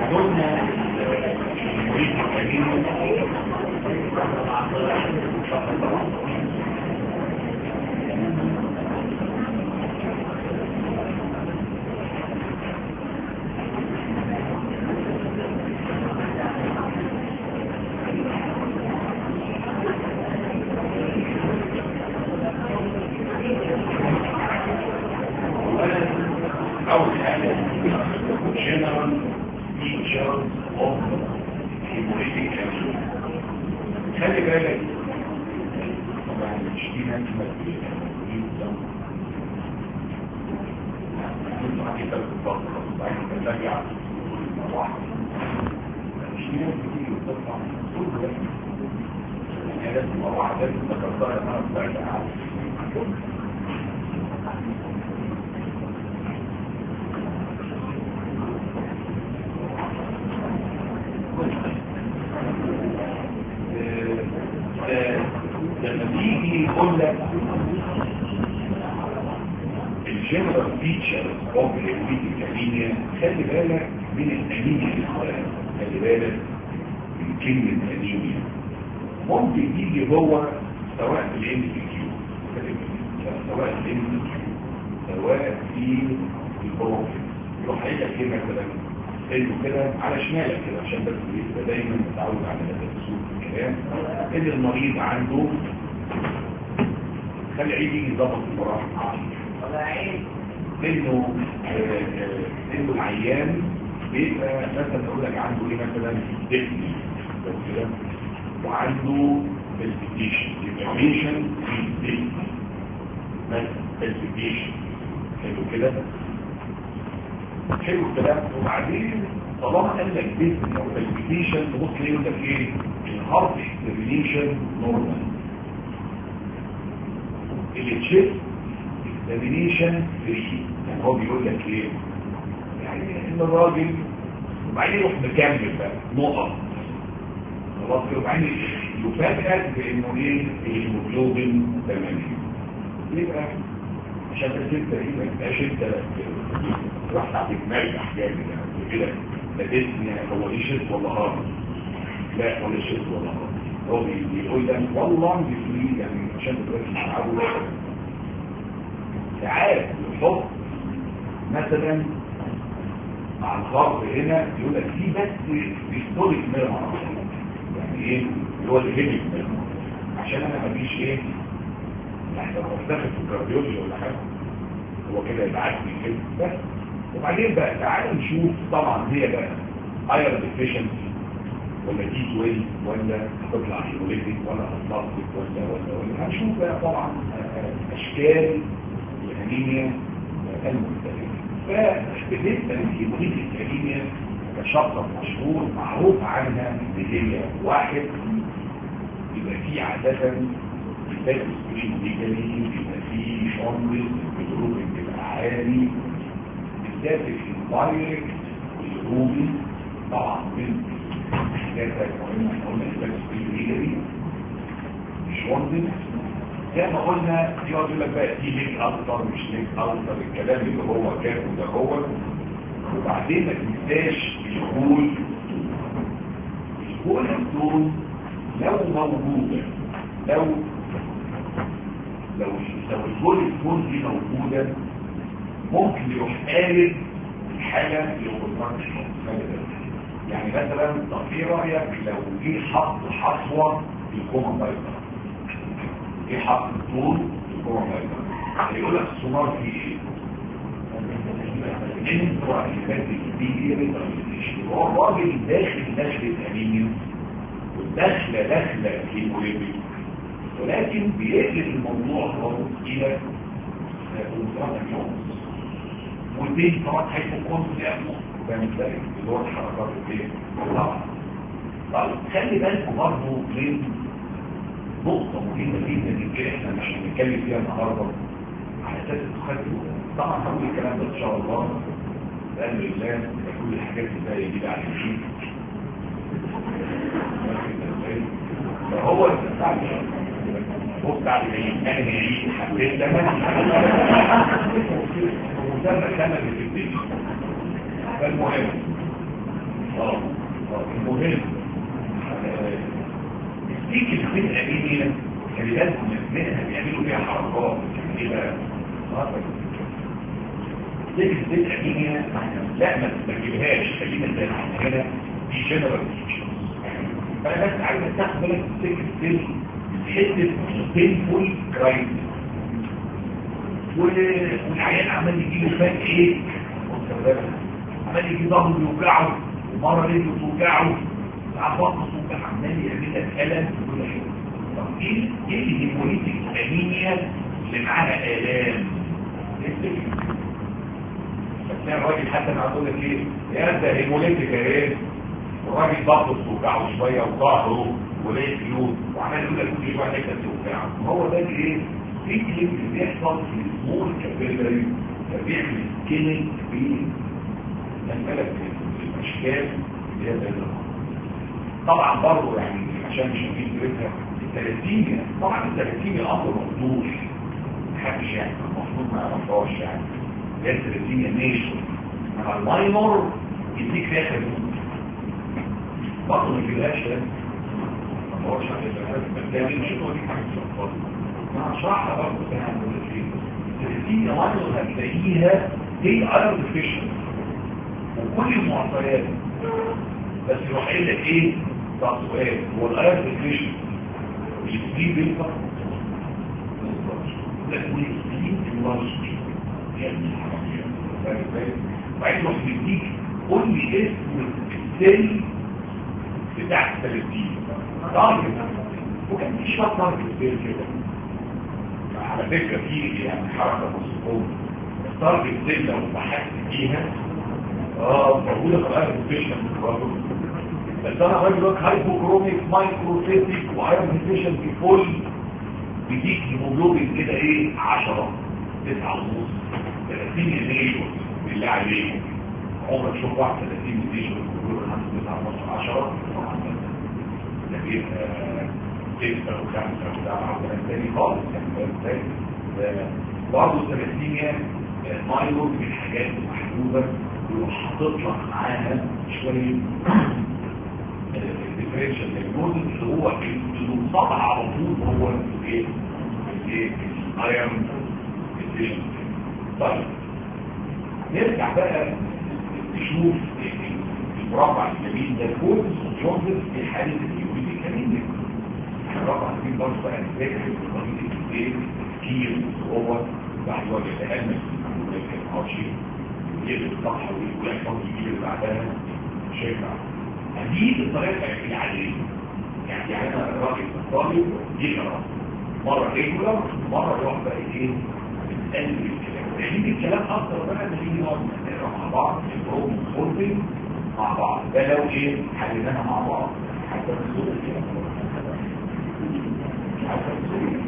قلنا المريض الكريم أول حاجة general features of hemolytic anemia خلي بالك طبعا مش دي نجمة جدا كنت حكيت لك الفترة وبعدين ترجع واحد مش دي ناس كتير بتطلع كل ده يعني لازم واحد لازم تكبر انا برجع لما تيجي يقول لك الجنرال فيتشر اوف الهيموليتيك انيميا خلي بالك من الانيميا الاسلام خلي بالك من كلمه انيميا ممكن تيجي جوه سواء في الام سي كيو سواء في الام سي كيو سواء في البروفيل يروح قايل لك كلمه مثلا انه كده على شمالك كده عشان بس يبقى دايما متعود على هذا الاسلوب في الكلام ان المريض عنده خلي عيد يجي يظبط المراحل انه انه العيان بيبقى مثلا اقول لك عنده ايه مثلا ديفني بس كده وعنده بالفيكيشن انفورميشن في ديفني مثلا بالفيكيشن حلو كده حلو الكلام وبعدين طالما قال لك ديفني او بالفيكيشن تبص ليه يقول لك ايه الهارت اكسبريشن نورمال التشيست اكزامينيشن فري يعني هو بيقول لك ايه يعني ان الراجل وبعدين يروح مكمل بقى نقط خلاص كده وبعدين يفاجئك بانه ايه الهيموجلوبين 80 يبقى عشان بس انت ايه ما تبقاش انت رحت عليك مرجح جامد يعني كده لبسني هو ايه شيست ولا هارد لا ولا شيست ولا هارد هو بيقول لك والله بيقول يعني عشان دلوقتي مش معقول ساعات يحط مثلا مع الخرط هنا يقول لك في بس هيستوريك ميرمر يعني ايه اللي هو الهيميك ميرمر عشان انا مفيش ايه يعني لو داخل في الكارديولوجي ولا حاجه هو كده يبعت لي كده بس وبعدين بقى تعالوا نشوف طبعا هي بقى ايرون ديفيشنسي ولا دي تويل ولا هتطلع هيموليتيك ولا هتلاستيك ولا ولا ولا هنشوف بقى طبعا اشكال الانيميا المختلفه فبالنسبه للهيموليتيك انيميا كشخص مشهور معروف عنها ان هي واحد يبقى في عاده بالذات السكرين ليجالي يبقى في شامل الجروب بتبقى عالي بالذات الفايركس والروبي طبعا من الحاجات المهمه احنا قلنا الباك سكرين ليجالي مش واندل زي ما قلنا يقعد يقول لك بقى دي ليك اكتر مش ليك اكتر الكلام اللي هو كان وده هو وبعدين ما تنساش الكول الكول الدول لو موجوده لو لو لو الكول الكول دي موجوده ممكن يروح قالب الحاله اللي قدامك يعني مثلا طب ايه رايك لو جه حط حصوه في الكوما بايظه ايه حط الطول في الكوما بايظه يقول لك السونار فيه ايه انتوا كبير هو الراجل داخل داخل انيميا والداخله داخله كيموليبي ولكن بيقلب الموضوع خالص الى كونترات اليوم والبيت طبعا هيكون سيأمه فاهم ازاي اللي هو الحركات الايه طبعا طيب خلي بالكم برضه من نقطة مهمة جدا يمكن احنا مش هنتكلم فيها النهارده على اساس تخدوا طبعا هقول الكلام ده ان شاء الله بأمر الله كل الحاجات اللي هي جديدة على الجيل فهو بتاع هو بتاع العيد انا العيد حبيت ده مسمى كما في الدنيا فالمهم اه المهم ديك الخلقه دي خلي بالكم منها بيعملوا فيها حركات ايه بقى ديك الخلقه دي لا ما تجيبهاش خلينا زي ما احنا هنا دي جنرال فانا بس عايز تاخد بالك ديك الخلقه حته بينفول كرايم والعيان عمال يجي له فات ايه عمال يجي ظهره يوجعه ومره رجله توجعه ساعات بطنه توجع عمال يعمل لك الم وكل حاجه طب ايه ايه الهيموليتيك انيميا اللي معاها الام فتلاقي الراجل حتى ما اقول لك ايه يا ده هيموليتيك ايه والراجل بطنه توجعه شويه وظهره وليه فيوت وعمال يقول لك كل شويه حته توجعه هو ده ايه في اللي بيحصل في الامور كابيلاري فبيعمل سكيلنج في مسألة الأشكال اللي هي بيضاء طبعا برضه يعني عشان مش هنجيب سيرتها الثلاثيميا طبعا الثلاثيميا أمر مفتوح محدش يعني المفروض ما يعرفهاش يعني هي الثلاثيميا نيشن أما الماينور يديك فيها خدمة برضه ما يجيبهاش ده ما هوش عليها بس ده مش هو دي حاجة شخصية ما شرحها برضه زي ما بقول لك الثلاثيميا ماينور هتلاقيها هي ايرون ديفيشنت وكل المعطيات بس يروح قايل لك ايه طب سؤال هو الايرون ديفيشنت السبيد بيبقى لكن السبيد الوظيفي يعني وبعدين يروح يديك قول لي اسم السيل بتاع الثلاثين تارجت وكان في شويه تارجت سيل كده على فكره في يعني حركه مصفوفه التارجت سيل لو بحثت فيها اه موجوده في الايرون ديفيشنت بس انا راجل لك هايبوكروميك مايكروسيتيك وايرون ديفيشنت فول بيديك هيموجلوبين كده ايه 10 9 ونص 30 نيشن بالله عليكم عمرك شوف واحد 30 نيشن بيقول 5 9 ونص 10 طبعا ده بيبقى 6 و5 و7 و8 تاني خالص يعني برضه 30 مايلو من الحاجات المحدوده ويروح حاطط لك معاها شويه الديفرنشال دايجنوزز اللي هو المصطلح على طول هو الايه الايه الايرون ديفيشنسي طيب نرجع بقى نشوف المربع الجميل ده كود جونز في حاله اليوريدي كامينيك المربع الجميل برضه بقى نذاكر طريقه الايه التفكير هو بعد وجه تأمل ما اعرفش يجب الصفحه ويحفظ الجيل اللي بعدها شايفها هذه الطريقة العادية يعني يعني انا الراجل الطالب يقرا مرة ريجولار مرة يروح بقى ايه بتقلب الكلام يعني الكلام اكتر بقى ان نيجي نقعد نقرا مع بعض البروم والفولفنج مع بعض ده لو ايه حليناها مع بعض حتى نزول الكلام حتى نزول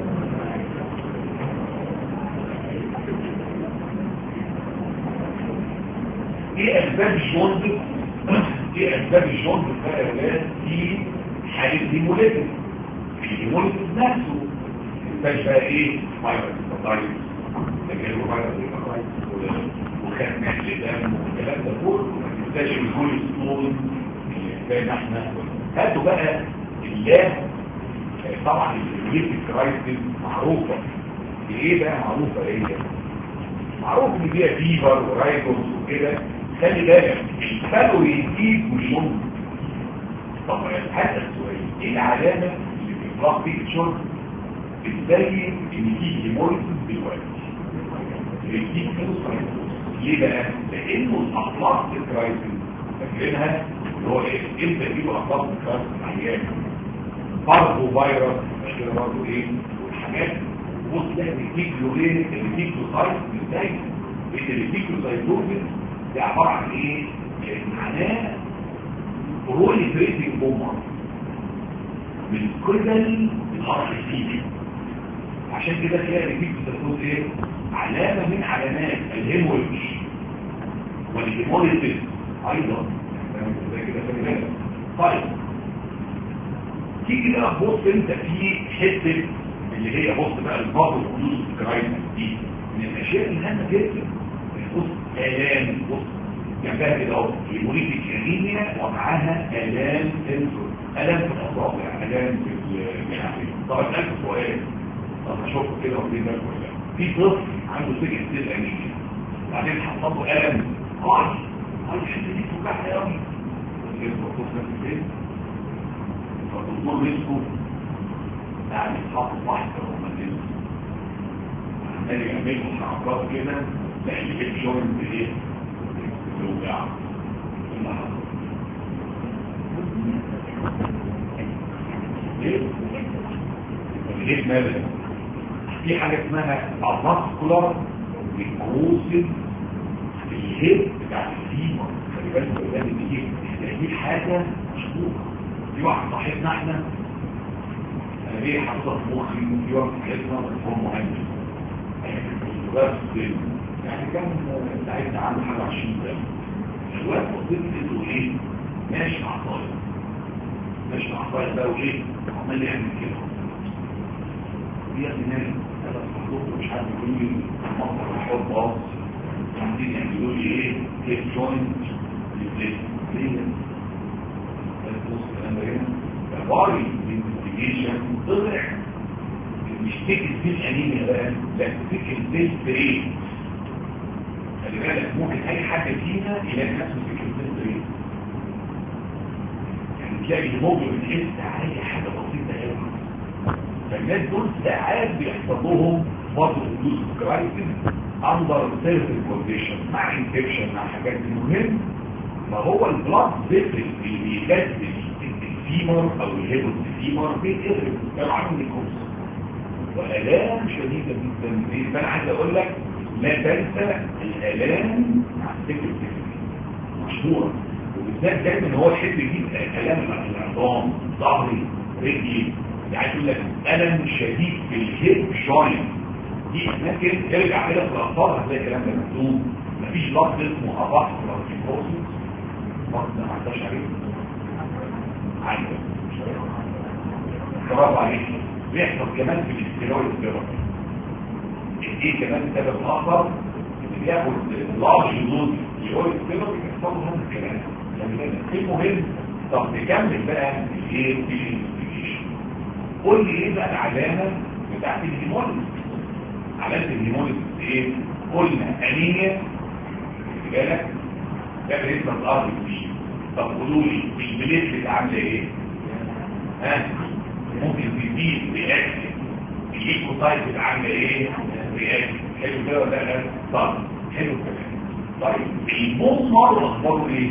ايه اسباب الجوندس ايه اسباب الجوندس بقى يا ولاد في حاله هيموليتس الهيموليتس نفسه انتاج بقى ايه فيروس هيباتايتس تجارب فيروس هيباتايتس وخدمات للدم والكلام ده كله ما تنساش الكوليسترول زي ما احنا هاتوا بقى اللاب طبعا الهيموليتس كرايسيس معروفه ايه بقى معروفه ايه معروف ان فيها فيبر ورايبوس وكده خلي بالك الكالوري يزيد والشرب طب حتى السؤال ايه العلامه اللي في البلاك بيكتشر بتبين ان في هيموليسيس دلوقتي بيديك فلوس ليه بقى؟ لانه الاطلاق الكرايسيس فاكرينها اللي هو ايه؟ امتى يجيبوا اطلاق الكرايسيس العيان برضه فيروس مش كده برضه ايه؟ والحاجات بص ده بيديك له ايه؟ بيديك له سايت ازاي؟ اللي بيديك له سايتوزيس ده عبارة عن ايه معناه بروليفريتنج بومر من قبل الارض السيدي عشان كده تلاقي ريبيت بتكون ايه علامة من علامات الهيموريج والهيموريتس ايضا طيب تيجي بقى تبص انت في حته اللي هي بص بقى البابل كلوز كرايسيس دي من الاشياء الهامه جدا بص الام بص جنبها كده اهو هيموليتيك انيميا ومعاها الام سنسور الام في الاصابع الام في الجناحين طب اسالك سؤال طب اشوف كده واخدين بالك ولا لا في طفل عنده سجن سيل انيميا بعدين حصل له الم قاعد قاعد الحته دي توجعها قوي فالدكتور مسكه يعني حاطط واحد في الروماتيزم عمال يعمل له حركات كده لان الجوينت ايه بيوجع اللي حصل ايه؟ ليه ماذا؟ في حاجه اسمها الفاسكولار ريكروسيف الهيد بتاعت الفيمر خلي بالك الولاد دي دي حاجه مشهوره في واحد صاحبنا احنا انا ليه حاططها في مخي في واحد صاحبنا هو مهندس بس يعني كان ساعتها عنده حاجه 20 سنه الواد بصيت لقيته ايه ماشي مع طالب ماشي مع طالب بقى وايه عمال يعمل كده دي يا ابني انا صحبته مش عارف يقول لي مصدر الحب اه عايزين يعملوا لي ايه كيف جوينت ليه ليه بص الكلام ده هنا عباري الانفستيجيشن طلع مش فكره دي الانيميا بقى لا فكره دي بريد خلي بالك ممكن اي حاجه فيها يلاقي نفسه فكره دي بريد يعني تلاقي الهيموجلوبين اس عالي حاجه بسيطه قوي فالناس دول ساعات بيحصل لهم برضه حدوث كرايسيس اندر سيرفيس كونديشن مع انفكشن مع حاجات مهم فهو البلاد فيسل اللي بيغذي الفيمر او الهيبوت الفيمر بيتقلب كانوا عامل الكورس والالام شديده جدا ليه فانا عايز اقول لك لا تنسى الالام مع السكر مشهوره وبالذات دايما هو يحب يجيب الام العظام ظهري رجلي يعني يقول لك الم شديد في الهيب جوينت دي اماكن ارجع كده في الاخبار هتلاقي الكلام ده مكتوب مفيش لفظ اسمه اباح بروتيكوسيس لفظ ده ما عداش عليه عايزه برافو عليك بيحصل كمان في الاستيرويد ثيرابي ايه كمان سبب اخر اللي بياخد لارج دوز الاستيرويد ثيرابي بيحصل له هذا الكلام يعني المهم طب نكمل بقى الايه في الانفستيجيشن قول لي ايه بقى العلامه بتاعت الهيموليز علامه الهيموليز ايه قلنا انيميا بالك ده بالنسبه للارض دي طب قولوا لي البليتلت عامله ايه ها ممكن تزيد رياكشن الايكوتايب عامله ايه رياكشن حلو كده ولا لا طب حلو كمان طيب الموم مره اخباره ايه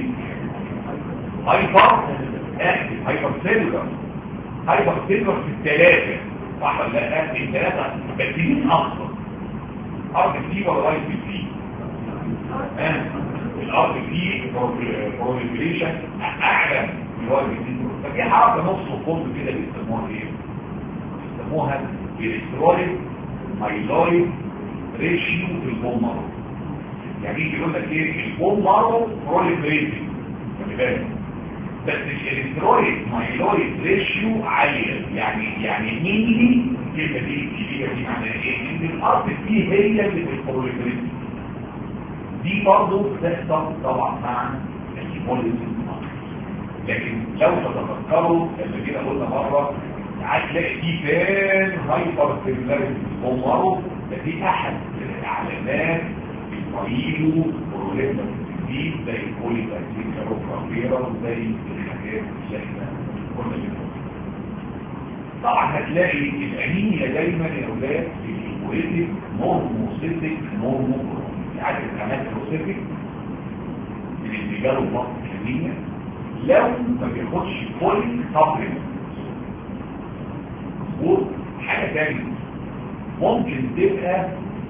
هايبر اكتف هايبر سيلولر هايبر سيلولر في الثلاثه صح ولا لا الثلاثه بس مين اكتر ارض سي ولا واي سي ها الارض فيه بروليفريشن اعلى من الواي سي ففي حركه نص وقلب كده بيسموها ايه بيسموها الكتروليك مايلويد ريشيو في البون مارو يعني يجي يقول لك ايه البون مارو بروليفريشن خلي بالك بس الالكترويد مايلويد ريشيو عاليه يعني يعني مينلي الكلمه دي الكبيره دي معناها ايه ان الارض دي هي اللي بتبروليفريت دي برضه بتحصل طبعا مع الهيموليزم لكن لو تتذكروا لما جينا قلنا مره هتلاقي دي فين هايبر سيلولاريتي عمره ده دي احد العلامات الطويل بروليزم الجديد زي الكولي تاكسيد كاروكافيرا زي الحاجات اللي احنا كنا بنقولها طبعا هتلاقي الانيميا دايما يا اولاد الهيموليتيك نورموسيتيك نورموكرون عارف الكلمات الروسيتيك من اللي جاله ضغط الانيميا لو ما بياخدش كل سبلمنت وحاجه ثانيه ممكن تبقى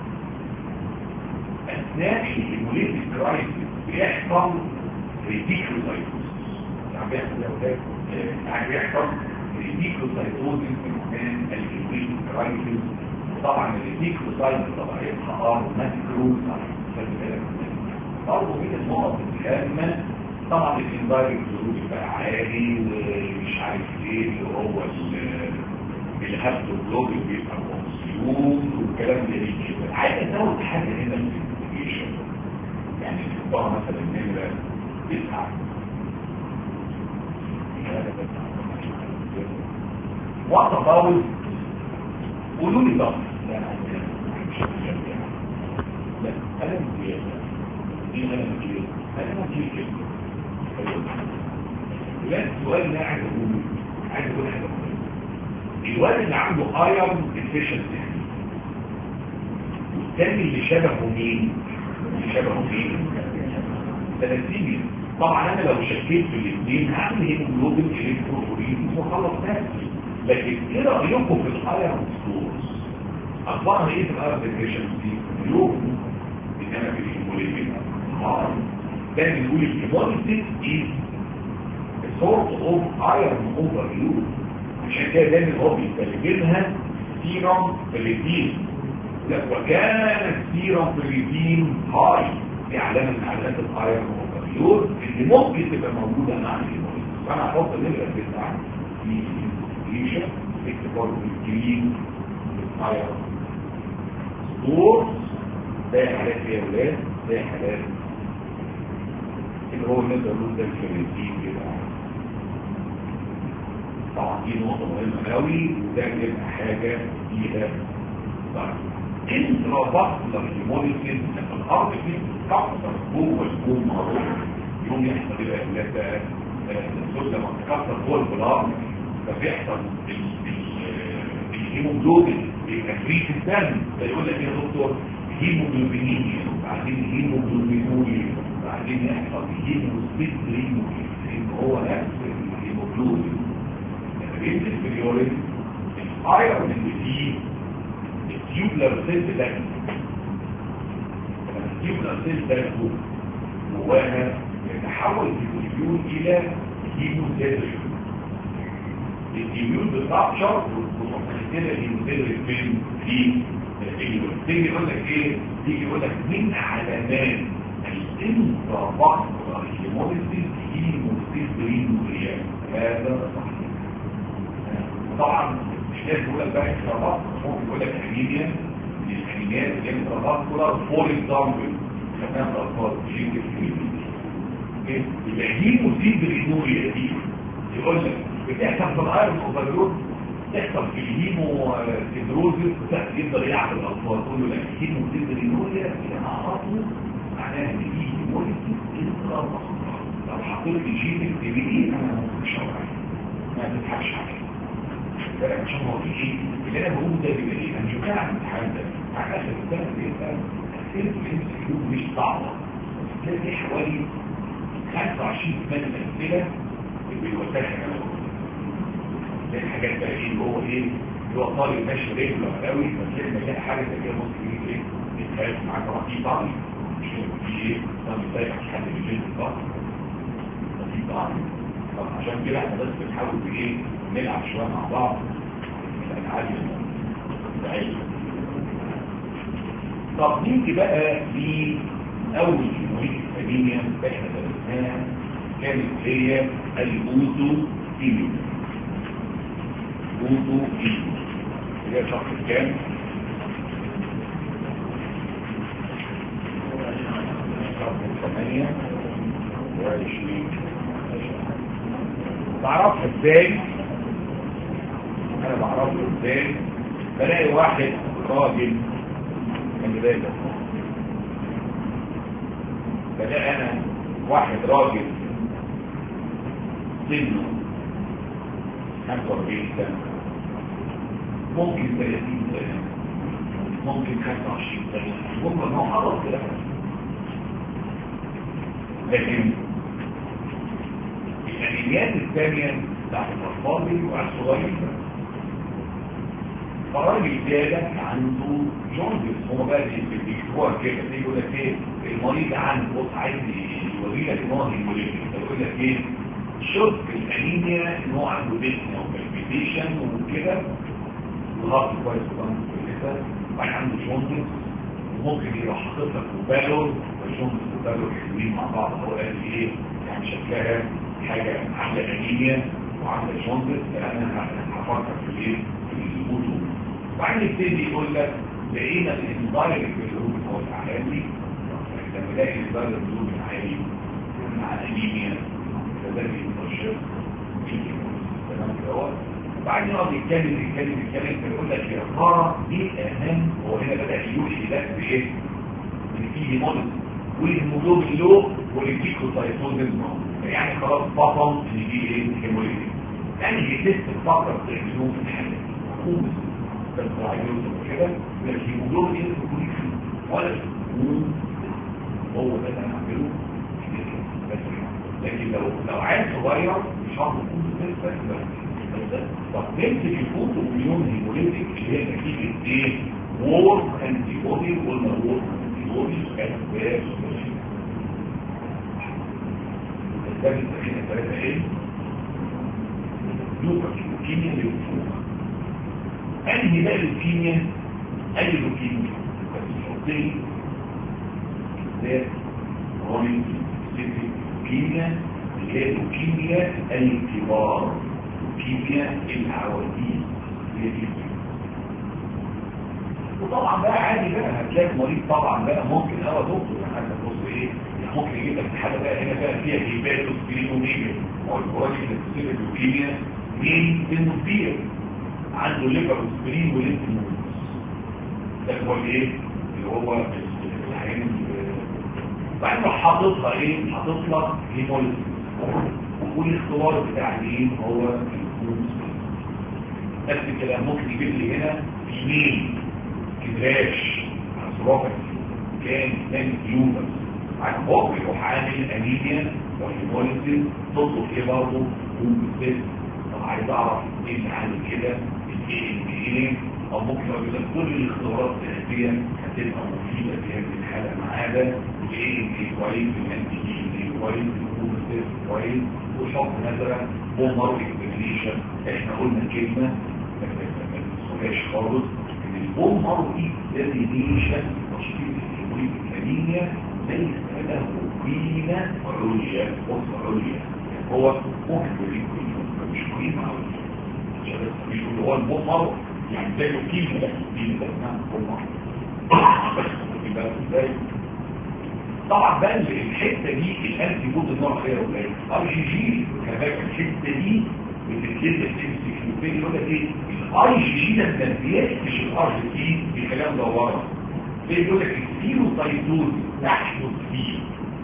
اثناء الهيموليتيك كرايسيس بيحصل ريديكلوسايتوز يعني بيحصل يا اولاد يعني بيحصل ريديكلوسايتوز في مكان الهيموليتيك كرايسيس طبعا الريديكلوسايت طبيعتها ار ماكروسايت خلي بالك برضه من النقط الهامه طبعا الانفايرنج ظروف بقى عالي ومش عارف ايه اللي هو الهبد الجلوبي بيبقى كونسيوم والكلام ده ليه كده عايز ازود حاجه هنا في الانفستيجيشن يعني نحطها مثلا نمرة تسعة وقت طاول قولوا لي ضغط لا انا مزيادة دي انا مزيادة انا مزيادة لا السؤال اللي عايز اقوله عايز اقول حاجه مهمه الواد اللي عنده ايرون ديفيشنسي والتاني اللي شبهه مين اللي شبهه مين ثلاثيني طبعا انا لو شكيت في الاثنين هعمل هيموجلوبين الكتروفورين وخلص نفسي لكن ايه رايكم في الايرون ستورز اخبارها ايه في الايرون ديفيشنسي اليوم انما في الهيموليتين اه ده بنقول الهيموليتين ايه sort of iron overuse عشان كده دايما هو بيترجمها سيرم فليتين وكان السيرم فليتين هاي دي علامه من علامات الايرون اوفريوز اللي ممكن تبقى موجوده مع الهيموليز فانا هحط نمره تسعه في الانفليشن اكتبار بالجرين ايرون ستورز ده حالات يا ولاد ده حالات اللي هو نقدر نقول ده الفليتين كده طبعا دي نقطة مهمة قوي وده بيبقى حاجة فيها طيب انترا باسلر هيموليسيس الارض دي بتتكسر جوه الجوم معروف يوم يحصل ايه بقى الصوت لما تتكسر جوه البلاد فبيحصل الهيموجلوبين بيبقى فري في الدم فيقول لك يا دكتور هيموجلوبينيميا وبعدين هيموجلوبينوريا وبعدين يحصل هيموستيدرينوريا لان هو نفس الهيموجلوبين بينزل في اليورين الايرون اللي فيه التيوبلر سيل ده التيوبلر سيل ده جواها يتحول في الفيول الى هيموسيدرين الهيميون بتاعشر وتحتاج الهيموسيدرين فين في اليورين تيجي يقول لك ايه تيجي يقول لك من علامات الانترا هيموليسيس هيموسيدرين هذا صحيح طبعا مش لازم يقول لك بقى اكسترا ممكن يقول لك انيميا من الانيميات اللي انت فاسكولار فور اكزامبل خدناها في الاطفال جين يبقى دي مصيبه الانوريا دي يقول لك بتحصل في الايرون اوفرلود تحصل في الهيمو سيدروزيس يقدر يعمل الاطفال يقول له لا الهيمو سيدرينوريا اللي انا اعرفه معناها ان دي هيموليسيس انترا لو حطيت لي جين التبيين انا مش هعرف ما تضحكش عليه بالك عشان هو في ايه اللي انا بقوله ده بيبقى ايه انا شو كان عن الامتحان ده على اخر السنه بيبقى اسئله الام سي مش صعبه تلاقي حوالي 25 ثمان اسئله بيوسعها تلاقي حاجات بقى ايه اللي هو ايه اللي هو طالب ماشي رجله قوي فتلاقي تلاقي حاجه زي كده ممكن يجي ايه يتخيل معاك طبعا في طعم مش في ايه طب ازاي حد بيجي طعم في طعم طب عشان كده احنا بس بنحاول بايه نلعب شويه مع بعض الالعاب العلم طب نيجي بقى لاول مريض الثانيه احنا درسناها كانت هي الاوتو ايميو اوتو ايميو هي شخص كام ثمانية وعشرين بعرفها ازاي انا بعرفه ازاي بلاقي واحد راجل خلي بالك بلاقي انا واحد راجل سنه 45 سنة ممكن 30 سنة ممكن 25 سنة ممكن انه حضر كده لكن الانيميات الثانية بتاعت الاطفال دي وعلى الصغيرين فالراجل ده عنده جوندس هو بقى بيكتبوها كده زي يقول لك ايه المريض عنده بص عايز يوري لك ان هو هيموليتيك يقول لك ايه شوف الانيميا ان هو عنده ديسني او بالبيتيشن وكده وهارت كويس وضغط كويسه وبعدين عنده جوندس وممكن يروح حاطط لك وبالور والجوندس وبالور حلوين مع بعض هو قال لي ايه يعني شكلها حاجه عامله انيميا وعامله جوندس انا هفكر في ايه في الوضوء وبعدين يبتدي يقول لك لقينا الاندايركت اللي هو العالمي لما الاقي البلد الدول عالي مع انيميا فده بينتشر تمام كده وبعدين يقعد يتكلم يتكلم يتكلم فيقول لك يا ترى دي اهم هو هنا بدا يوحي لك بايه؟ ان في هيموليز والهيموجلوبين لو والكيكوسايتوزن يعني خلاص بطل ان دي ايه هيموليز يعني التست فقط تعملوه في الحاله خبز تنفعيوه كده الهيموجلوبين يكون ولا هو ده اللي هنعمله بس لكن لو لو عايز صغير مش هعرف اكون بس بس طب نمسك الفوتو مليون هيموليتيك اللي هي نتيجه ايه؟ وور انتي بودي قلنا وور انتي بودي كانت بياس الاسباب الثانيه ثلاثه ايه؟ لوكا لوكيميا ليوفوما انهي بقى لوكيميا؟ اي لوكيميا بس تحط لي ذات رونينج لوكيميا اللي هي لوكيميا الكبار لوكيميا العواديد هي دي وطبعا بقى عادي بقى هتلاقي مريض طبعا بقى ممكن اه دكتور يعني حتى بص ايه يعني ممكن يجيب لك حاجه بقى هنا بقى فيها هيباتو سبيريتونيميا والكواليتي اللي لوكيميا مين سنه كبير عنده ليفر وسبرين ولينف نودز ده هو الايه اللي هو الحين بعدين حاططها ايه حاططها هيموليز والاختبار بتاع الايه هو الفلوس نفس الكلام ممكن يجيب لي هنا يمين كدراش عصرافة كان كان يوبس عن هو يروح عامل انيميا وهيموليز تطلق ايه برضه ومثل طب عايز اعرف ايه اللي عامل كده الايه ايه او ممكن لو يقول كل الاختبارات الذاتيه هتبقى مفيده في هذه الحاله ما عدا الايه اللي كويس الانتي اللي كويس الكومنتس كويس وشوف مثلا بومر اكسبليشن احنا قلنا كلمه ما تنسوهاش خالص ان البومر اكسبليشن تشخيص الهيموليك الانيميا ليس له قيمه عليا وصف عليا هو ممكن مش قيمه عليا مش هو البومر يعني زي الكيمو ده الكيمو ده اسمها بومر يبقى ازاي طبعا بقى الحته دي الانتي بود النوع خير ولا ايه اي جي جي كمان الحته دي بتتكلم في الكيمو يقول لك ايه الاي جي جي ده ما بيكتش الار جي تي الكلام ده ورا بيقول لك السيروسايتوز يحدث فيه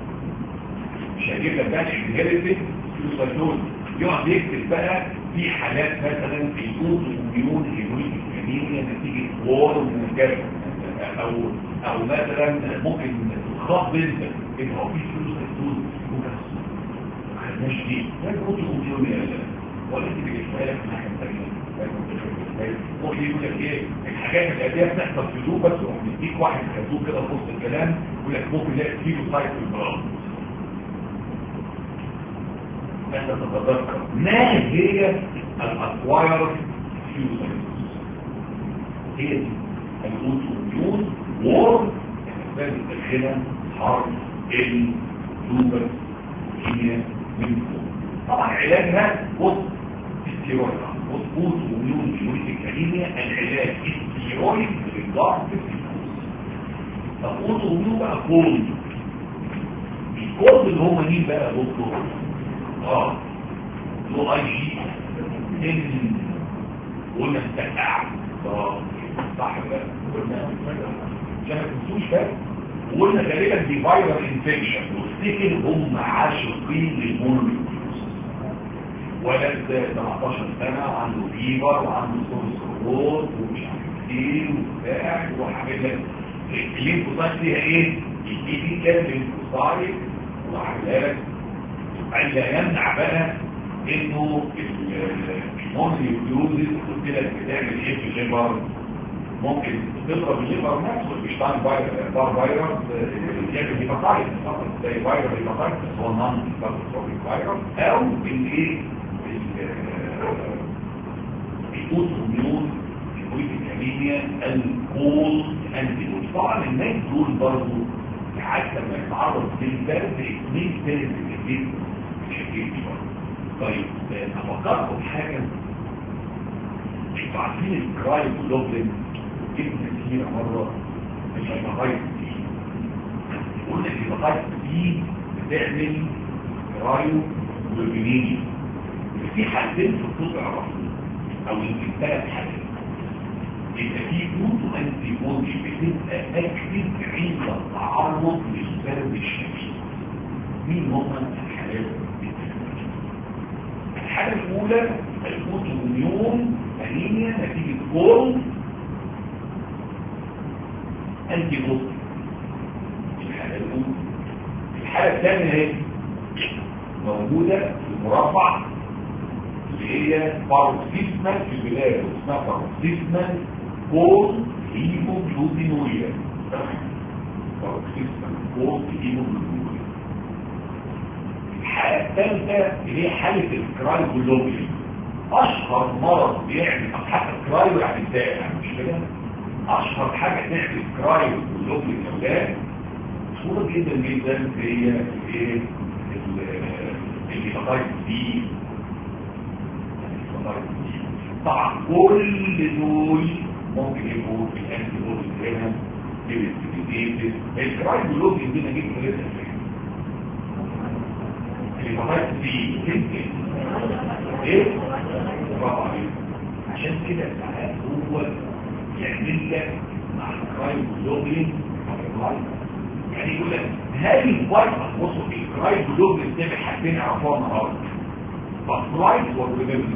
مش هجيب لك بقى الانهيرتد السيروسايتوز يقعد يكتب بقى في حالات مثلا في الاوتو مليون هيرويد الكمية نتيجة وور من الجبل او او مثلا ممكن تخاف بنت ان هو في فلوس هتدوز وبس ما خدناش دي ده الاوتو مليون يا لا ولا انت بتجيبها لك من ناحيه ثانيه ممكن يقول لك ايه الحاجات الاتيه بتحصل في ذوق بس ومديك واحد كذوب كده في وسط الكلام يقول لك ممكن يلاقي كيلو سايت في البراءه أن تتذكر ما هي الأكواير فيوزرز هي دي الأوتوميون وور الأسباب الداخلة حرف ال لوبر هي من طبعا علاجها وسط الستيرويد وسط أوتوميون جيوريتك أنيميا العلاج الستيرويد للضغط في الفلوس طب أوتوميون بقى كولد الكولد اللي هم مين بقى دكتور اه له اي جي ان قلنا استقع صح كده قلنا عشان ما تنسوش بقى وقلنا غالبا دي فايرال انفكشن وافتكر هم عاشقين للمونوكلوز ولد 17 سنه عنده فيبر وعنده صوت صوت ومش عارف ايه وبتاع وعامل لك الليمفوسايت فيها ايه؟ الجي كان ليمفوسايت وعاملها لك الا يمنع بقى انه المونيوكلوزيس قلت لك بتعمل ايه في الليبر ممكن تضرب الليبر نفسه مش طعم بار فيروس يعمل هيباتايتس زي فيروس هيباتايتس هو نون هيباتوتروبيك فيروس او بالايه الاوتوميون الكويتيكاليميا الكول انتيبودي طبعا الناس دول برضه حتى لما يتعرض للبرد اثنين ثالث الجديد طيب افكركم حاجة انتوا عارفين الكرايم جلوبلين جبنا كتير مرة مش هيبقى قلنا الهيباتايتس دي بتعمل رايو وبنيني في حالتين في الطب عرفنا او يمكن ثلاث حالات يبقى في جود انتي بودي بتبقى اكتف عند التعرض للبرد الشديد مين هم الحالات الحالة الأولى الأوتوميون أنيميا نتيجة كورن أنتي بودي الحالة الأولى الحالة الثانية هي موجودة في المربع اللي هي باروكسيزمال في البداية اسمها باروكسيزمال كورن هيموجلوبينوريا باروكسيزمال كورن هيموجلوبينوريا الحالة الثالثة اللي هي حالة الكرايبولوبيا أشهر مرض بيعمل حتى الكرايو يعني الدائع يعني مش كده أشهر حاجة تعمل كرايبولوبيا الأولاد مشهورة جدا جدا هي الايه الهيباتايتس دي طبعا كل دول ممكن يبقوا في الانتي بودي هنا للاستيميتيز الكرايبولوجي عندنا جدا ثلاثة الهيباتايتس دي يمكن ايه؟ برافو عليك عشان كده ساعات هو يعمل لك مع الكرايبولوجي يعني يقول لك هل الفايت بصوا الكرايبولوجي ده حاجتين يعرفوها النهارده فلايت والريمبرنس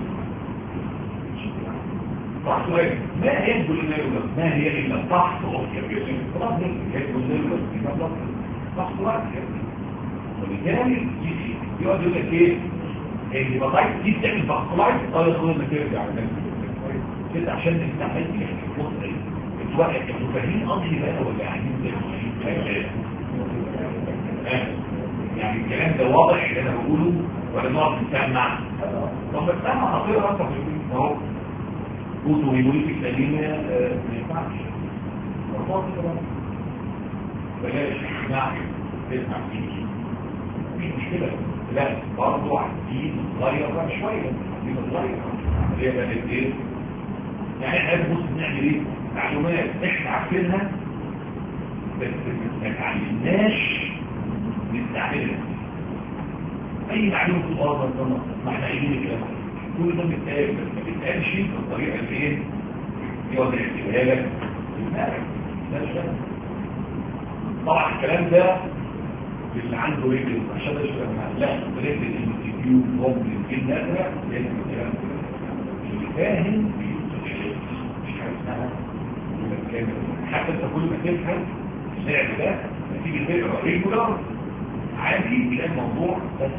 تحت ما هي البولينيرولس ما هي الا تحت اوكيبيشن خلاص هي البولينيرولس تحت لايت وبالتالي يقعد يقول لك ايه الهيباتايت دي بتعمل باكلايت طيب خلاص ما ترجع كده عشان نفتح دي بص ايه انتوا انتوا فاهمين قصدي بقى ولا قاعدين زي يعني الكلام ده واضح اللي انا بقوله ولا نقعد نسمع طب بتسمع خطيره انت في البيت اهو كنتوا هيموليتك الانيميا ما ينفعش بلاش تسمع تسمع فيه مفيش مشكله لا برضه عايزين نغير بقى شويه عايزين نغير هي بقت ايه يعني احنا بص نعمل ايه معلومات احنا عارفينها بس ما تعلمناش نستعملها اي معلومه في الارض ما احنا قايلين الكلام كل ده بيتقال بس ما بيتقالش بالطريقه اللي ايه يقعد يحكيها لك طبعا الكلام ده اللي عنده رجل عشان اشرب لا رجل الانستيتيو ممكن جدا لازم الكلام اللي فاهم مش حاجه اسمها حتى انت كل ما تفهم اللعب ده تيجي تقرا ريجولار عادي تلاقي الموضوع بس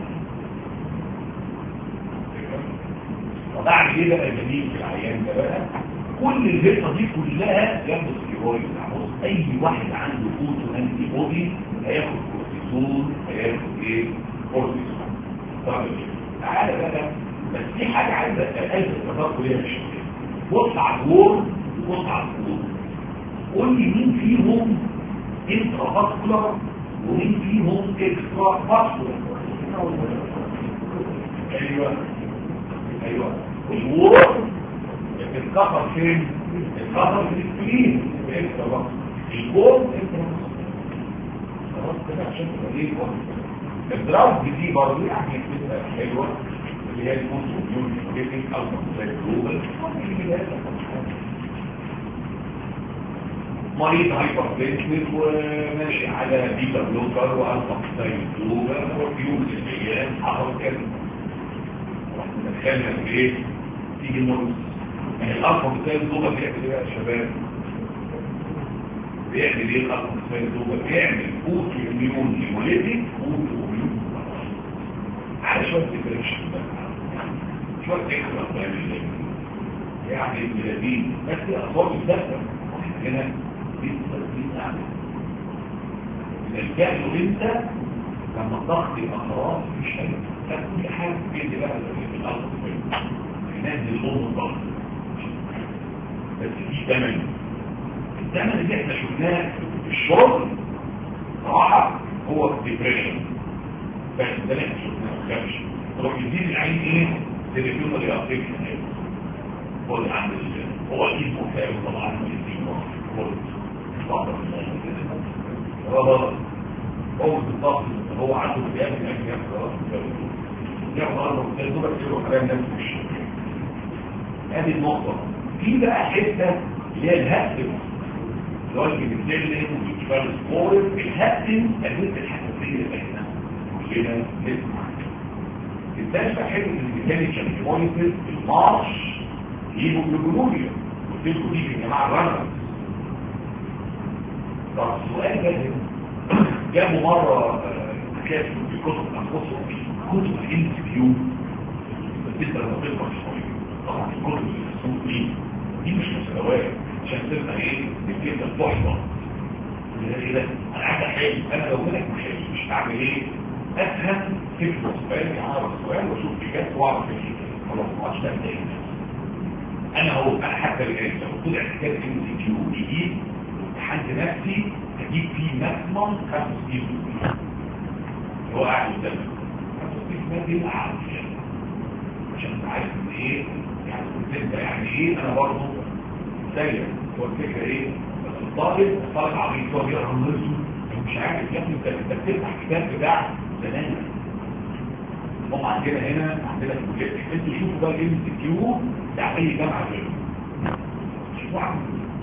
وبعد ايه بقى جميل في العيان ده بقى كل الهرطه دي كلها جنب الستيرويد بص اي واحد عنده فوتو انتي بودي هياخد كورتيزون هياخد ايه كورتيزون طيب تعالى بقى بس في حاجه عايزه الف التفكر ليها مش بص على الوور وبص على الكور قول لي مين فيهم انترا فاسكولار ومين فيهم اكسترا فاسكولار ايوه ايوه الوور الكفر فين الكفر في السكرين اكسترا الكور خلاص كده عشان تبقى ايه الدراوز دي برضه يعني بتبقى حلوه اللي هي الكونسيوم ريتنج او جلوبال مريض هايبرتنسيف وماشي على بيتا بلوكر والفا ستايلوبر وفي يوم من الايام حصل كده دخلنا في ايه تيجي المرض يعني الالفا ستايلوبر بيعمل ايه يا شباب بيعمل ايه الالفا ستايلوبر بيعمل اوتو اميون هيموليتيك اوتو اميون على شويه ديبريشن شويه اكسترا يعني البلادين بس اخبار الدكتور هنا الجهل انت لما الضغط يبقى خلاص مش حلو كل حاجه بيدي بقى في الارض ينزل صوت الضغط بس في ثمن الثمن اللي احنا شفناه في الشغل صراحه هو الديبريشن بس ده اللي احنا شفناه ما تروح يزيد العين ايه تليفون اللي يعطيك هو اللي عند هو اكيد مكتئب طبعا هو ربط هو بالضبط هو عنده بيعمل اكل ياخد خلاص ياخد ارضه يدوبك يروح على الناس مش هذه النقطة في بقى حتة اللي هي الهاتف اللي هو اللي بتسلم وبيتفرج سبورت الهاتف أدوية الحساسية اللي احنا كلنا نسمع الثالثة حتة اللي كانت شامبيونيتس المارش يجيبوا بالجنوبيا قلت لكم دي يا جماعة الرنر طب السؤال ده جابوا مرة كاتب في كتب الأنفسهم كتب الانترفيو بالنسبة للطب الشوية طبعا الكتب اللي في السوق دي دي مش مستويات عشان تبقى ايه بتبقى تحفظ ايه ده انا عايز احل انا لو منك مش مش هعمل ايه افهم كيف السؤال اعرف السؤال واشوف اجابته واعرف ايه خلاص ما عادش ده انا هو انا حتى الان لو طلع كتاب ام سي كيو جديد امتحنت نفسي هجيب فيه ماكسيموم 65 هو قاعد قدامك 65 دي اعرف عشان عارف ان ايه يعني كنت انت يعني ايه انا برضه سيء هو الفكره ايه بس الطالب الطالب عبيط هو بيقرا نفسه مش عارف يا ابني انت انت بتفتح كتاب بتاع زمان هم عندنا هنا عندنا في الكتاب انتوا شوفوا بقى الام سي كيو بتاع اي جامعه غيره شوفوا عامل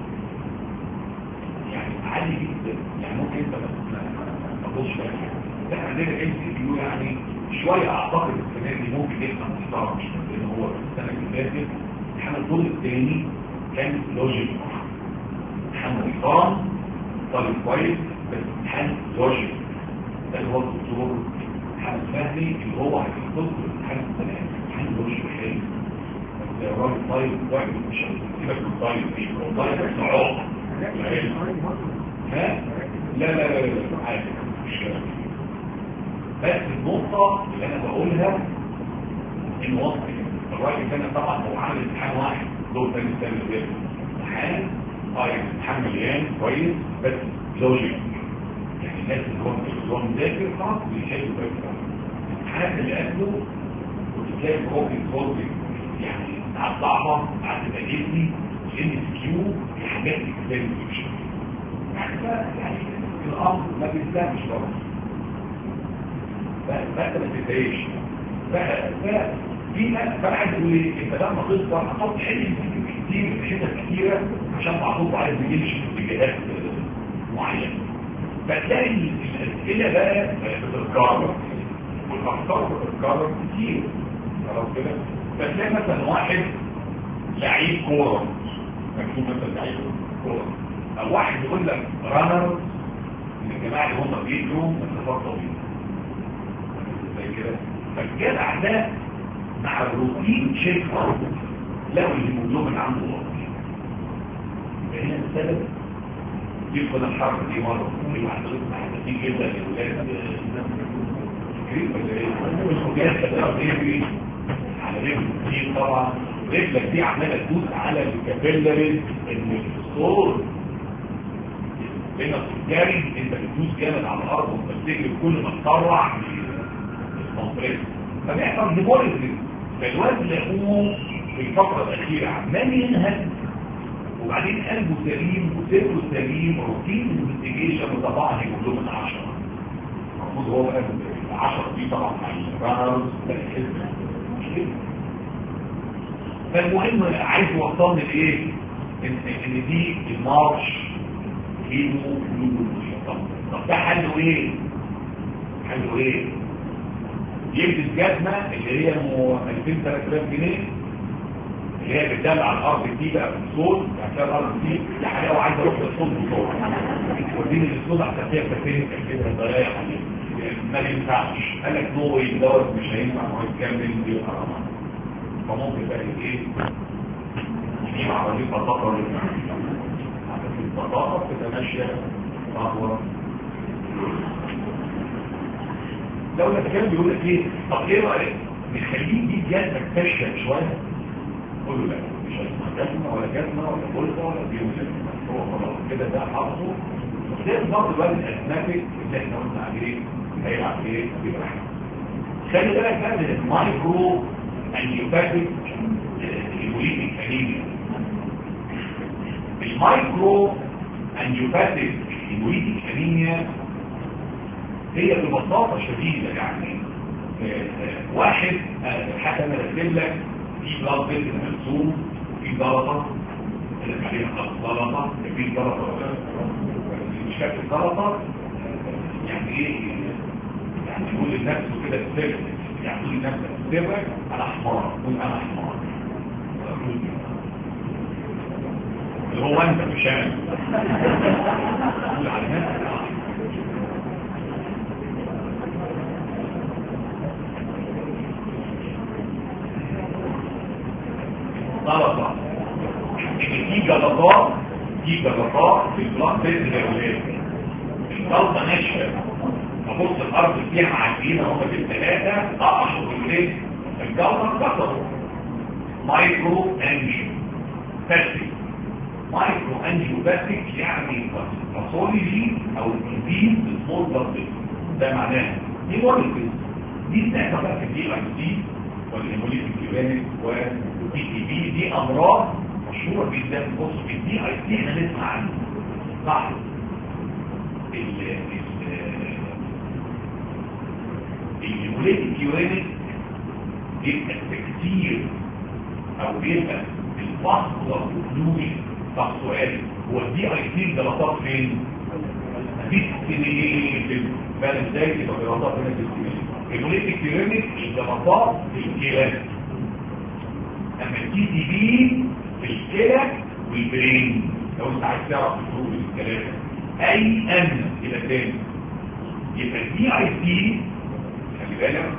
يعني عالي جدا يعني ممكن انت ما تبصش بقى احنا عندنا الام سي كيو يعني شويه اعتقد السنه دي ممكن يبقى محترم مش لان هو السنه اللي فاتت امتحان الدور الثاني كان لوجيك امتحان محترم طالب كويس بس امتحان لوجيك ده اللي هو الدكتور محمد فهمي اللي هو هيحطه الامتحان السنه امتحان لوجيك حلو الراجل طيب واحد مش سيبك من طيب ايه هو طيب بس عقد ها لا لا لا لا عادي مش كده بس النقطة اللي انا بقولها ان وصف الراجل كان طبعا هو عامل امتحان واحد دور ثاني السنة اللي فاتت امتحان اه يعني امتحان مليان كويس بس لوجيك يعني الناس اللي هو اللي هو مذاكر خلاص بيشيلوا كويس الامتحانات اللي قبله كنت تلاقي بروبلم سولفنج يعني على الضعفة على تبقيتي ان اس كيو في حاجات كتير مش يعني يعني الامر ما بيستاهلش برضه فانت ما تتضايقش في ناس بقى عايز يقول ايه انت لما تقدر هتحط حل كتير في حتت كتيره عشان معروف عايز يمشي في اتجاهات معينه فتلاقي الاسئله بقى بتتكرر والافكار بتتكرر كتير خلاص كده فتلاقي مثلا واحد لعيب كوره مكتوب مثلا لعيب كوره او واحد يقول لك رانر من الجماعه اللي هم بيجروا مسافات طويله زي كده فالجدع ده مع الروتين شيك لو الهيموجلوبين عنده واطي هنا السبب يدخل الحرب دي مره في واحد محتاجين جدا للولاد كريم ولا ايه؟ على رجل كتير طبعا رجلك دي عماله تدوس على الكابيلاريز ان الصوت بين السكري انت بتدوس جامد على الارض وانت بتجري كل ما تطلع الكومبريس فبيحصل ديبوليزم فالواد لقوه في الفتره الاخيره عمال ينهج وبعدين قلبه سليم وصدره سليم روتين انفستيجيشن وطبعا يقول له من 10 المفروض هو بقى 10 دي طبعا مع الرانرز ده الحزب مش كده فالمهم عايز يوصلني لايه ان ان دي المارش كيلو طب طب ده حله ايه حله ايه يلبس جزمه اللي هي 2000 3000 جنيه اللي هي بتدل على الارض دي بقى في الصوت عشان الارض دي دي حاجه وعايز اروح للصوت بالصوت وديني للصوت عشان فيها كتير كده ضياع ما ينفعش قال لك نو واي دوت مش هينفع هو يكمل دي حرام فممكن بقى ايه يجيب عربيه بطاطا ولا عربيه البطاطا تتمشى نحو لو الكلام بيقول لك ايه طب ايه رايك نخليه دي جلسه تشهد شويه قول له لا مش هيسمع جزمه ولا جزمه ولا بلطه ولا بيوم هو خلاص كده ده حافظه زي برضه الواد الاسماتيك اللي احنا قلنا عليه هيلعب ايه بيبقى خلي بالك بقى من المايكرو انيوباتيك الوليد الكريمي المايكرو انيوباتيك الوليد الكريمية هي ببساطة شديدة يعني آه، آه، واحد آه، حتى انا رسم لك في بلاد بيت مرسوم في ضغطة اللي عليها ضغطة في ضغطة مش شكل ضغطة يعني ايه يعني يقول لنفسه كده السر يعني يقول لنفسه السر انا حمار قول انا حمار اللي هو انت مش انا قول على نفسك أنا حمار. غلطة ان في جلطات في جلطات في البلاط بيت الجلوات الجلطة ناشفة فبص الارض فيها عجينة هما بالثلاثة اقشوا بالليل الجلطة اتكسروا مايكرو انجيو باستيك مايكرو انجيو باستيك يعني باثولوجي او ديزيز سمول بلاد ده معناها دي مولكيول دي بتحصل بقى في الدي اي سي والهيموليتيك كيبانيك والدي تي بي دي امراض مشهوره جدا بص في الدي اي سي احنا نسمع عنها صح ال الهيموليتيك كيبانيك بيبقى كتير او بيبقى الفصل والفلوس طب سؤال هو الدي اي سي جلطات فين؟ ديستنيشن بقى ازاي تبقى جلطات هنا ديستنيشن الهيموليتيك كيبانيك الجلطات في الكلى اما التي تي بي في الكلى والبرين لو انت عايز تعرف الفروق بين الثلاثه اي ان الى تاني يبقى الدي اي سي خلي بالك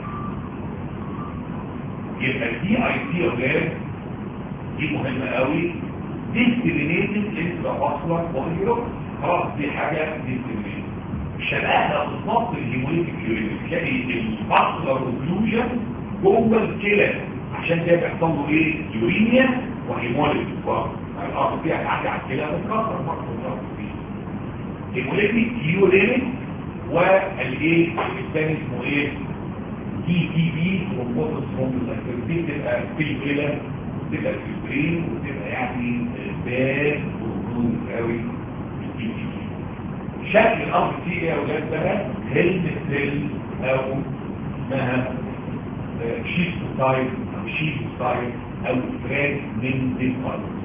يبقى الدي اي سي اولاد دي مهمه قوي ديسكريميتد انترافاسكولار بوليروك خلاص دي حاجه ديسكريميتد شبهها بالظبط الهيموليتيك يورينيك تلاقي الفاسكولار اوكلوجن جوه الكلى عشان ده بيحصل له ايه يورينيا وهيموليتيك الارض فيها تعدي على الكلى بتكسر برضه هيموليتيك يورينيك والايه الثاني اسمه ايه تي تي بي ترومبوتس ترومبوتس دي بتبقى في الكلى بتبقى في البرين وتبقى يعني باد وجود قوي التي تي بي شكل الارض فيه ايه يا اولاد بقى هيلث سيل او اسمها شيستوتايب او شيستوتايب او فراجمنتد فايبرز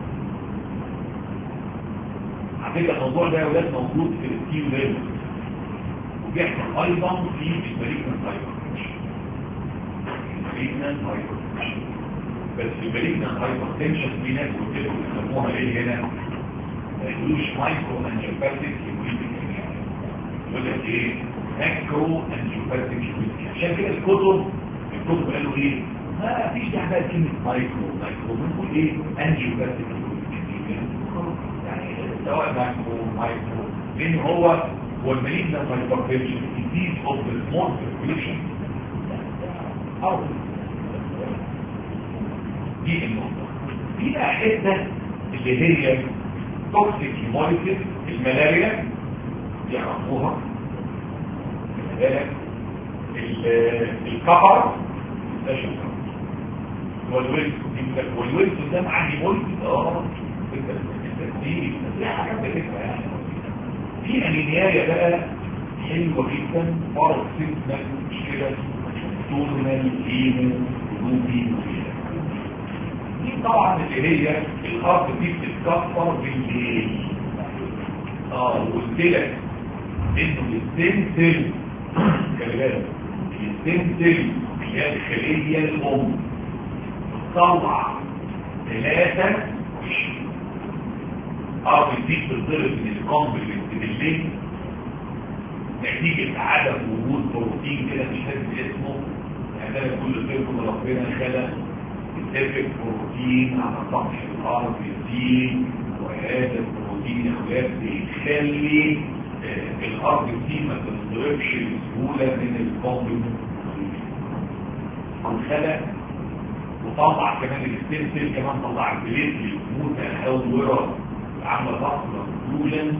على فكره الموضوع ده يا اولاد موجود في التيو ليفل وبيحصل ايضا في المالجنان فايبر المالجنان فايبر بس المالجنان فايبر تنشن في ناس قلت لهم بيسموها ايه هنا ما يقولوش مايكرو انجيوباثيك هيموليتيك يقول لك ايه ماكرو انجيوباثيك هيموليتيك عشان كده الكتب الكتب قالوا ايه ما فيش داعي بقى كلمه مايكرو مايكرو بنقول ايه انجيوباثيك هيموليتيك يعني سواء ماكرو مايكرو لان هو هو المالجنان فايبرتنشن disease of the small circulation او دي النقطه في بقى حته اللي هي توكسيك هيموليتيك الملاريا يعرفوها بالك الكفر ده شو والويلز والويلز ده مع هيموليتيك اه دي دي حاجات بتبقى يعني في انيميايا بقى حلوة جدا فرق سيزنال مش كده تورنال ايمو روبي دي طبعا اللي هي الارض دي بتتكسر بالليل اه وقلت لك انه الستيم سيل خلي بالك الستيم سيل هي الخليه الام بتطلع ثلاثة وعشرين ارض دي بتضرب من الكومبلمنت بالليل نتيجة عدم وجود بروتين كده مش لازم اسمه يعني ده كل خيركم ربنا خلق يتفق بروتين على سطح الارض يزيد وهذا البروتين يا اخوات بيخلي آه الارض دي ما تنضربش بسهوله من الكومبلمنت وخلق وطلع كمان الستيم سيل كمان طلع البليتلي متهوره عامله ضغط مقبولا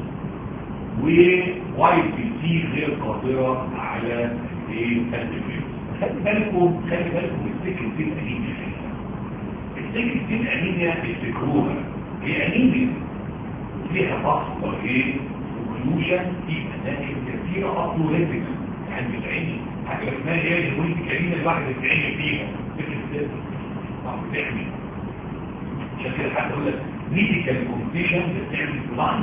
وواي بي سي غير قادرة على التدريب خلي بالكم خلي بالكم السكر دي الانيميا السكر دي الانيميا افتكروها هي انيميا فيها فصل ايه اوكلوجن في مناطق كثيرة اطوليتك واحد بيتعمل حاجه اسمها ايه الهويه الكريمه الواحد بيتعمل فيها فكره السر طب بتعمل عشان كده حد يقول لك ميديكال كومبيشن بتعمل بلاند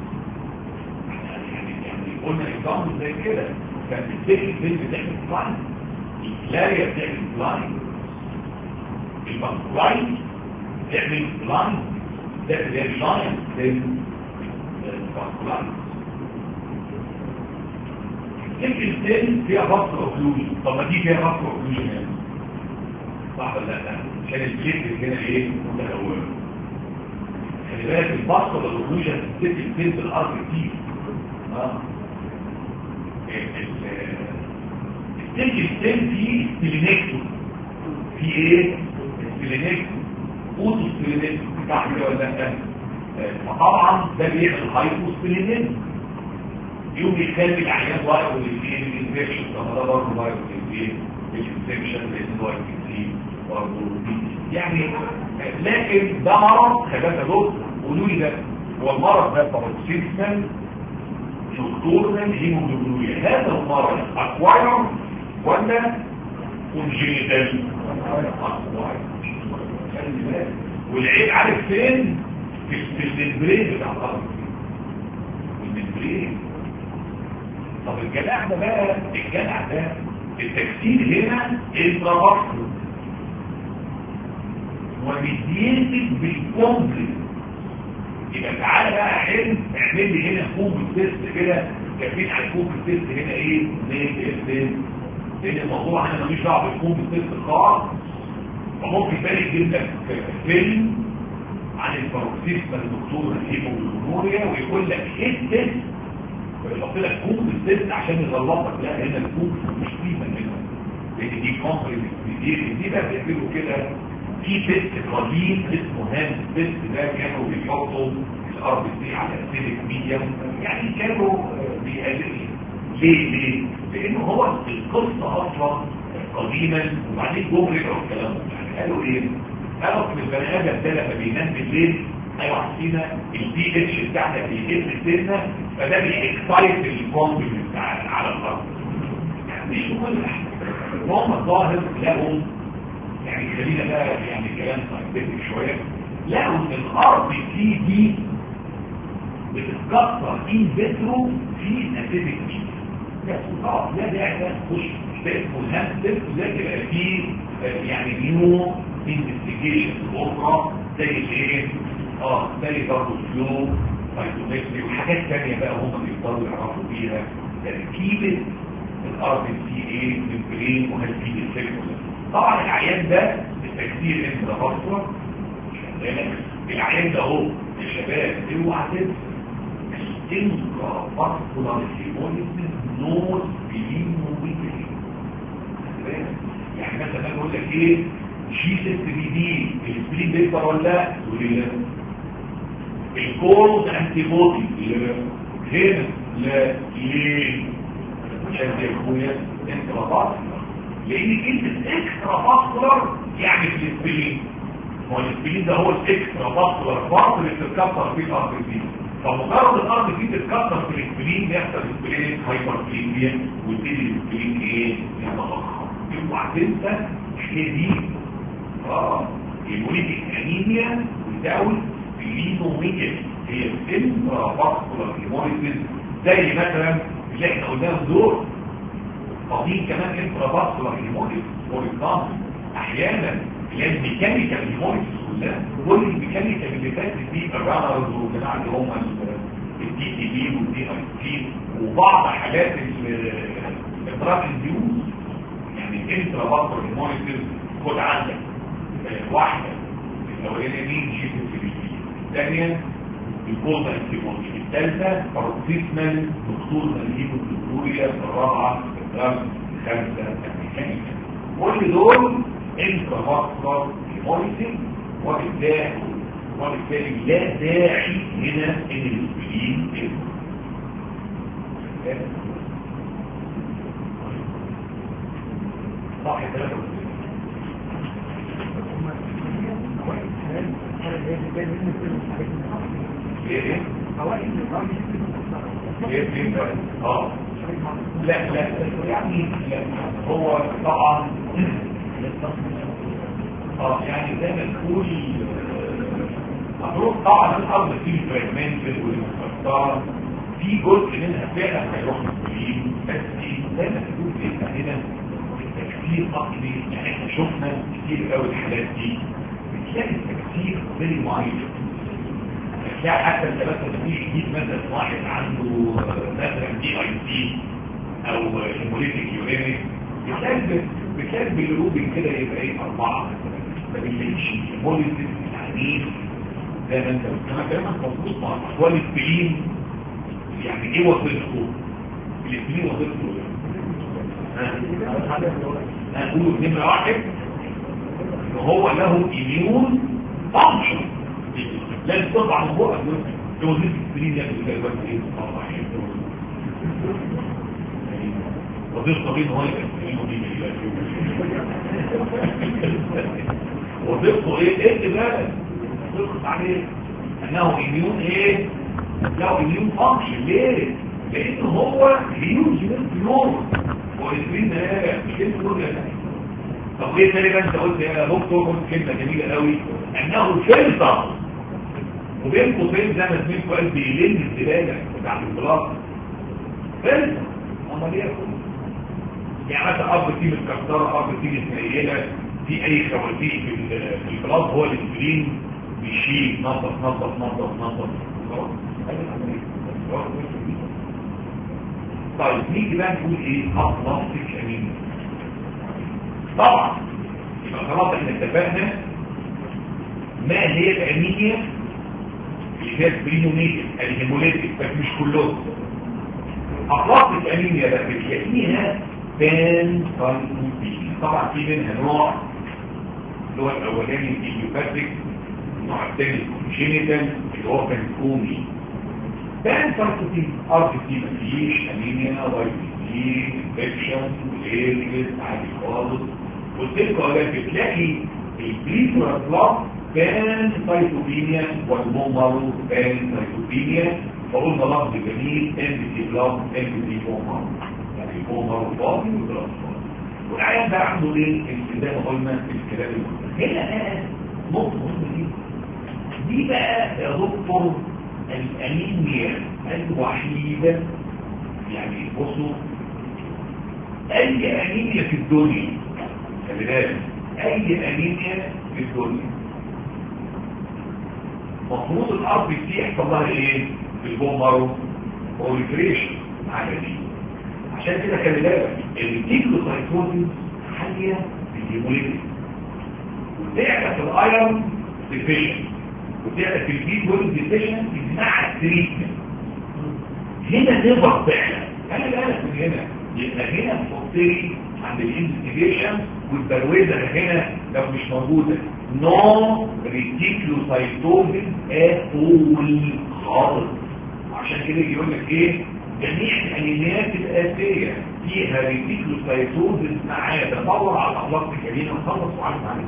يعني يعني قلنا اكزامبل زي كده كانت السيكل بيل بتعمل بلاند الكلاريا بتعمل بلاند البنكرايت بتعمل بلاند ده اللي هي اللاين للبنكرايت السيكل بيل فيها بطل اوكلوجن طب ما دي فيها بطل اوكلوجن يعني صح ولا لا عشان البليت هنا ايه متلونه خلي بالك البطل الاوكلوجن السيكل بيل في الارض كتير اه السيكل بيل فيه سبلينكتو في ايه سبلينكتو اوتو سبلينكتو صح كده ولا لا فطبعا ده بيعمل هايبو سبلينكتو يوم يخلي العيان واقع والانفكشن طب ده برضه واقع الانفكشن لان هو كتير برضه يعني لكن ده مرض خلاك دول قولوا لي ده هو المرض ده بروكسيسمال نكتورنال هيموجلوبينوريا هذا المرض اكواير ولا كونجينيتال اكواير والعيب عارف فين في الممبرين بتاع الارض الممبرين طب الجدع ده بقى الجدع ده التكسير هنا انترافاسكولار ومديتد بالكومبلكس يبقى تعالى بقى حلم اعمل لي هنا كوب تيست كده كاتبين على الكوب تيست هنا ايه زي ايه لان الموضوع انا ماليش دعوه بالكوب تيست خالص فممكن بالك جدا فيلم عن البروكسيسما الدكتور الهيموجلوبينوريا ويقول لك ايه التيست ويحط لك كوب التيست عشان يغلطك لا هنا الكوب مش قيمه هنا لان دي كومبلكس دي دي بقى بيعملوا كده في تيست قديم اسمه هاند تيست ده كانوا بيحطوا الارض دي على اسيدك ميديم يعني كانوا بيقللوا ليه ليه لانه هو القصه اصلا قديما وبعدين جم رجعوا الكلام يعني قالوا ايه قالوا ان البني ادم ده لما بينام بالليل ايوه عارفين البي اتش بتاعنا بيقل سنه فده بيكسايت الكومبلكس بتاع على الارض يعني مش كل هم الظاهر لهم يعني خلينا بقى يعني كلام ساينتفك شويه لقوا ان الارض دي دي بتتكسر ان فيترو في اسيدك ميت بس اه لا داعي بقى تخش ده اسمه الهاند تيست ده تبقى فيه يعني نيو انفستيجيشن اخرى زي الايه اه زي برضه فلو سايتومتري وحاجات ثانيه بقى هم بيقدروا يعرفوا بيها تركيبه الارض دي ايه ممبرين وهل في ديفكت طبعا العيان ده التكسير انت بصر العيان ده اهو يا شباب اوعى تنسى الانترا باسكولار هيموليسيس نوت بليموميتري يعني مثلا اقول لك ايه شي 6 بي دي السبرين بيكبر ولا لا تقول لي لا الكولد انتي بودي لا هنا لا ليه عشان يا اخويا انترا باسكولار لان كلمه اكسترا باسكولار يعني في الاسبرين هو الاسبرين ده هو الاكسترا باسكولار بارت اللي بتتكسر فيه الارض دي فمجرد الارض دي تتكسر في الاسبرين يحصل اسبرين هايبر كليميا ويبتدي الاسبرين ايه يتضخم اوعى تنسى هي دي اه البوليتيك انيميا وتاول الليموميجا هي الانترا باسكولار هيموليسيس زي مثلا اللي احنا قلناهم دول قضيب كمان انترا باسكولار هيموليسيس فور اكزامبل احيانا اللي هي الميكانيكال هيموليسيس كلها كل الميكانيكال اللي فاتت دي الرانرز والجماعه اللي هم الدي تي بي والدي اي تي وبعض حالات الادراك الديوز يعني انترا باسكولار هيموليسيس خد عندك واحده الاولانيه مين جي في الثانيه الكوزا الانتيبودي الثالثه بروكسيسمال دكتور نجيب الدكتوريا الرابعه الرابعه الخامسه الميكانيكا كل دول انترافاسكولار هيموليسيس وبالتالي وبالتالي لا داعي هنا ان الاسبرين صح ثلاثة ايه ايه ايه ايه اه لا لا يعني لا هو طبعا اه يعني زي ما تقول مفروض طبعا الارض فيه فراجمنتد والمكسره في جزء منها فعلا هيروح للكلين بس زي ما تقول احنا هنا التكسير اصلي يعني احنا شفنا كتير قوي الحالات دي بتلاقي التكسير فيري معين هتلاقي حتى انت مثلا في جديد مثلا واحد عنده مثلا دي اي سي او هيموليتيك يورينيك بتلاقي بتلاقي بالروبين كده يبقى ايه اربعه مثلا ما بتلاقيش هيموليتيك عنيف زي ما انت قلت انا كلامك مظبوط مع احوال السبلين يعني ايه وظيفته الاسبلين وظيفته هنقول نمرة واحد ان هو له ايميون فانكشن لازم تطلع من بقى ده وظيفه السبلين يعني كده دلوقتي ايه طبعا وظيفته طبيعي ان هو يبقى وظيفته ايه ايه اللي بالك وظيفته عليه انه ايميون ايه له ايميون فانكشن ليه لان هو هيوج من نور والاسبرين ده مش كلمه نور يا طب ليه تقريبا انت قلت يا دكتور قلت كلمه جميله قوي انه فلتر وبين قوسين زي ما سميت قال بيلم الزباله بتاع البلاط فلتر امال ايه يعني مثلا ارض فيه متكسره ارض فيه متنيله في اي خواتيم في في البلاط هو الاسبرين بيشيل نظف نظف نظف نظف طيب نيجي بقى نقول ايه اطلاسك امين طبعا يبقى خلاص احنا اتفقنا ما هي الانيميا اللي هي البرينونيتد الهيموليتيك بس مش كلهم اطلاسك انيميا بقى بتلاقيها بان سايتوبينيا طبعا في منها نوع اللي هو الاولاني الايوباتيك النوع الثاني الكونجينيتال اللي هو كان كومي بان سايتوبينيا ار تي مفيش انيميا واي تي انفكشن وليلز عادي خالص والتلك اولاد بتلاقي البريفرال بلوك بان سايتوبينيا والمومر بان سايتوبينيا فقلنا لفظ جميل ام تي بلوك ام تي مومر يعني مومر فاضي وبلوك فاضي والعيان ده عنده ايه زي ما قلنا في الكلام هنا بقى نقطه مهمه دي دي بقى يا دكتور الانيميا الوحيده يعني بصوا اي انيميا في الدنيا خلي بالك اي انيميا في الدنيا مفروض الارض دي يحصل لها ايه بالبومبارو اوليفريشن على دي عشان كده خلي بالك الديكلوسايتوزيس حاليه بالهيموليتيك وتعرف الايرون ديفيشن وتعرف البي 12 ديفيشن مع التريتمنت هنا نقدر فعلا خلي بالك من هنا يبقى هنا نحطلي عند الانفستيجيشن والبرويزه هنا لو مش موجوده نو ريتيكلوسايتوزيس اول خالص عشان كده يقول لك ايه جميع الانيميات الاساسيه فيها ريتيكلوسايتوزيس معاه تدور على الاخلاق الكريمه وخلص وعلم عليه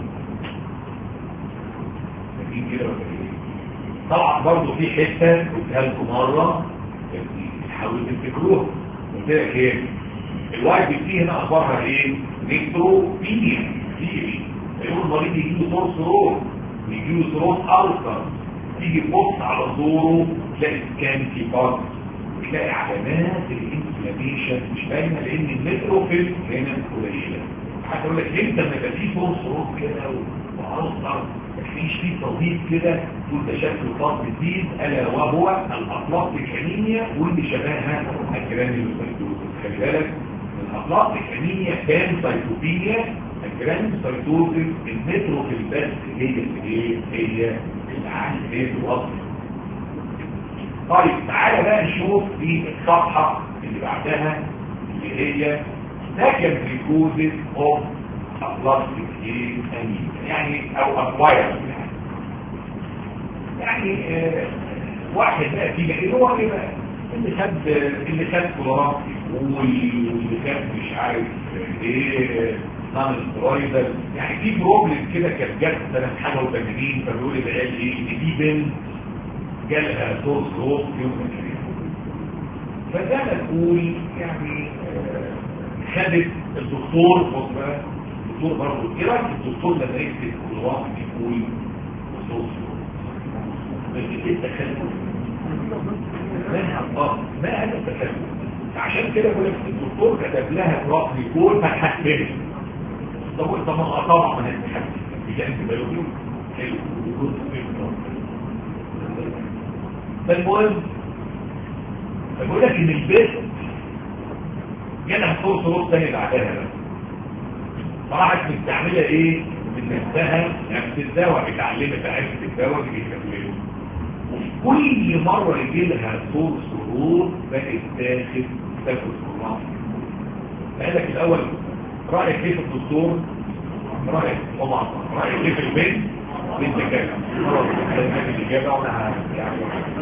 لكن كده ولا ايه طبعا برضه في حته قلتها لكم مره حاولوا تفتكروها قلت لك ايه الواحد بيجي هنا اخبارها ايه نيتروبينيا تيجي يقول المريض يجي له صوت صوت يجي له صوت ارثر تيجي تبص على صوره تلاقي سكان في بارك تلاقي علامات الانفلاميشن مش باينه لان النيتروفيل هنا قليله حتى يقول لك انت لما يبقى فيه صوت صوت كده وارثر مفيش فيه تضييق كده تقول ده شكل خاص جديد الا وهو الاطلاق الكانيميا واللي شبهها الجرانيولوسايتوزس خلي بالك الاطلاق الكانيميا كان سايتوبينيا الجرانيولوسايتوزس النيتروفيل بس هي ايه هي العالم هي الوصف طيب تعالى بقى نشوف في الصفحه اللي بعدها اللي هي second precaution of aplastic anemia يعني او acquired يعني آه واحد بقى فينا اللي هو ايه بقى اللي خد اللي خد كولورات واللي خد مش عارف ايه نعمل سترويدال يعني في بروبلم كده كانت جت سنه 85 فبيقول العيال ايه دي بنت جالها سورس روز يوم فده نقول يعني خدت الدكتور بص الدكتور برضه ايه رايك الدكتور لما يكتب كل واحد يقول وصوص بس ايه التخلف اه ما هذا التخلف عشان كده بقول لك الدكتور كتب لها رقم يقول فحسنت طب طب ما طبعا ما هتتحسن بجانب بيولوجي حلو فالمهم بقول لك ان البيت جالها صوت صوت تاني بعدها بقى طلعت مستعمله ايه من نفسها نفس الدواء اتعلمت عرفت الدواء اللي بيستعمله وكل مره يجي لها صوت سرور بقت تاخد تاخد سرور قال لك الاول رايك ايه في الدكتور رايك طبعا رايك ايه في البنت بنت كده الاجابه وانا يعني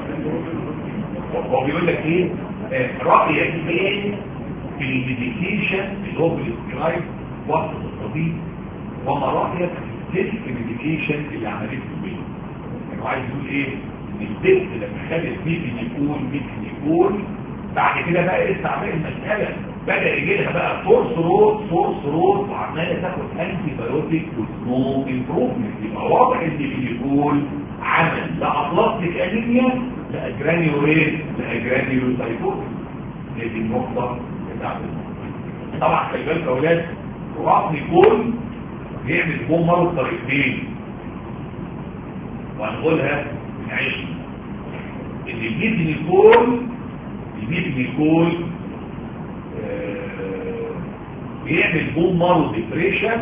هو بيقول لك ايه رايك ايه في الميديكيشن اللي هو بالسكرايب وقت الطبيب وما رايك في الميديكيشن اللي عملته البنت يعني هو عايز يقول ايه ان البنت لما خدت ممكن يكون ممكن يكون بعد كده بقى لسه عمال المساله بدا يجي لها بقى فورس رود فورس رود وعماله تاخد انتي بايوتيك وسنو امبروفمنت يبقى واضح ان بيقول عمل لا اطلقتك انيميا لا جرانيوليت لا جرانيولوسايتوز هي دي النقطه بتاعت طبعا خلي بالك يا اولاد رقم يكون بيعمل بومر بطريقتين وهنقولها نعيش ان الجسم يكون الجسم يكون بيعمل بوم مارو ديبريشن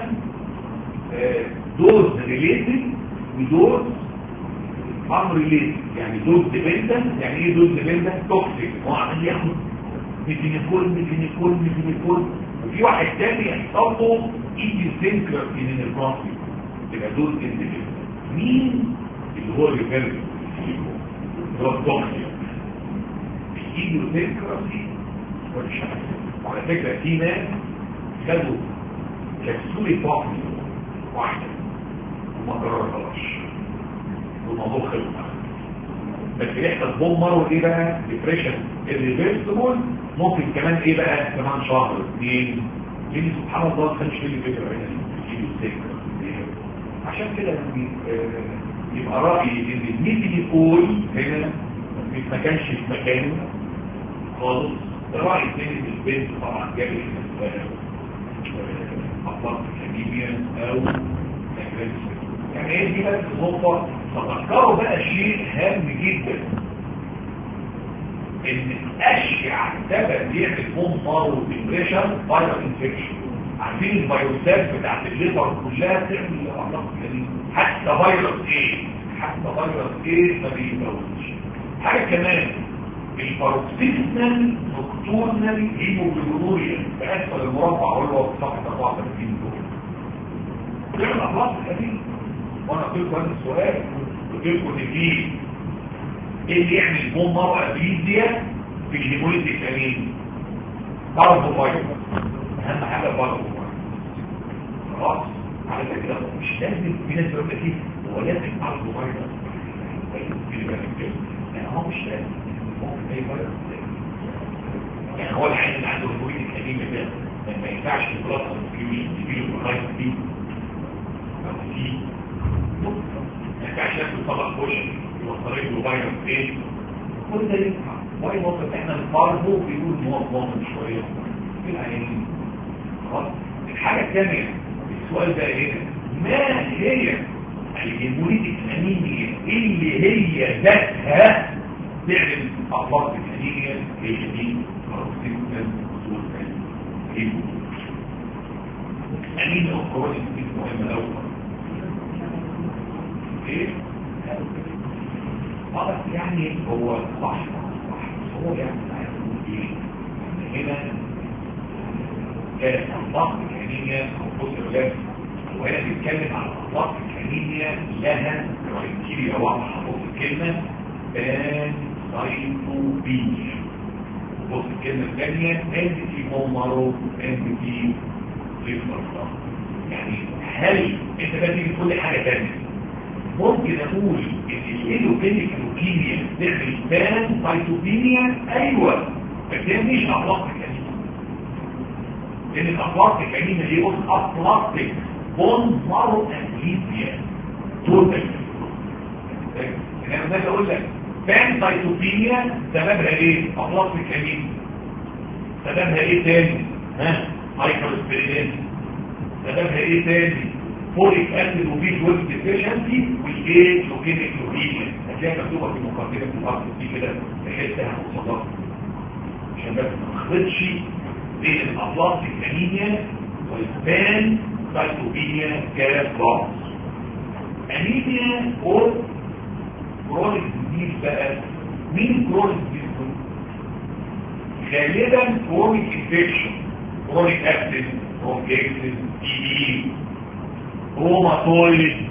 دوز ريليتد ودوز ان ريليتد يعني دوز ديبندنت يعني ايه دوز ديبندنت توكسيك هو عمال ياخد ميثينيكول ميثينيكول ميثينيكول وفي واحد تاني يحصل له ايديوسينكراسي من البرونكي يبقى دوز انديبندنت مين اللي هو الريفيرس اللي هو التوكسيك الايديوسينكراسي والشمس وعلى فكرة في ناس خدوا كبسولة طاقم واحدة وما قررتهاش والموضوع خلص بس يحصل بومر وايه بقى ديبريشن الريفيرسبل ممكن كمان ايه بقى كمان شهر اثنين لان سبحان الله ما كانش لي فكره هنا عشان كده يبقى رايي ان الميدي يقول هنا ما كانش في مكانه خالص الرأي الثاني في البنت طبعا جاب أطلاق الكيمياء أو يعني ايه دي بس نقطة تذكروا بقى شيء هام جدا ان اشيع سبب يعمل بوم مارو ديبريشن فايروس انفكشن عارفين الفيروسات بتاعت الليبر كلها تعمل اطلاق الكيمياء حتى فيروس ايه حتى فيروس ايه ما بيموتش حاجة كمان الباروكسيزمال نوكتورنال هيموجلوريا بأسفل المربع هو في صفحة 34 دول بيعمل أخلاص الحديث وأنا قلت لكم هذا السؤال قلت لكم إن في إيه اللي يعمل بوم مرة أبيزيا في الهيموليتيك أمين باربو فايروس أهم حاجة باربو فايروس خلاص على فكرة مش لازم في ناس يقول لك إيه هو لازم باربو فايروس يعني هو مش لازم يعني هو العين اللي عنده الهوية الكريمة ده ما ينفعش البلاطة الكيمي تجيله بخيط دي أو دي ما ينفعش ياكل طبق كوش يوصلين له فيروس ايه كل ده ينفع واي موقف احنا نقاربه بيقول ان هو ضامن شوية في العينين خلاص الحاجة الثانية السؤال ده ايه ما هي الهيموليتيك انيميا اللي هي ذاتها تعمل أطلاق الكنية هي دي كاروسيكتال وصول كنية أمين الأخرى دي مهمة أولا إيه؟ طبعا يعني هو صح صح هو يعني عايز يقول إيه؟ هنا كانت أطلاق الكنية أو فوسيولات وهنا بيتكلم عن أطلاق الكنية لها كرايتيريا واضحة في الكلمة بان سايتوبينيا بص الكلمة الثانية ان في مومرو ان في ريفلكس يعني هل انت بقى تيجي كل حاجة ثانية ممكن اقول ان الايلوبينيك لوكيميا تعمل بان سايتوبينيا ايوه بس هي مش ابلاستيك انيميا لان الابلاستيك انيميا دي قلت ابلاستيك بون مارو انيميا توتال انا بدات اقول لك فان سايتوبينيا سببها ايه ابلاستيك انيميا سببها ايه تاني ها هايبرسبيرينيز سببها ايه تاني فوليك اسيد وبي 12 ديفيشنسي والايه لوكيميك لوكيميا هتلاقيها مكتوبه في مقدمه الاصل دي كده تحسها مصدره عشان بس ما نخلطش بين الابلاستيك انيميا والسبان سايتوبينيا كلاس انيميا اور كرونيك ديزيز بقى مين كرونيك ديزيز غالبا كرونيك انفكشن كرونيك اسيد برونكيتس تي بي روماتويد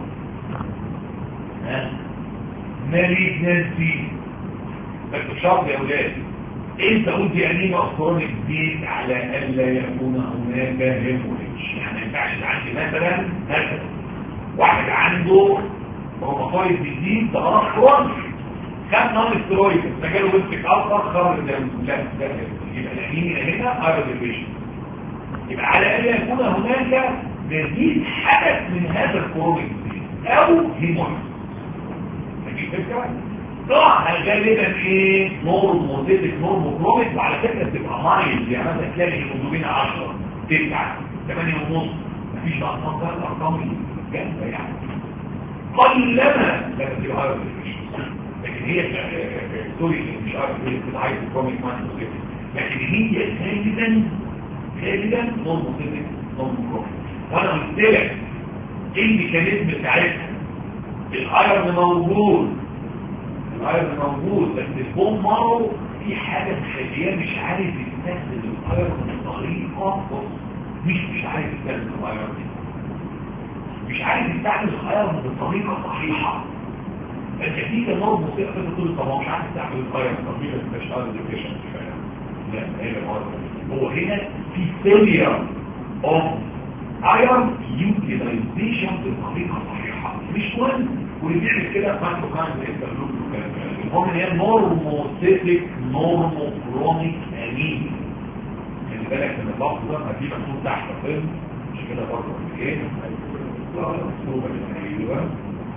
ماليجنسي بس شرط يا اولاد انت قلت انيميا كرونيك ديز على الا يكون هناك هيموريج يعني ما ينفعش عندي مثلا مثلا واحد عنده روماتويد ديزيز ده مرض كرونيك خد نون سترويد فجاله بنتك اكبر خرج الدم لا ده يبقى الانيميا هنا ايروديفيشن يبقى على الاقل يكون هناك مزيد حدث من هذا الكرونيك او هيموريج دي فكره طبعا غالبا ايه نورمو زيتك نورمو كرونيك وعلى فكره بتبقى مايل يعني مثلا تلاقي الهيموجلوبين 10 9 8 ونص مفيش بقى ارقام ارقام جامده يعني قلما لما تبقى ايروديفيشن لكن هي سوري مش عارف ايه بتعيط كروميك مان لكن هي غالبا غالبا نورموتيفيك نورموكروميك وانا قلت لك ايه الميكانيزم بتاعتها الايرن موجود الايرن موجود بس البوم مارو في حاجه مخليه مش عارف يستخدم الايرن بطريقه مش مش عارف يستخدم الايرن مش عارف يستعمل الايرن بطريقه صحيحه النتيجة نوع موسيقى في طول طبعا مش عارف تعمل القاية طبيعة استشعار الديفيشن لا هي هو هنا في failure of iron utilization بطريقة صحيحة مش مهم واللي بيعمل كده فانتو كان بيستغلوك المهم ان هي نورموسيتك نورموكرونيك انيميا خلي بالك من اللفظ ده هتجيب مكتوب تحت فيلم مش كده برضه ايه؟ لا مكتوبة ايوه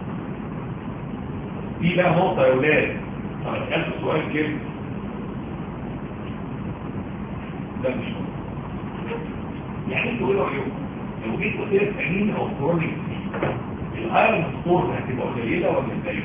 دي بقى نقطة يا ولاد انا سألت سؤال كده ده مش نقطة يعني انتوا ايه رأيكم لو جيت قلت لك انين او كرونيك الايرون ستور هتبقى قليلة ولا قليلة؟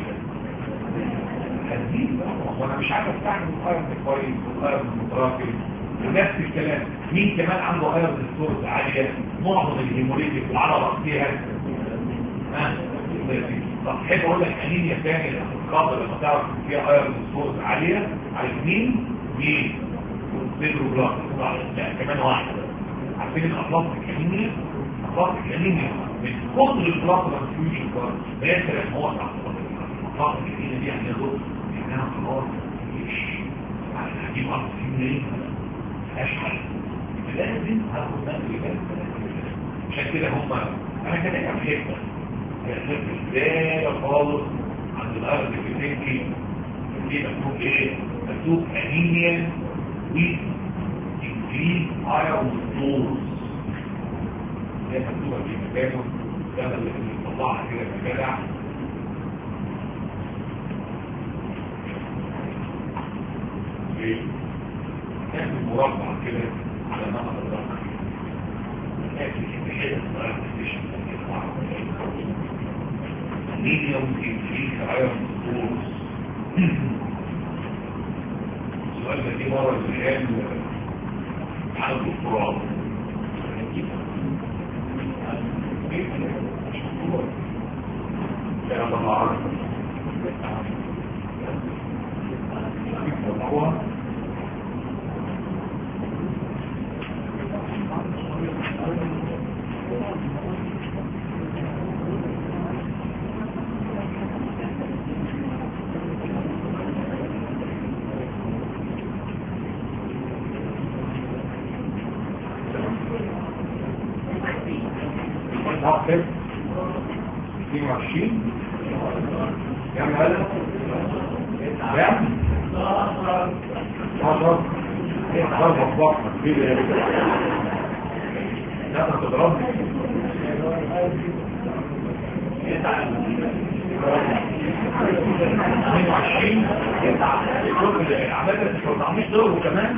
هتزيد بقى وانا مش عارف استعمل الايرون كويس والايرون متراكم ونفس الكلام مين كمان عنده ايرون ستورز عالية معظم الهيموليتيك العرب فيها ها طب حلو اقول لك انيميا ثانيه الخاطر لما تعرف فيها ايرون ستورز عاليه على مين مين سيدرو بلاك لا كمان واحده عارفين الاطلاق الانيميا الاطلاق الانيميا من كتر البلاك ترانسفيوجن كارد مثلا هو الاطلاق الانيميا دي يعني يضر يعني انا خلاص مش هجيب ارض سنين ملهاش حل لازم هاخد نقل عشان كده هم انا كده كان حته ازاي خالص عند الارض في تنكي دي مكتوب ايه مكتوب انيميا ويز انكريز ايرون ستورز هي مكتوبه في مكانه ده اللي بنطلعها كده في الجدع كان مربع كده على نمط الرقم لكن في حته صغيره ستيشن medium increase iron stores السؤال ده دي مرة الآن على الدكتوراه لا طبعا واحد 22 كم هذا؟ كم؟ 10 ايه ضربة بطنك كده لا ما تضربني يتعب 22 يتعب العمالة مش مطعميش ضربه كمان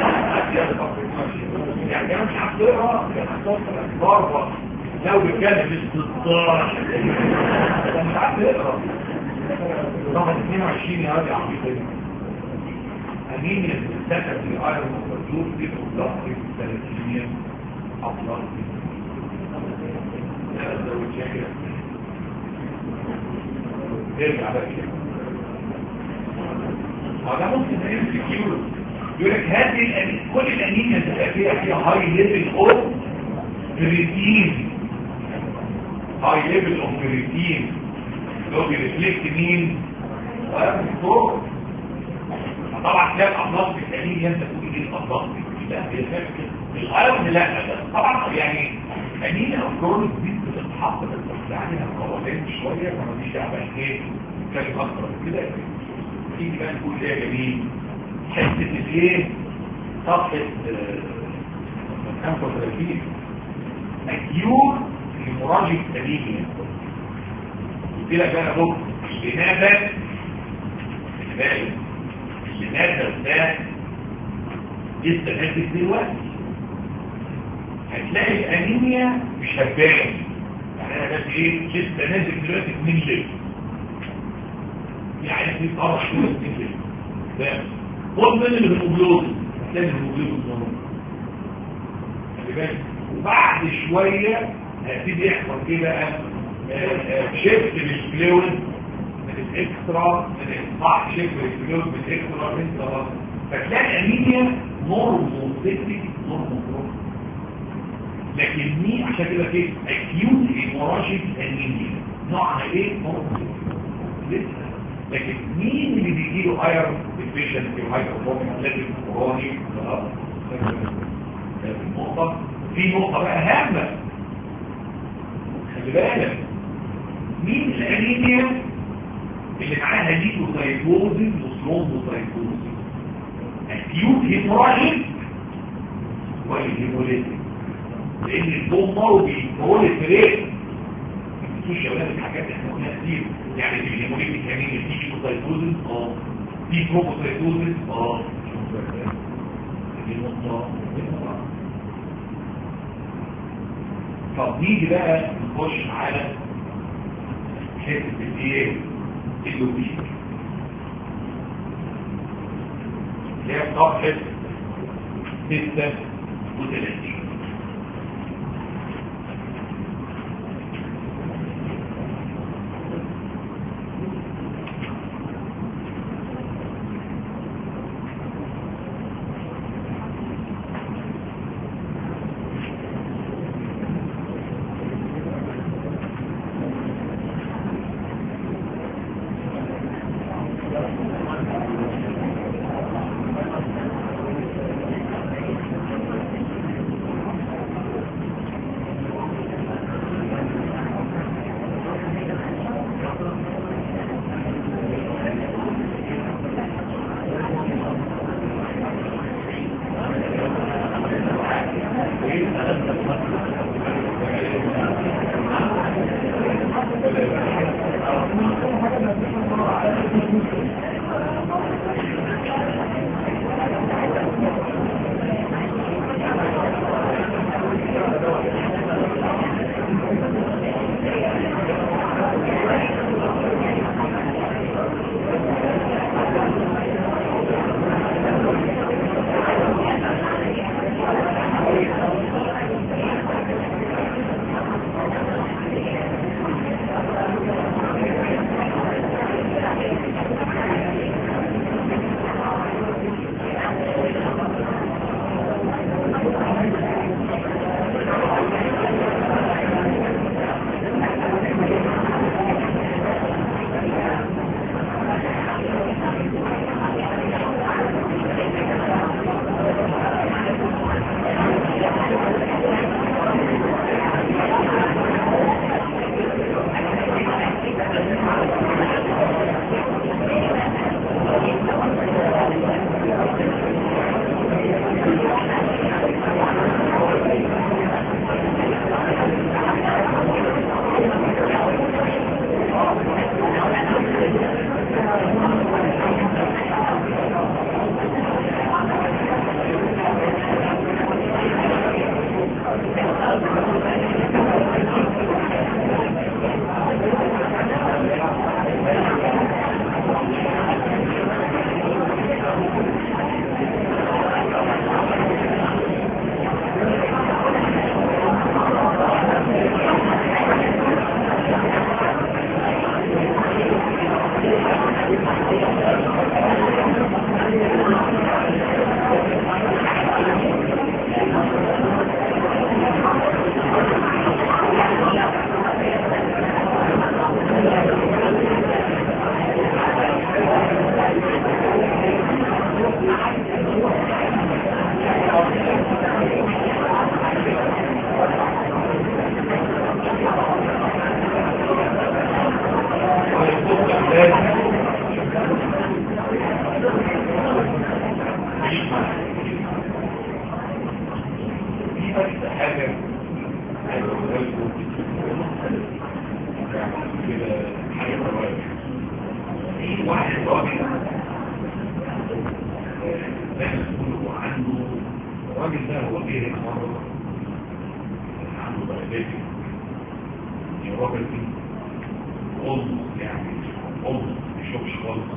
يعني كمان مش عارف تقرا ضربة لو بيتكلم مش 16 مش عارف تقرا رقم 22 يا راجل عبيطين أمين يتذكر في آية المفروض في مطلق في الثلاثينية أفضل لا أزود شاكرا ارجع بقى كده هذا ممكن نعمل سكيور يقول لك هذه الأنين كل الأنيميا تبقى فيها فيها هاي ليفل اوف بريتين هاي ليفل اوف بريتين اللي هو بيرفلكت مين؟ فوق طبعا تلاقي الأطلاق في التأليل انت تقول ايه الأطلاق دي لا هي الأرض لا طبعا يعني أنينا أفكار دي بتتحط بس عليها قوانين شوية فما ديش دعوة ايه كلمة أكتر من كده تيجي بقى نقول ايه يا جميل حتة الايه صفحة 35 أكيور لمراجع تأليل قلت لك بقى اهو لماذا بالك لماذا ده لسه نازل دلوقتي هتلاقي الانيميا مش هتبان يعني انا بس ايه لسه نازل دلوقتي 2 لتر يعني في طرح كده 2 لتر ده خد من الهيموجلوبين هتلاقي الهيموجلوبين ضرب خلي بالك وبعد شويه هيبتدي يحصل ايه بقى شيفت للفلويد من الاكسترا من الاصبع شيفت للفلويد من الاكسترا انترا فتلاقي انيميا نورموسيتي نورموسيتي لكن مين عشان كده كده اكيوت هيموراجيك انيميا نوعها ايه نورموسيتي لسه لكن مين اللي بيجي له ايرون ديفيشنسي وهايبوفوميك لازم كوروني نقطه في نقطه بقى هامه خلي بالك مين الانيميا اللي معاها ليكوسايتوزيس وثرومبوسايتوزيس اكيوت هيموراجيك ولا هيموليتيك لان البوم مارو بيبروليفريت مش يا ولاد الحاجات اللي احنا قلناها كتير يعني في الهيموليتيك يعني في ليكوسايتوزيس اه في ثرومبوسايتوزيس اه دي نقطه طب نيجي بقى نخش على حته الايه اللوبيك اللي هي صفحه 36 بروبرتي اولموست يعني اولموست ما بيشوفش خالص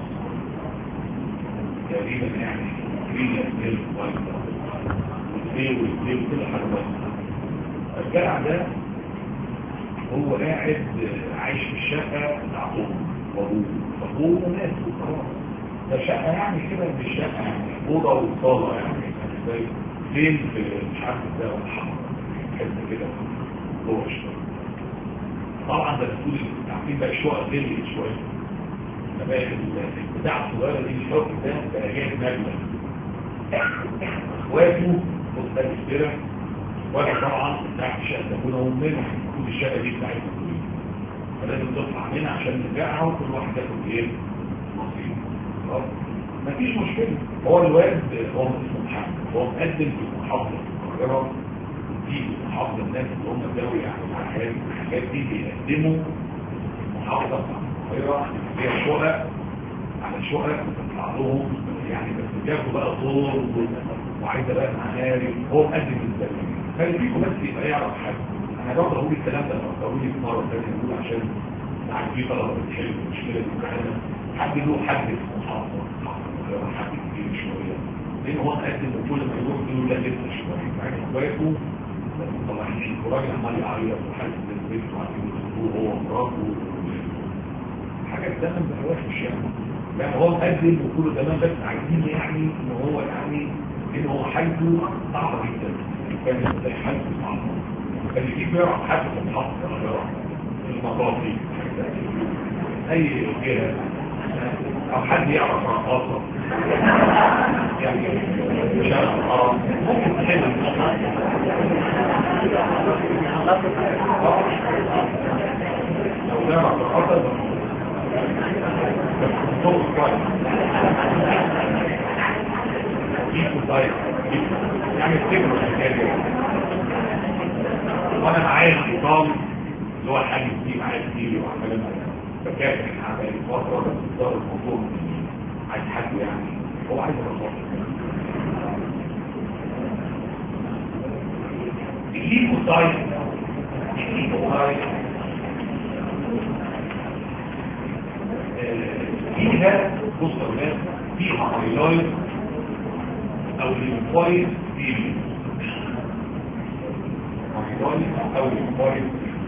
تقريبا يعني كريا سيل وايتر والسيل والسيل كل حاجه وايتر الجدع ده هو قاعد عايش في الشقه بتاع امه وابوه وابوه مات وخلاص ده شقه يعني كده مش شقه يعني اوضه وصاله يعني زي فين في مش عارف ده ولا حمر حته كده جوه الشقه طبعا ده بتقول عارفين بقى الشقق غليت شويه فبقى البتاع الصغيره دي الشقق ده بقى جايب مبلغ اخواته خد بالك كده وانا طبعا تحت شقه ابونا وامنا المفروض الشقه دي بتاعتنا كلنا فلازم تطلع منها عشان نبيعها وكل واحد ياخد ايه نصيب خلاص مفيش مشكله هو الواد هو اسمه محمد هو مقدم في محافظه القاهره في محافظه الناس اللي هم ذوي يعني الحاجات الحاجات دي بيقدموا محافظه القاهره فيها شقق على شقق بتطلع لهم يعني بس بياخدوا بقى طول وعايزه بقى معارف هو مقدم للزمن خلي فيكم بس يبقى يعرف حاجه انا برضه اقول الكلام ده لما اقول لك مره ثانيه اقول عشان ساعات في طلبه بتحل المشكله دي معانا حد له حد في المحافظه حد كبير شويه لان هو مقدم وكل ما يروح يقول لا لسه شويه معاك اخواته طالعين الراجل عمال يعيط وحاسس بالبيت وعايزين يدخلوه هو ومراته حاجه تمام ده وحش يعني لا هو مقدم وكله تمام بس عايزين يعني ان هو يعني ان هو حالته صعبه جدا كان ازاي حالته صعبه كان يجيب يعرف حد في المحطه في المطافي اي جهه او حد يعرف رقاصه يعني مش عارف اه ممكن تحل لو تعرف رقاصه بس صوت كويس جيبوا طيب يعني افتكروا الحكايه دي وانا معايا الخطاب اللي هو الحاج دي معايا كتير وعمال فكافح على الفتره ده الموضوع عايز حد يعني هو عايز الرصاص الليكوسايت الليكوسايت فيها بص يا ولاد فيها هايلايت او الليمفويد فيه هايلايت او الليمفويد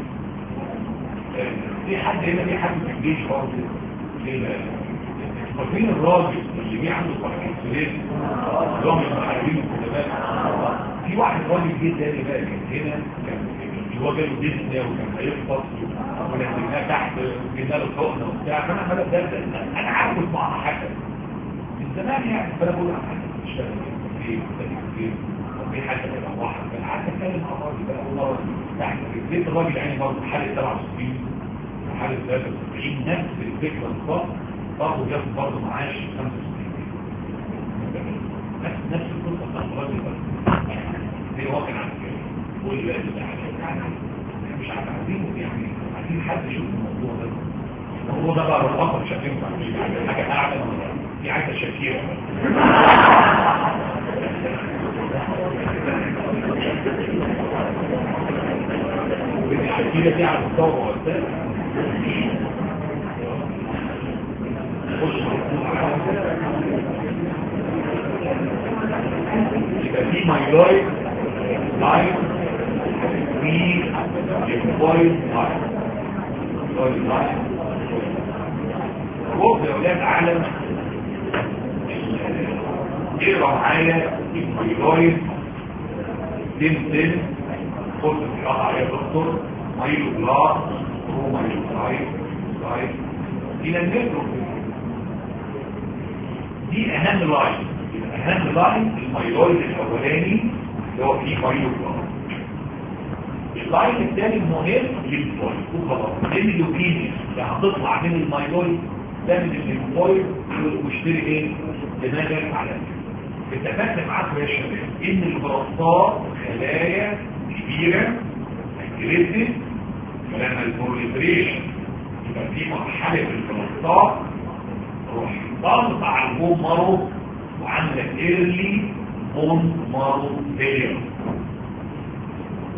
في حد هنا في حد في الجيش برضه ليه فاكرين الراجل اللي جه عنده باركنسونيز اللي هو من المحاربين القدماء في واحد راجل جه تاني بقى كان هنا كان اللي هو جاله ديسنيا وكان هيفطس ونزلناه تحت وجبنا له حقنه وبتاع فانا عمال ابدا انا عارف مع حاجه من زمان يعني فانا بقول على حاجه بتشتغل ايه ايه طب ايه حاجه كده واحد انا قعدت اتكلم مع الراجل بقى والله تحت لقيت الراجل يعني برضه حاله 67 وحاله 73 نفس الفكره بالظبط برضه جاب برضه معاش 65 نفس نفس القصه بتاعت الراجل ده زي هو كان عامل كده واللي بقى مش عارف عايزين يعني عايزين حد يشوف الموضوع ده الموضوع ده بقى رقم مش هتنفع حاجه اعلى دي عايزه شكيره الشكيره دي على مستوى مؤسسه يبقى في مايلويد لاين في ليمفويد لاين مايلويد لاين وقت يا اولاد عالم اقرا معايا المايلويد سن سن خد القطع يا دكتور مايلو بلاس برو مايلو لاين لاين الى النيترو دي اهم لاين اهم لاين المايلويد الاولاني اللي هو فيه مايلو بلاس اللاين الثاني المهم للفويد وخلاص لان اللوكيميا اللي هتطلع من المايلويد ده من الليمفويد واشتري ايه دماغك على اتفقت معاكم يا شباب ان البلاستات خلايا كبيره اجريسيف لما البروليفريشن يبقى في مرحله البلاستات تروح ضغط على البون مارو وعندك ايرلي بون مارو فيلير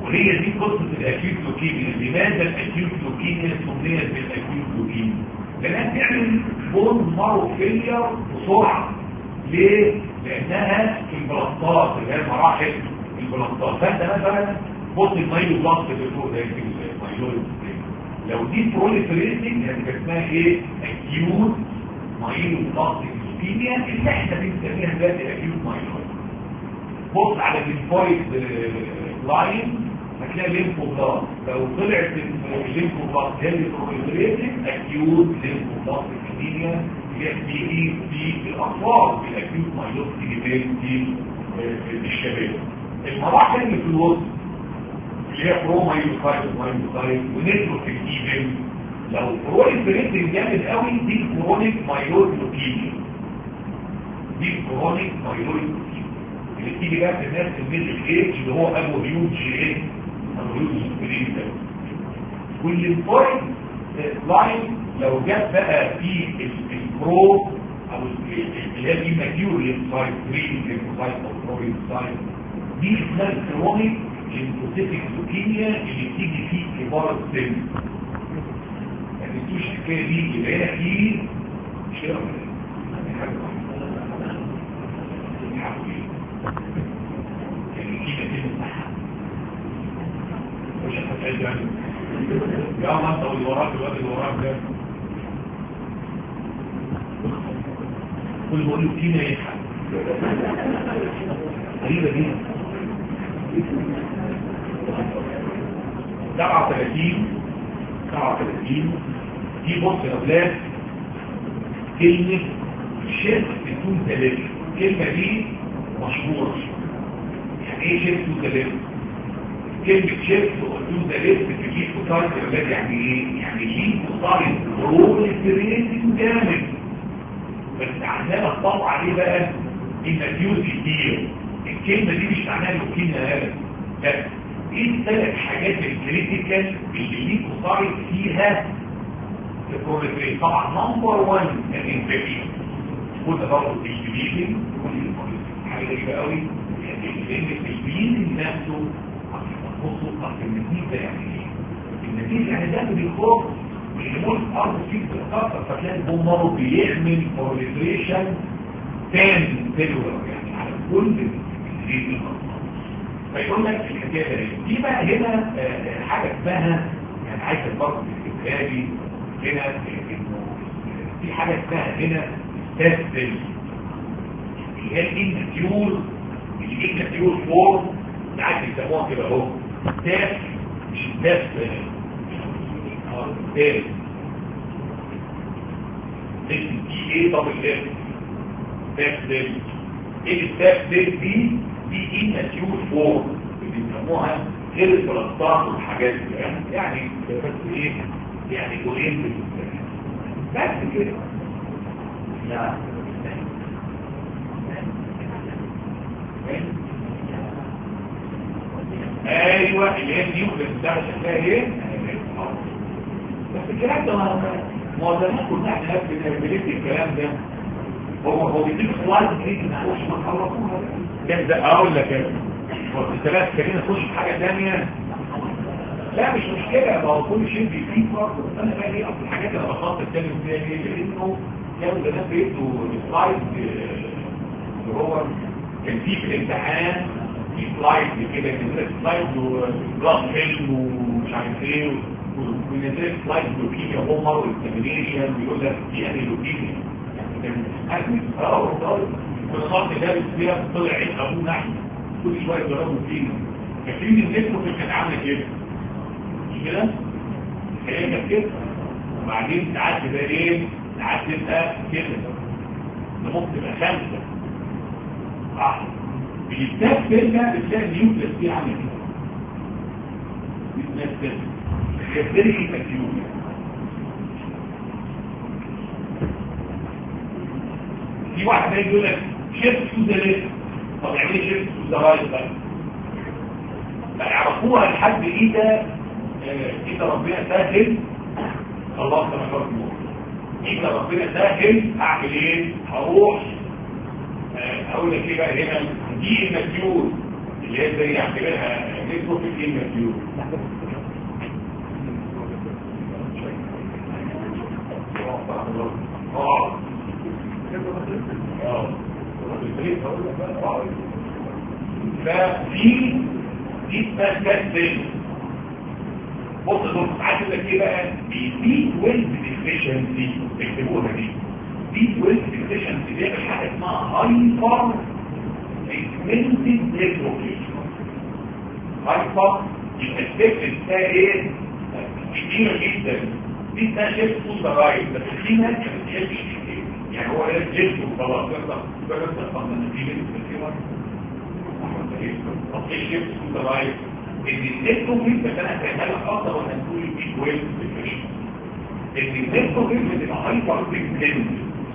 وهي دي قصة الاكيوت لوكيميا لماذا الاكيوت لوكيميا سميت بالاكيوت لوكيميا لانها بتعمل بون مارو فيلير بسرعة ليه؟ لانها البلطات اللي هي المراحل البلطات فانت مثلا بص المايلو بلانت اللي فوق ده المايلو لو دي بروليفريتنج هتبقى اسمها ايه؟ اكيوت مايلو بلانت لوكيميا اللي احنا بنسميها دلوقتي اكيوت مايلو بص على الليمفويد لاين هتلاقي ليمفوبلاست لو طلعت الليمفوبلاست هي اللي بروليفريتنج اكيوت ليمفوبلاست لوكيميا بيجي في الاطفال بالاكيوت مايلوس تيجي في الشباب المراحل اللي في الوسط اللي هي برو مايلوسايت ومايلوسايت ونترو في الايفن لو بروليفريتنج جامد قوي دي كرونيك مايلوس لوكيميا دي كرونيك مايلوس لوكيميا اللي بتيجي بقى في الناس الميدل ايج اللي هو ابو هيوج ايه ابو هيوج سبرين ده والليمفويد لاين لو جت بقى في البرو او اللي هي الماتيور ليمفوسايت بري ليمفوسايت او برو ليمفوسايت دي اسمها الكرونيك ليمفوسيتك لوكيميا اللي بتيجي في كبار السن ما تنسوش الحكايه دي اللي هنا في شيء مش هتعيد يعني يا الله انت واللي وراك الواد اللي وراك ده كل ما اقول له فينا يضحك غريبه دي 37 37 دي بص يا اولاد كلمه شيفت بدون ثلاثه الكلمه دي مشهوره يعني ايه شيفت بدون ثلاثه كلمة شيفت وقدوم ده ليست في الليف وطارد الولاد يعني ايه؟ يعني الليف وطارد بروليفريتنج جامد بس عندنا الطبع عليه بقى المديوز كتير الكلمة دي مش معناها لوكينا هذا لا ايه الثلاث حاجات الكريتيكال اللي الليف وطارد فيها البروليفريت طبعا نمبر 1 الانفكشن وده برضه الديستريبيوشن حاجة غريبة قوي لان البيين نفسه بصوا اصل النتيجة يعني ايه النتيجة يعني ده بيخوف بيموت ارض فيك بالخطر فتلاقي البومر بيعمل بوليفريشن تاني سيلولر يعني على كل الجديد فيقول لك الحكايه دي دي بقى هنا آه حاجه اسمها يعني عايز برضه تكتبها لي هنا انه في حاجه اسمها هنا تستل اللي هي الانتيول اللي هي الانتيول فورم ساعات يسموها كده اهو تاف مش تاف تاف اسم دي ايه طب الاف تاف دل ايه التاف دل دي دي ايه ماتيور فورم اللي بيسموها غير البلاستات والحاجات دي يعني بس ايه يعني جولين بس كده لا ايوه اللي هي النيوكليس بتاع شكلها ايه بس الكلام ده ما هو زمان كنا احنا بنعمل الكلام ده هو هو بيديك سلايد جديد ما تخش ما تخلصوها ده ده اقول لك ايه هو انت بقى خلينا نخش في حاجه ثانيه لا مش مشكله ما هو كل شيء بيفيد برضه انا بقى ايه اصل الحاجات اللي بخاطر الثاني فيها ايه لانه كانوا زمان بيدوا السلايد اللي هو كان فيه في الامتحان في سلايد كده كده سلايد وبلاك فيلم ومش عارف ايه ونزل سلايد لوكيميا هومر واكزامينيشن ويقول لك دي انهي لوكيميا يعني اه بالخط ده فيها طلع عين ابونا احمد كل شويه يضربوا فينا فاكرين النترو كانت عامله كده مش كده؟ هي كانت كده وبعدين ساعات تبقى ايه؟ ساعات تبقى كده ممكن تبقى خمسه صح الكتاب كلمة بتلاقي النيوكلس دي عامل كده بتنفذ يختلف التكيوم في واحد بقى يقول لك شيفت تو ذا ليفت طب يعني ايه شيفت تو ذا رايت بقى لا يعرفوها لحد ايه ده ايه ده ربنا سهل خلاص انا جربت ايه ده ربنا سهل اعمل ايه هروح اقول لك ايه بقى هنا دي المديول اللي هي زي اعتبرها نيتروفيل اماتيور اه اه ففي دي اسمها بص دول عارف لك ايه بقى بي 12 ديفيشنسي اكتبوها دي بي 12 ديفيشنسي بيعمل حاجه اسمها هايبر بيجمنتد نيتروفيشن هايبر يبقى السيف بتاعها ايه كتير جدا دي اسمها شيفت تو ذا رايت بس في ناس ما بتحبش كتير يعني هو قال جيفت وخلاص يلا يبقى بس تفضل في بنت طب ايه شيفت تو ذا رايت ان النيتروفيل بس انا هفهمها لك اكتر وانا هنقول البي 12 ديفيشن ان النيتروفيل بتبقى هايبر بيجمنتد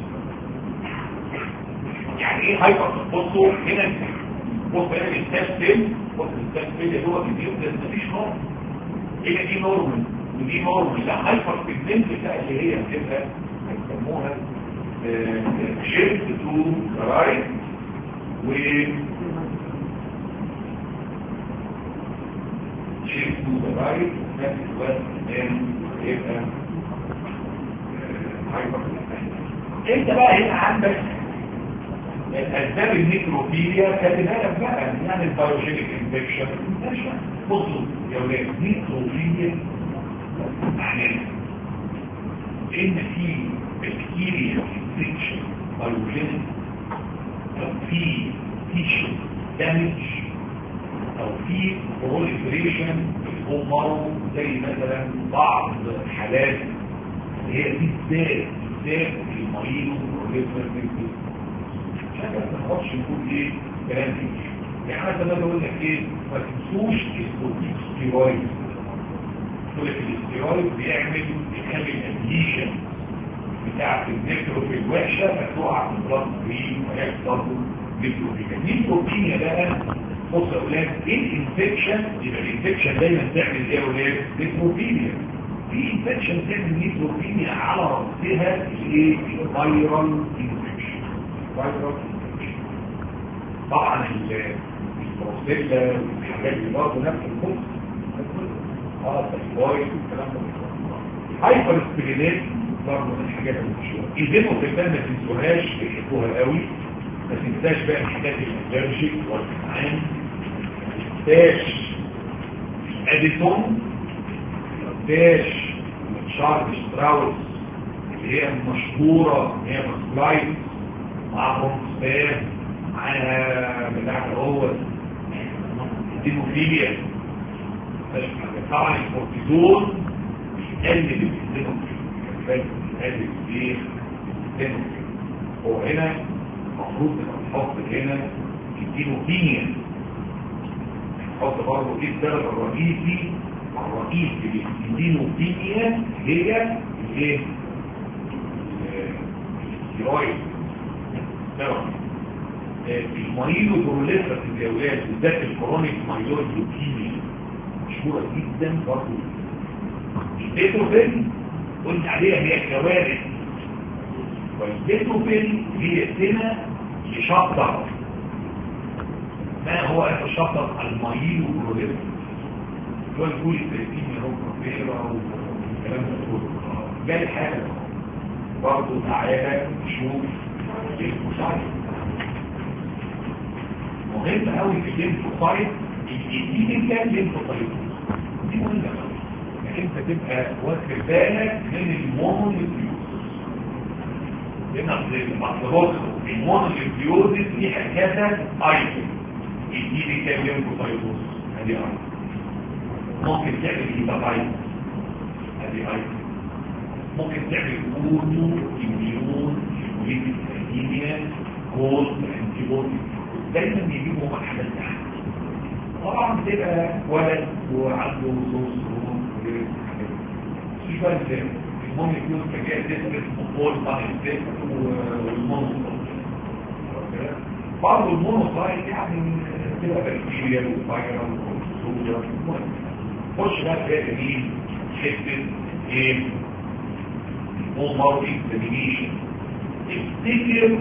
يعني ايه هايبر بصوا هنا بص هنا الستاب بص الستاب اللي هو بيبقى مفيش نور هنا دي نورمال ودي نورمال لا هايبر بيجمنت بتاع اللي هي بتبقى بيسموها شيفت تو رايت و شيفت تو رايت في نفس الوقت يبقى هايبر انت بقى هنا عندك الاسباب النيكروفيليا كاتبها لك بقى يعني البيوجينيك انفكشن بصوا يا ولاد نيكروفيليا معناها ان في بكتيريا انفكشن بيوجينيك او في تيشو دامج او في بروليفريشن في الامر زي مثلا بعض حالات هي دي ازاي ازاي المريض بروليفريشن عشان ما نقعدش نقول ايه كلام كتير يعني انا زمان بقول لك ايه ما تنسوش الستيرويد يقول لك الاستيرويد بيعمل بيخلي الاديشن بتاعت النيتروفيل وحشه فتقع في البلاد ستريم ويحصل نيتروفيل النيتروفيل بقى بص يا اولاد ايه الانفكشن يبقى الانفكشن دايما تعمل ايه يا اولاد نيتروفيليا في انفكشن تعمل نيتروفيليا على راسها الايه الفيرال انفكشن فيروس طبعا البروستيلا والحاجات دي برضه نفس الخبز اه التشويش والكلام ده هايبر سبيرينات برضه من الحاجات المشهوره ايدينو في البال ما تنسوهاش بيحبوها قوي ما تنساش بقى الحاجات الالرجيك والامعان ما تنساش اديسون ما تنساش شارل ستراوس اللي هي المشهوره اللي هي ماسلايت معهم سبام معاها بتاعت هو الديموفيليا طبعا الكورتيزون بيقلل الديموفيليا بيقلل ايه الديموفيليا هو هنا المفروض نحط هنا الديموفيليا نحط برضه ايه السبب الرئيسي الرئيسي للديموفيليا هي الايه الستيرويد المريض بروليفرة الجولات بالذات الكرونيك مايلويد لوكيميا مشهورة جدا برضه البيتروفين قلت عليها هي كوارث والبيتروفين هي سنة لشطر ما هو هذا الشطر المريض بروليفرة هو الكول التركيبي هو بروفيرا والكلام ده كله جاي حاجة برضه تعالى نشوف الليمفوسايت مهم قوي في الليمفوسايت الجديد كان ليمفوسايت دي مهمه قوي انك انت تبقى واخد بالك من المونوليوز لان المطلوبات المونوليوز دي كذا ايتم الجديد كان ليمفوسايت هذه ايتم ممكن تعمل هيباتايتس هذه ايتم ممكن تعمل اوتو اميون هيموليتيك انيميا كولد انتي بودي دايما بيجيبوا مرحله تحت طبعا بتبقى ولد وعنده صوص في بقى المونيكيوز كجاء تسمس مقول طبعا والمونوسايت بعض المونوسايت يعني بتبقى بكتيريا وفيرال وصوص خش بقى تلاقي مين حته ايه وماركت اكزامينيشن افتكر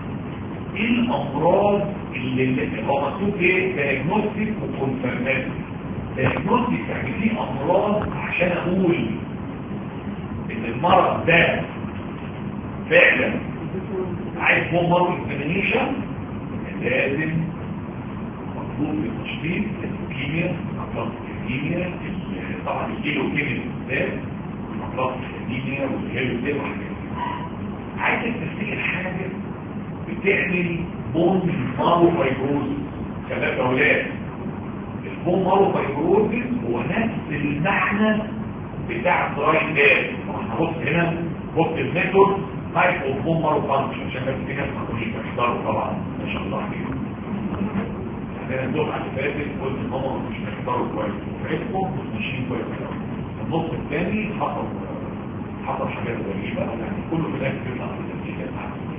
ايه الامراض اللي هو مكتوب ايه دايجنوستيك وكونفرماتيك دايجنوستيك يعني في امراض عشان اقول ان المرض ده فعلا عايز هو مرض اكزامينيشن لازم مطلوب التشخيص اللوكيميا امراض الكيمياء طبعا الكيلو كيمياء بالذات امراض الكيمياء والهيلو ده وحاجات عايزك تفتكر حاجه بتعمل بون مارو فايبروز شباب اولاد البون مارو فايبروز هو نفس المعنى بتاع الدراي داز هنبص هنا بص الميثود تايب اوف بون مارو فانكشن عشان بس في ناس ما كانوش بيحضروا طبعا ما شاء الله عليهم عندنا الدفعه اللي فاتت قلت ان هم مش بيحضروا كويس وعرفوا ماشيين كويس النص الثاني حصل حصل حاجات غريبه يعني كله في الاخر بيطلع في النتيجه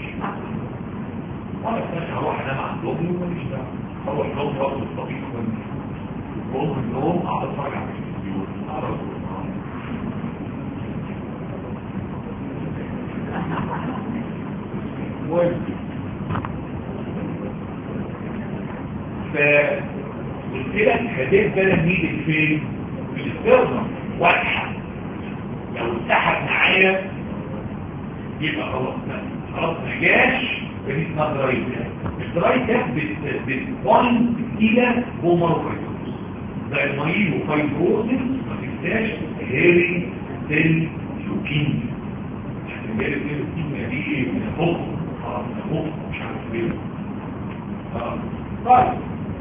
وانا كنت هروح انام عندهم وماليش دعوه اروح لهم وقت الطبيب واقوم من النوم اقعد اتفرج على التلفزيون اقرا فقلت لك هديت ده نيجي فين؟ في الاسترنم واضحه لو اتحد معايا يبقى خلاص خلاص ما جاش فدي اسمها دراي تاب الدراي تاب بتبوينت الى بومروفايتوز زي المايل وفايبروزس ما تنساش هيري سيل لوكيميا يعني هيري سيل لوكيميا دي من المخ اه من المخ مش عارف ايه اه طيب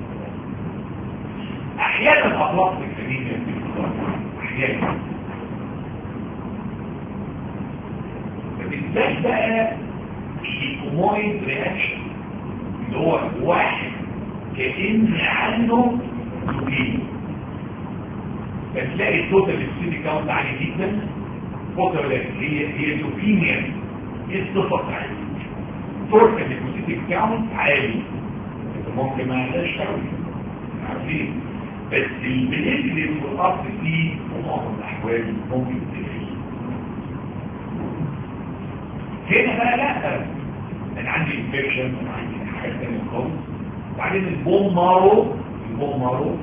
احيانا اطلق الكلمه احيانا ازاي بقى الكومويد رياكشن اللي هو واحد كأن عنده لوكيميا فتلاقي التوتال السيدي كاونت عالي جدا فوتر هي هي لوكيميا ايه الصفه بتاعتها توتال السيدي كاونت عالي ممكن ما يعلاش قوي عارفين بس البليتلت والارض دي في معظم الاحوال ممكن تلاقي هنا بقى لا انا عندي انفكشن انا عندي حاجات ثانيه خالص وبعدين البوم مارو البوم مارو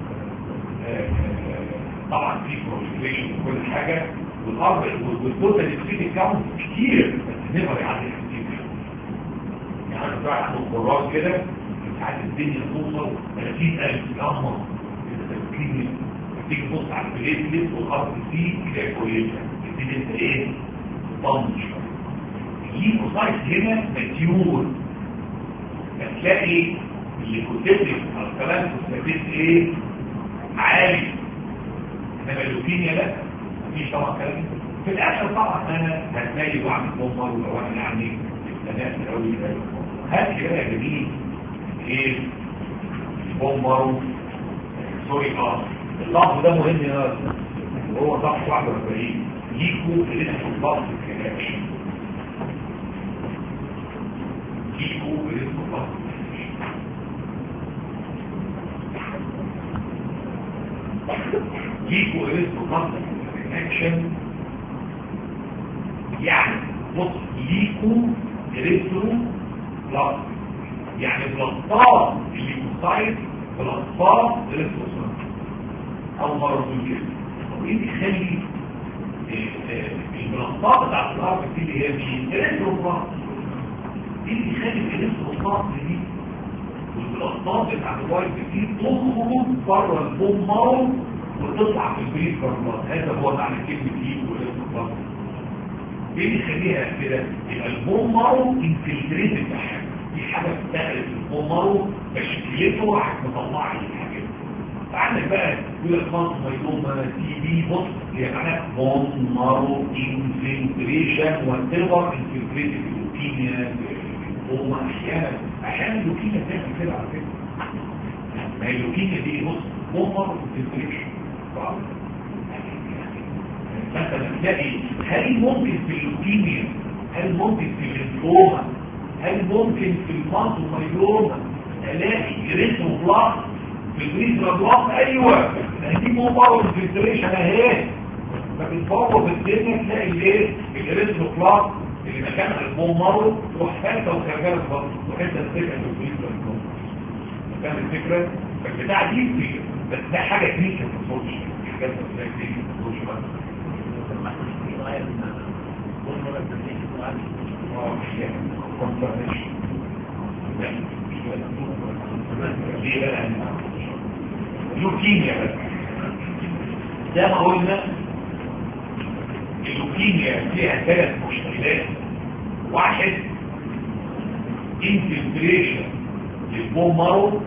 طبعا في بروفيشن وكل حاجه والارض والتوتال سبيد كاونت كتير بس نقدر يعدي كتير يعني انا بتاع عنده قرار كده ساعات الدنيا توصل 30000 ياما التسكين تيجي تبص على البليتلت والارض دي كده كويسه تبتدي انت ايه تطنش الليكوسايت هنا ماتيور هتلاقي اللي كتبت على الكلام كتبت ايه عالي انما اللوكيميا لا مفيش طبعا كلام في الاخر طبعا انا هتلاقي واعمل بومر ولو انا يعني استنات قوي هات كده يا جميل ايه بومر سوري اه اللفظ ده مهم يا وهو ضغط 41 ليكو اللي في اللفظ الكلام ليكو برزق الله ليكو برزق الله اكشن يعني بص ليكو برزق الله يعني بلطات الليكوسايت بلطات برزق الله او مرض الجسم طب ايه بيخلي البلطات بتاعت الارض دي اللي هي مين؟ برزق الله دي اللي يخلي الانسولات دي والبلاطات بتاعت الوايت دي تخرج بره البوم مارو وتطلع في البريد كاربات هذا هو معنى كلمه دي والانسولات ايه اللي يخليها كده يبقى البوم مارو انفلتريتد بحاجه دي حاجه بتدخل في البوم مارو تشكيلته راح مطلع لي الحاجات فعندك بقى يقول لك مصر ميلوما تي بي بص هي معناها بوم مارو انفلتريشن وتبر انفلتريتد لوكيميا هم احيانا احيانا اللوكيميا بتعمل كده على فكره ما هي اللوكيميا دي بص بومر وتنفليشن مثلا تلاقي هل ممكن في اللوكيميا هل ممكن في الليمفوما هل ممكن في المازومايلوما الاقي ريتروبلاست في الريتروبلاست ايوه دي بومر وتنفليشن اهي فبتفوق الدنيا تلاقي ايه الريتروبلاست اللي مكان البومر تروح فاتة وخرجالة الفضل وحتة الفكرة في الفكرة مكان الفكرة فالبتاع دي فكرة بس ده حاجه كلينيكال باثولوجي حاجات كلينيكال باثولوجي بقى اه مش يعني confirmation. ليه بقى لوكيميا بس زي ما قلنا اللوكيميا فيها ثلاث مشكلات واحد انفلتريشن للبون مارو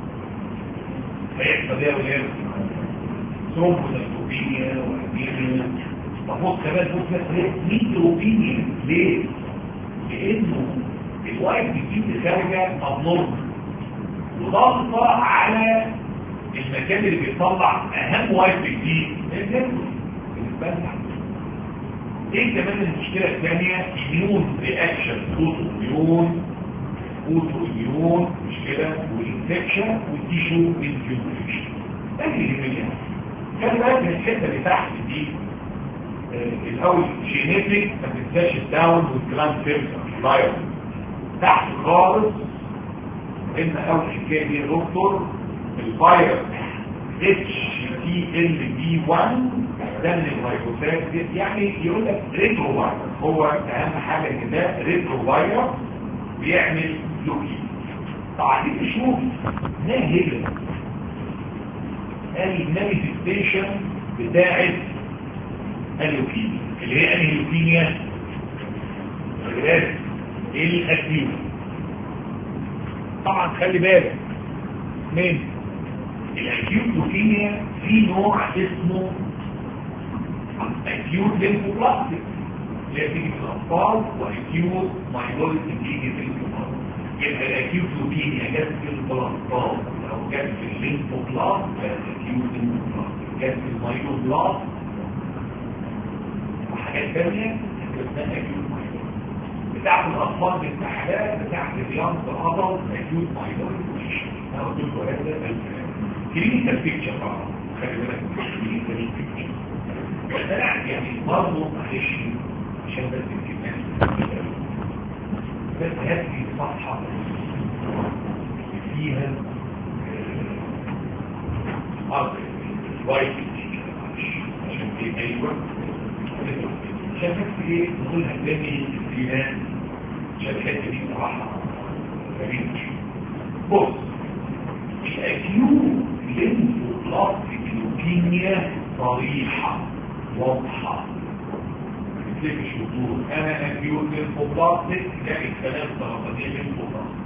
فيحصل ايه ولا ثرومبوسيتوبينيا وانيميا المفروض كمان بص ليه نيتروبينيا ليه؟ لانه الوايت بتجيب خارجه مضمون وضغطه على المكان اللي بيطلع اهم وايت بتجيب البلع ايه كمان المشكله الثانيه اميون رياكشن فوتو اميون فوتو اميون مش كده والانفكشن والتيشو انفيوميشن ده اللي يهمني خلي بالك من الحته اللي تحت دي آه، الاول جينيتك ما تنساش الداون والجراند سيرفر لايف تحت خالص ان اول حكايه دي يا دكتور الفيروس اتش تي ال بي 1 ده من الفيروسات دي يعني يقول لك ريترو فيروس هو اهم حاجه ان ده ريترو فيروس بيعمل لوكي طبعا نشوف ما هي المانيفستيشن بتاعت اللوكيميا اللي هي انهي لوكيميا الاكيوت طبعا خلي بالك من الاكيوت لوكيميا في نوع اسمه اكيوت ليمفوبلاستيك اللي هي بتيجي في الاطفال واكيوت مايلويد بتيجي في الكبار يبقى الاكيوت لوكيميا جت في البلاستات او جت في الليمفوبلاست اكيوت ليمفوبلاست جت في المايلوبلاست وحاجات ثانيه اسمها اكيوت مايلويد بتاعت الاطفال بالتحديد بتاعت رياضه العضل اكيوت مايلويد انا قلت لكم هذا الكلام كلينيكال بيكتشر طبعا خلي بالك كلينيكال بيكتشر بس انا يعني برضه معلش عشان بس الكلمات بس هذه صفحه فيها ارض وايت عشان في ايوه شافت ايه نقولها تاني الفينان عشان الحته دي صراحه جميل بص الاكيوت ليمفوبلاستيك لوكيميا صريحه واضحه ما تكتبش وضوح انا اكيوت ليمفوبلاستيك ده الكلام سرطانيه ليمفوبلاستيك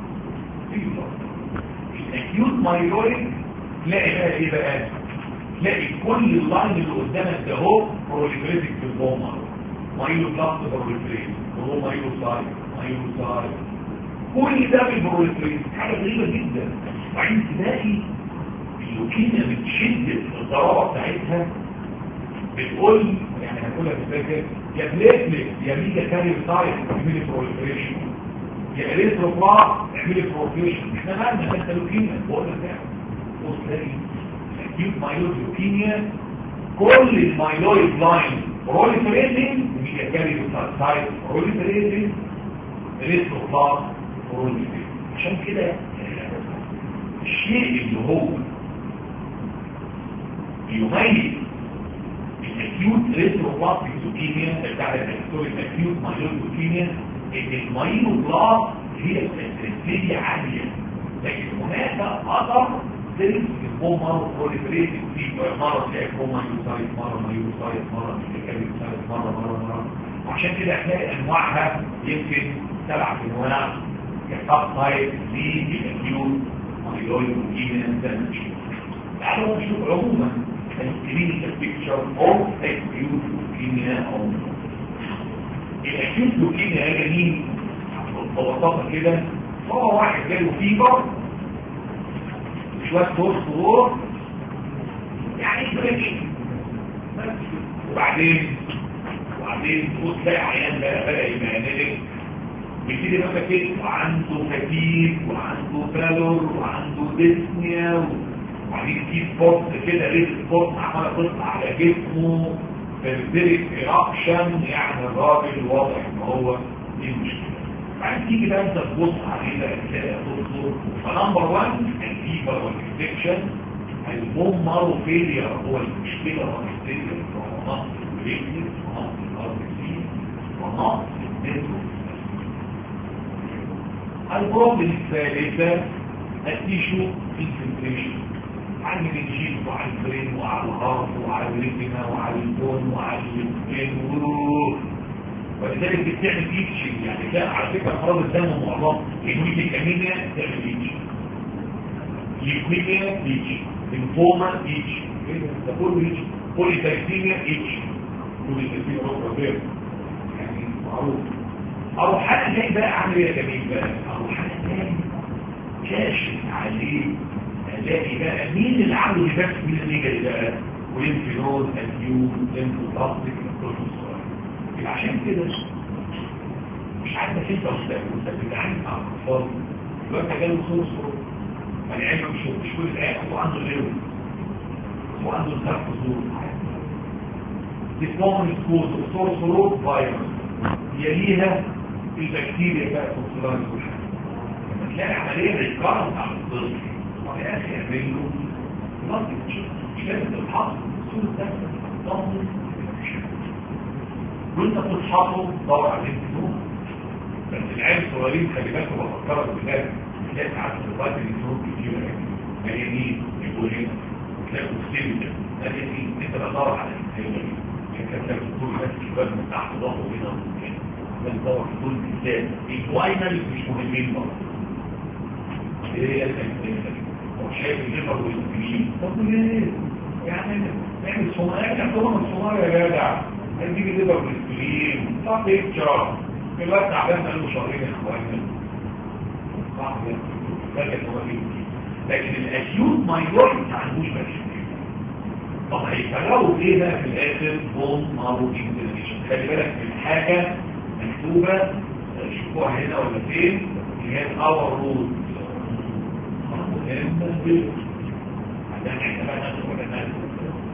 الاكيوت مايلويد تلاقي بقى ايه بقى تلاقي كل اللاين اللي قدامك ده اهو بروليفريتك في البومر مايلو بلاست بروليفريت وهو مايلو سايد مايلو سايد كل ده بالبروليفريت حاجه غريبه جدا وبعدين تلاقي اللوكيميا بتشد الضربه بتاعتها بتقول يعني هنقولها بالفكر يا بليتلت يا ميجا كارير سايد اعملي بروليفريشن يا اريثروبلاست اعملي بروفيشن احنا مالنا انت لوكيميا بقول لك ده بص تلاقي اكيوت مايلويد لوكيميا كل المايلويد لاين بروليفريتنج ميجا كارير سايد بروليفريتنج اريثروبلاست بروليفريتنج عشان كده الشيء اللي هو يميز الاكيوت ريتروبلاستيك لوكيميا بتاع الدكتور الاكيوت مايلويد لوكيميا ان المايلوبلاست هي السنسيتيفيتي عاليه لكن هناك اثر سيلز البومر بروليفريتنج في مره تلاقي بومر يوسايت مره مايوسايت مره ميكانيكايت مره مره مره عشان كده هتلاقي انواعها يمكن سبع انواع كتاب تايب للاكيوت مايلويد لوكيميا ده نشوف تعالوا نشوف عموما الكلينيكال بيكتشر اوف اكيوت لوكيميا او الاكيوت لوكيميا يا جميل ببساطه كده هو واحد جاله فيبر شويه فورس فور يعني بريكنج وبعدين وبعدين تبص تلاقي عيان بقى بدا يبقى بيبتدي بقى كده وعنده فتيك وعنده فالور وعنده ديسنيا وبعدين في سبوت كده ريد سبوت عماله تطلع على جسمه فبتدرك ايرابشن يعني الراجل واضح ان هو دي مشكله بعدين تيجي بقى انت تبص عليه بقى تلاقي دكتور فنمبر 1 الفيبر والانفكشن البوم مارو فيلير هو المشكلة الرئيسية في مناطق الريكتس مناطق الارض دي مناطق النتو البروبلم الثالثة التيشو انفلتريشن على المنجيل وعلى البرين وعلى الهارت وعلى الريتنا وعلى البون وعلى السكين ولذلك بتعمل ايتشنج يعني كان على فكره امراض الدم معظم الهيميتيك انيميا بتعمل ايتشنج ليكويميا ايتشنج ليمفوما ايتشنج ده كله ايتشنج بوليسايتيميا ايتشنج بوليسايتيميا روبر يعني معروف او حاجه زي بقى عامل ايه يا جميل بقى او حاجه تاني كاشف عليه الاقي بقى مين اللي عنده ديفكت مين اللي جاي بقى والانفينول اليوم الانفوبلاستيك يبقى عشان كده مش عارفه انت استاذ انت بتتعامل مع الاطفال دلوقتي جاله خلص يعني علم مش مش كل الايه هو عنده غيره هو عنده الخف زور ديفورم سكوز وصور صروف فايروس يليها البكتيريا بقى توصلها لكل حاجه لما تلاقي عمليه ريكارنت على الطفل طب يا اخي اعمل له خلاص مش لازم تتحط صوره ده ضمن وانت بتتحطه دور عليه النوم بس العيال الصغيرين خلي بالك بفكرك بذلك تلاقي ساعات صفات النوم كتير مليانين يقول هنا وتلاقي كتير ده ده يمين انت بدور على الانسان عشان كده تلاقي طول بس شباب من تحت ضغطه هنا وهنا ده بدور في طول الانسان الفاينل مش مهمين برضه ايه هي الانسان هو شايف الليفر والسكرين طب ليه؟ يعني نعمل صناعات يعتبر الصناعه يا جدع هنجيب الليبر بالسليم صح بيكتشر في الوقت تعبان بقاله شهرين يا اخوانا صح ده كان هو لكن الاكيوت مايلويد ما عندوش مشكله طب هيفرقوا ايه بقى في الاخر بوم مارو انفلاميشن خلي بالك من حاجه مكتوبه شوفوها هنا ولا فين اللي هي الاور رول عشان احنا بقى ناخد ولا ناخد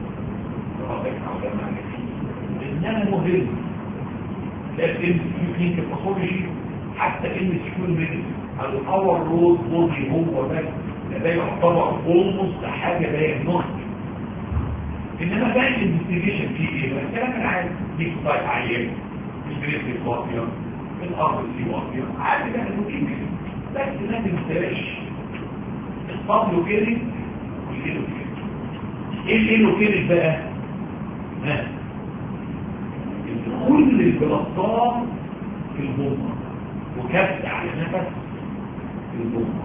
انما مهم لازم في كلينيك باثولوجي حتى ان سكول ميديسن الاور رود بودي هو بس ده يعتبر اولموست حاجه دايجنوستيك انما بقى الانفستيجيشن فيه ايه بقى الكلام العادي دي سايت عيان البريس واطيه الارض سي واطيه عادي بقى الروتين بس لازم تلاش الصبر كده والايلو كده ايه الايلو كده بقى ها كل البلاطات في البومة وكبت على نفس في البومة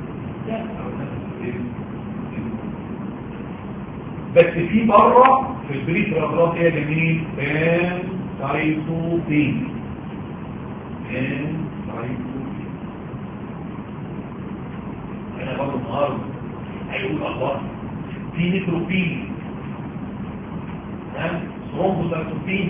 بس في بره في البريد رابطات هي جميل كان سايتوبين كان سايتوبين انا برضه النهارده هيقول الله في نيتروبين ها ثرومبوسايتوبين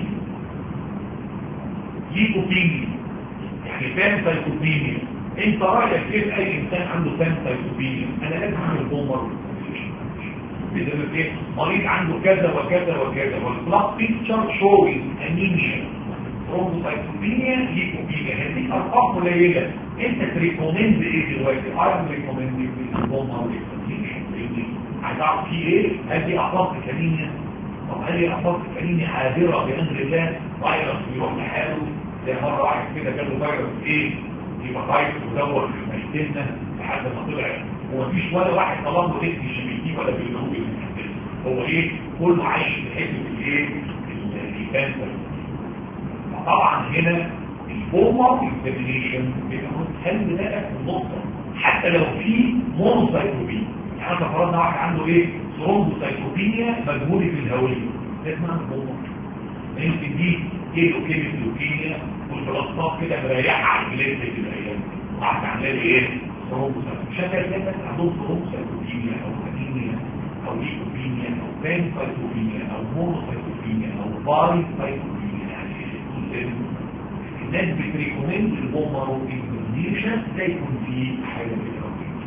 ليكوبينيا يعني فان سايتوبينيا انت رايك ايه اي انسان عنده فان سايتوبينيا انا لازم اعمل بومر اذا ايه مريض عنده كذا وكذا وكذا والبلاك بيكتشر شوينج انيميا ثرومبوسايتوبينيا ليكوبينيا هذه ارقام قليله انت تريكومند ايه دلوقتي انا ريكومند البومر عايز اعرف فيه ايه هذه اعراض كلينيا طب هل هي اعراض كلينيا عابره بامر الله فيروس بيروح لحاله زي مرة واحد كده جاله فيروس ايه يبقى فايروس ودور في مشتنا لحد ما طلع ومفيش ولا واحد طلب له اسم الشبيكي ولا بالجنوب هو ايه كله عايش في حته الايه الكانسر طبعا هنا الفورمر اكزامينيشن بيكون حل بقى في النقطه حتى لو في مونوسايتوبيا يعني احنا فرضنا واحد عنده ايه ثرومبوسايتوبيا مجهوله في الهويه لازم نعمل فورمر يمكن دي كيلو كيلو لوكيميا والبلاطات كده مريحه على الجلد في الايام وقعدت عامله لي ايه ثرومبوسايتوبيا مش هتلاقي الناس عندهم ثرومبوسايتوبيا او انيميا او ليكوبينيا او بانسايتوبيا او مونوسايتوبيا او بايسايتوبيا يعني الناس بتريكومند البومر انفلاميشن ده يكون فيه حاجه كده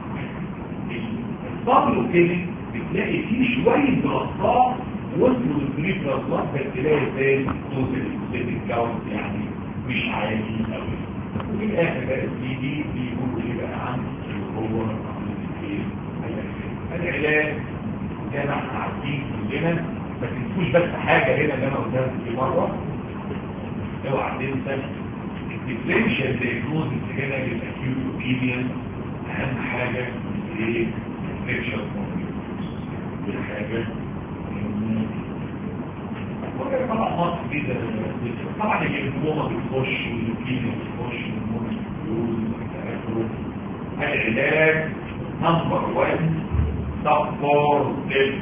الصبر كده بتلاقي فيه شويه بلاطات وصلوا للبريف بلاطات بس تلاقي ازاي توصل للكاونت يعني مش عالي قوي وفي الاخر بقى السي دي بيقولوا ايه بقى عن هو العلاج زي ما احنا عارفين كلنا ما تنسوش بس حاجه هنا اللي انا قلتها في مره اوعى تنسى الديفرنشال دايجنوزس هنا للاكيوت لوكيميا اهم حاجه ايه الديفرنشال حاجه وكده طبعا مصر كده طبعا الجلوكوما بتخش واللوكيميا بتخش والمونوكلوز العلاج نمبر 1 سبورت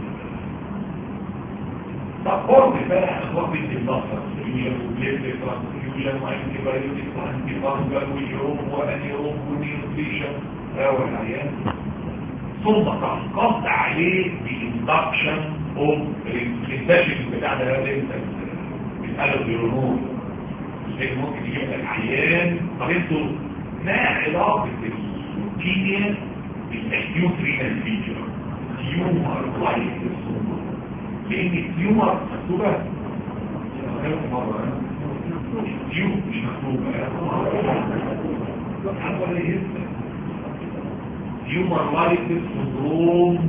سبورت بقى اخوات النصر وبليت ترانسفيوجن وانتي بايوتيك وانتي فانجل ويوم وانيروم ونيوتريشن او العيان ثم تحققت عليه باندكشن اوف الانتاجن بتاع ده اللي انت الالوبيرونول اللي ممكن يجيب لك عيان طب انتوا ما علاقه الكيمياء بالاكيوت رينال فيجر تيومر لايف لان التيومر مكتوبه مرة تيوب مش مكتوبة تيومر لايف سندروم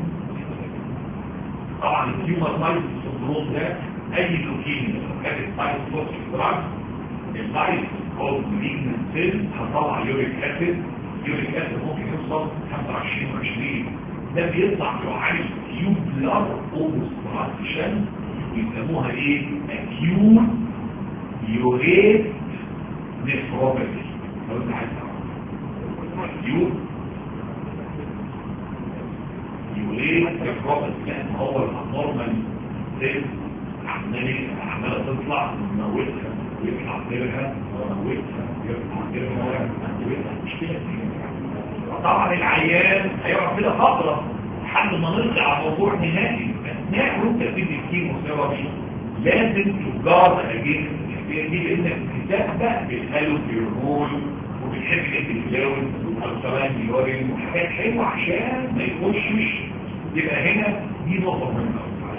طبعا التيومر لايف سندروم ده اي لوكيميا كانت بايت فوس دراج البايت او مالجنت سيل هتطلع يوريك اسيد يوريك اسيد ممكن يوصل 25 20 ده بيطلع يعالج تيوب لار اوبستراكشن يسموها ايه اكيوت يوريت نفروباتي لو انت عايز تعرف اكيوت يوريت نفروباتي لان هو النورمال سيل عمال عماله تطلع ونموتها ويطلع غيرها ونموتها ويطلع غيرها ونموتها مشكله طبعا العيان هيقعد كده فتره لحد ما نرجع على موضوع نهائي اثناء وانت بتدي الكيموثيرابي لازم تجار اجين دي لانك بتسبق بالالوبيرول وبتحب الانتفلاون والالسران ميورين وحاجات حلوه عشان ما يخشش يبقى هنا دي نقطه مهمه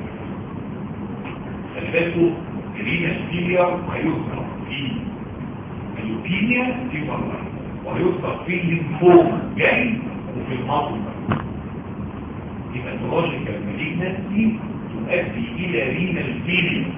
خلي بالكوا الرينا ستيليا هيذكر في اللوكيميا في مرة وهيذكر في الليمفوما جاي وفي الماضي هيماتولوجيكال مالجنسي تؤدي الى رينال فيليا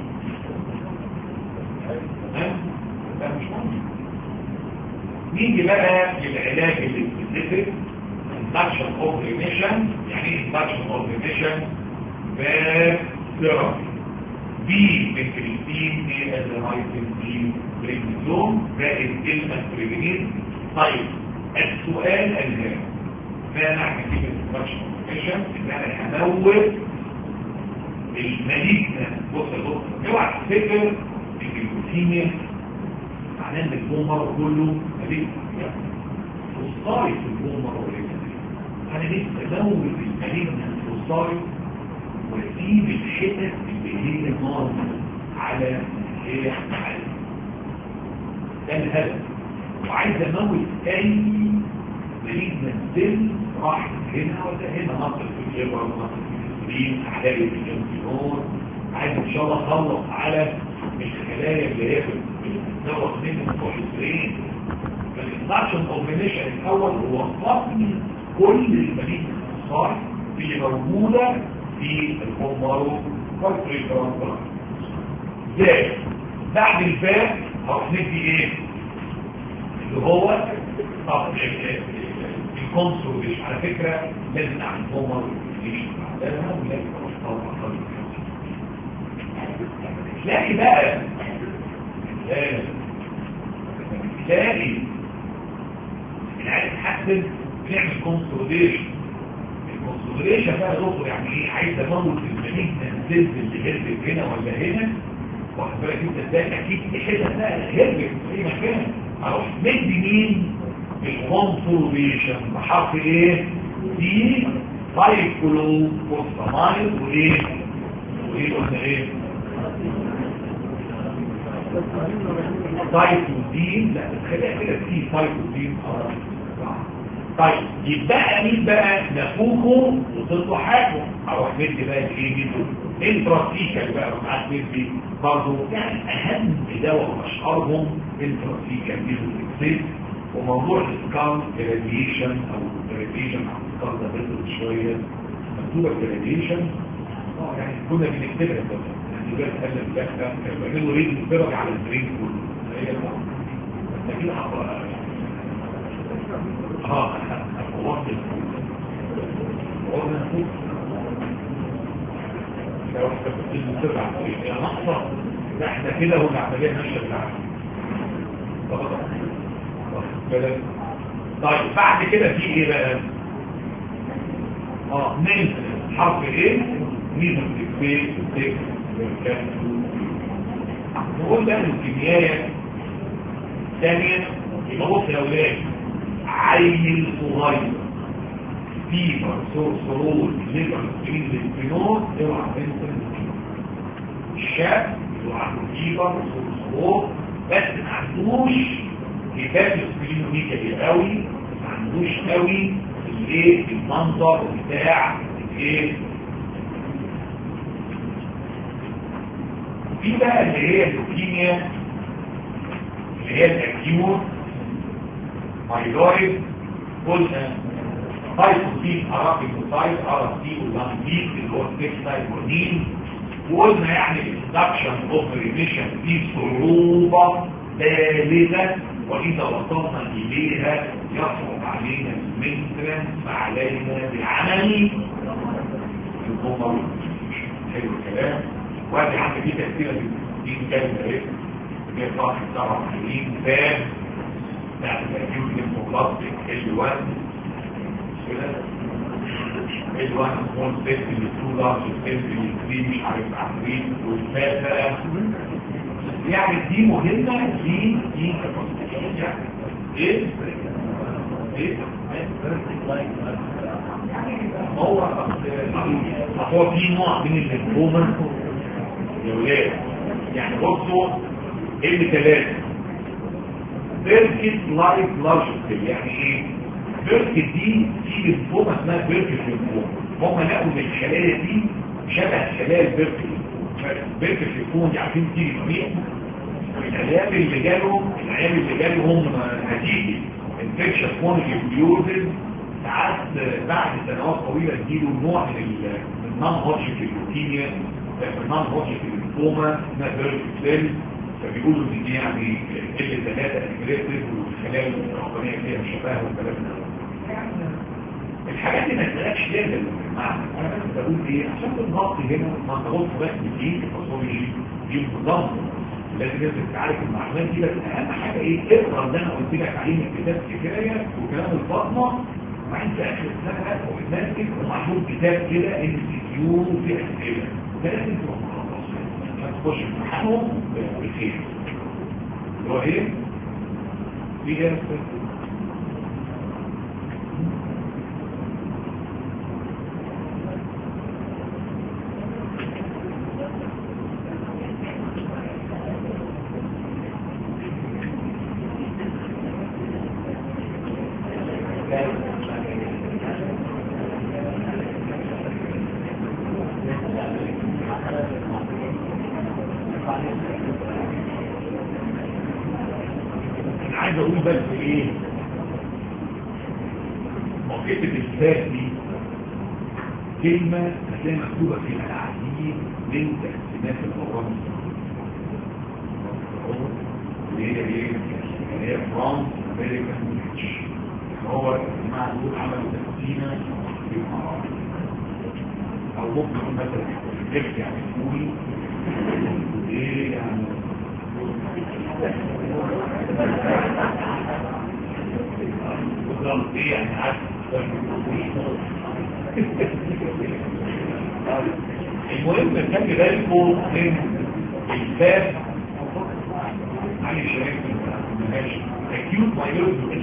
ده مش مهم نيجي بقى للعلاج السبيسيفيك induction of remission يعني ايه induction of remission ثيرابي بي بنكريتين بي ازرايتين بي بريمزوم زائد كلمة بريمين طيب السؤال الهام ما معنى كلمة induction of remission ان انا هموت المالجنة بص بص اوعى تفتكر ان اللوكيميا معناه ان البومر كله مالجنة فصاري في البومر وليس انا لسه موت المالجنة فصاري واسيب الحتت اللي هي نورمال على هي على ده الهدف وعايز اموت اي مالجنة سيل راح هنا ولا هنا نقل في الليبر نقل في الانسولين احلالي في الانسولين عايز ان شاء الله اخلص على الخلايا اللي هي بتتزوج منه الكوليسترين فالانفكشن اوبريشن الاول هو فصل كل المريض الصالح اللي موجوده في الكومبارو كورتريكرون زي بعد الفات هروح ندي ايه اللي هو طب الكونسوليشن على فكره لازم اعمل كومبارو بعدها ولازم اروح تلاقي بقى تلاقي العيال تحسن بنعمل كونسوليشن الكونسوليشن بقى دكتور يعني ايه عايز اموت المدينه نزلت اللي هربت هنا ولا هنا واخد بالك انت ازاي اكيد في حته بقى هربت في اي مكان اروح مدي مين الكونسوليشن بحرف ايه دي سايكلو فوسفامايد وايه وايه قلنا ايه سايكلوزين لا خليها كده في سايكلوزين طيب يبقى مين بقى نفوخه وتطلع حاجه اروح مدي بقى ايه جدا انتراسيكال بقى معاك مدي برضه يعني اهم دواء واشهرهم انتراسيكال ميزوتكسيد وموضوع السكان راديشن او راديشن على السكان ده بيطلع شويه مكتوبه جراديشن اه يعني كنا بنكتبها بس يعني دلوقتي قال لك لا كانوا بيعملوا ريد درجه على البرين كله هي بس كده هبقى اه وقت وقت لو احنا كنت بتسرع يا نقطه احنا كده هو العمليه ماشيه بالعكس طيب بعد كده في ايه بقى اه من حرف ايه ميزو تكفي تكفي نقول بقى الكيمياء ثانيا يبقى بص يا اولاد عيل صغير فيبر سرور ليبر سكرين للفينول اوعى تنسى الشاب اللي عنده فيبر سرور بس ما عندوش كتاب السكرينوميكا دي قوي ما عندوش قوي الايه المنظر بتاع الايه في بقى اللي هي اللوكيميا اللي هي الاكيوت مايلويد قلنا تايبوتين ارابيكوتايد ارابتي ولانبيك اللي هو التكسايكونين وقلنا يعني الانتدكشن اوف ريميشن في صعوبة بالغة وإذا وصلنا إليها يصعب علينا المنترنس فعلينا بعمل الضمر حلو الكلام وادي عندي دي تأثيرة دي كلمة ايه؟ دي صاحب طبعا حلوين فاب يعني تأثير المبلطك الوان الوان سمول سيت اللي تو لارج سيت اللي تري مش عارف عفريت والفاب بقى يعني دي مهمة دي دي ايه ايه هو هو في نوع من الليمفوما يا ولاد يعني بصوا ال ثلاثة بيركت لايف لارج يعني ايه بيركت دي في ليمفوما اسمها بيركت ليمفوما هم لقوا ان الخلايا دي شبه خلايا البيركت بيركت ليمفوما دي عارفين تيجي منين العيال اللي جالهم العيال اللي جالهم نتيجة انفكشن كونجيوزز ساعات بعد سنوات طويلة تجيله نوع من النون هوتشك اللوكيميا النون هوتشك الليمفوما اسمها بيرك سيل فبيقولوا ان دي يعني ال ثلاثة اجريسيف والخلايا الرقمية فيها شبه والكلام ده الحاجات دي ما تلاقيش ليه انا بس بقول ايه عشان الضغط هنا ما تغطش بس دي الباثولوجي دي منظمه لازم لازم تعرف المعلومات دي بس اهم حاجه ايه اقرا اللي انا قلت لك عليه من كتاب كفايه وكلام الفاطمه وبعدين في اخر السنه بقى وبتنزل ومعمول كتاب كده ان كيو في اسئله ده لازم تبقى مخلص عشان تخش امتحانهم بخير اللي هو ايه؟ في ايه عايز اقول بس ايه موقفة الذات دي كلمة هتلاقي مكتوبة في العديد من تقسيمات البرامج اللي هي ايه؟ اللي هي فرانس امريكان ريتش هو الجماعة دول عملوا تقسيمة للمرض او ممكن يكون مثلا الجبت يعني تقول ايه يعني بالظبط ايه يعني عارف المهم خلي بالكم من الباب معلش ماشي acute myeloid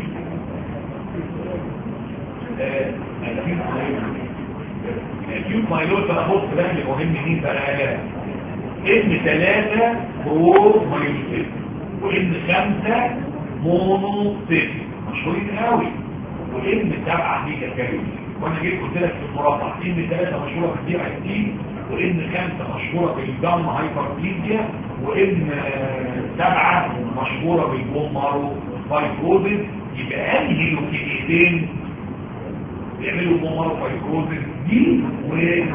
acute myeloid بقى بص ده اللي مهم مين بقى ان ثلاثة برو مايوسيت وان خمسة مونو سيت مشهورين قوي وان سبعة ميجا كالوري وانا جيت قلت لك في المربع ان ثلاثة مشهورة في الدي اي تي وان خمسة مشهورة بالجام هايبربليزيا وان سبعة مشهورة بالبومارو فايبروزيس يبقى انهي لوكيميتين بيعملوا بومارو فايبروزيس دي وايه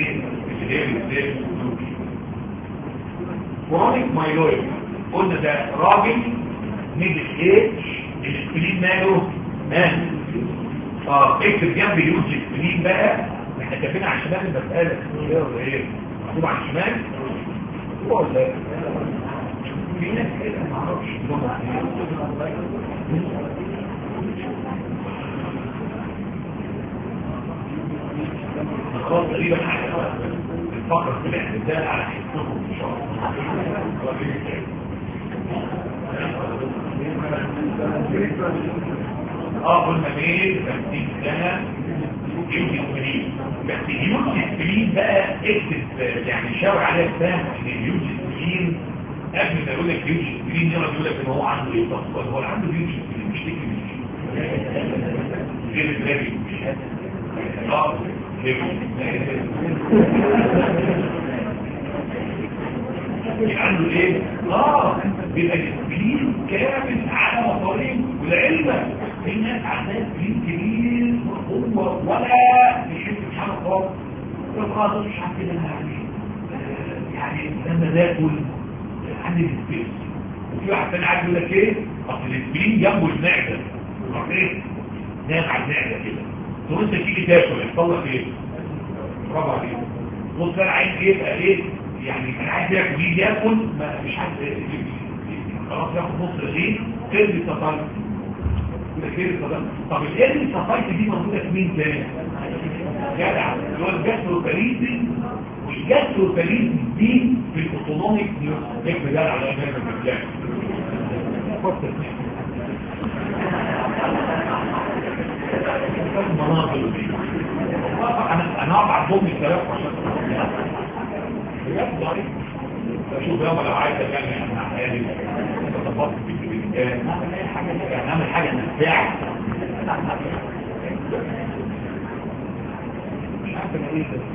كرونيك مايلويد قلنا ده راجل ميدل ايج الاسبلين ماله مان اه اكتب جنب يوز الاسبلين بقى احنا كاتبين على الشمال المسألة ايه مكتوب على الشمال هو ولا ايه في ناس كده ما اعرفش خلاص تقريبا الفقر في الاعتدال على حسنكم ان شاء الله اه قلنا ميل 50 سنة يوجد سبلين بس يوجد سبلين بقى اكتب يعني شاور عليها الفهم ان يوجد سبلين قبل ما يقول لك يوجد سبلين يقعد يقول لك ان هو عنده ايه تصور هو عنده يوجد سبلين مش تكتب غير الدرابي اه عنده ايه اه بيبقى الاسبلين كامل على مصارين والعلم في ناس عندها اسبلين كبير وهو ولا بيحب سبحان الله القاضي مش عارف كده يعني يعني لما باكل عندي الاسبلين وفي واحد ثاني عارف يقول لك ايه اصل الاسبلين جنبه المعده اصل ايه نام على المعده كده تقول انت تيجي تاكل يحصل لك ايه برافو عليك بص انا عايز يبقى ايه يعني انا عايز ياكل يجي ياكل ما مش عايز خلاص ياخد نص رغيف ترمي السطايف طب الارمي السطايف دي موجوده في مين تاني جدع اللي هو الجاستروباريزم والجاستروباريزم دي في الاوتونوميك نيوز ده على امام الرجال المناظر دي انا انا اقعد ضمن الكلام بجد ضعيف اشوف يابا لو عايز اجمع مع حالي تطبق في الامكان اعمل اي حاجه يعني اعمل حاجه نفاعه مش عارف انا ايه ده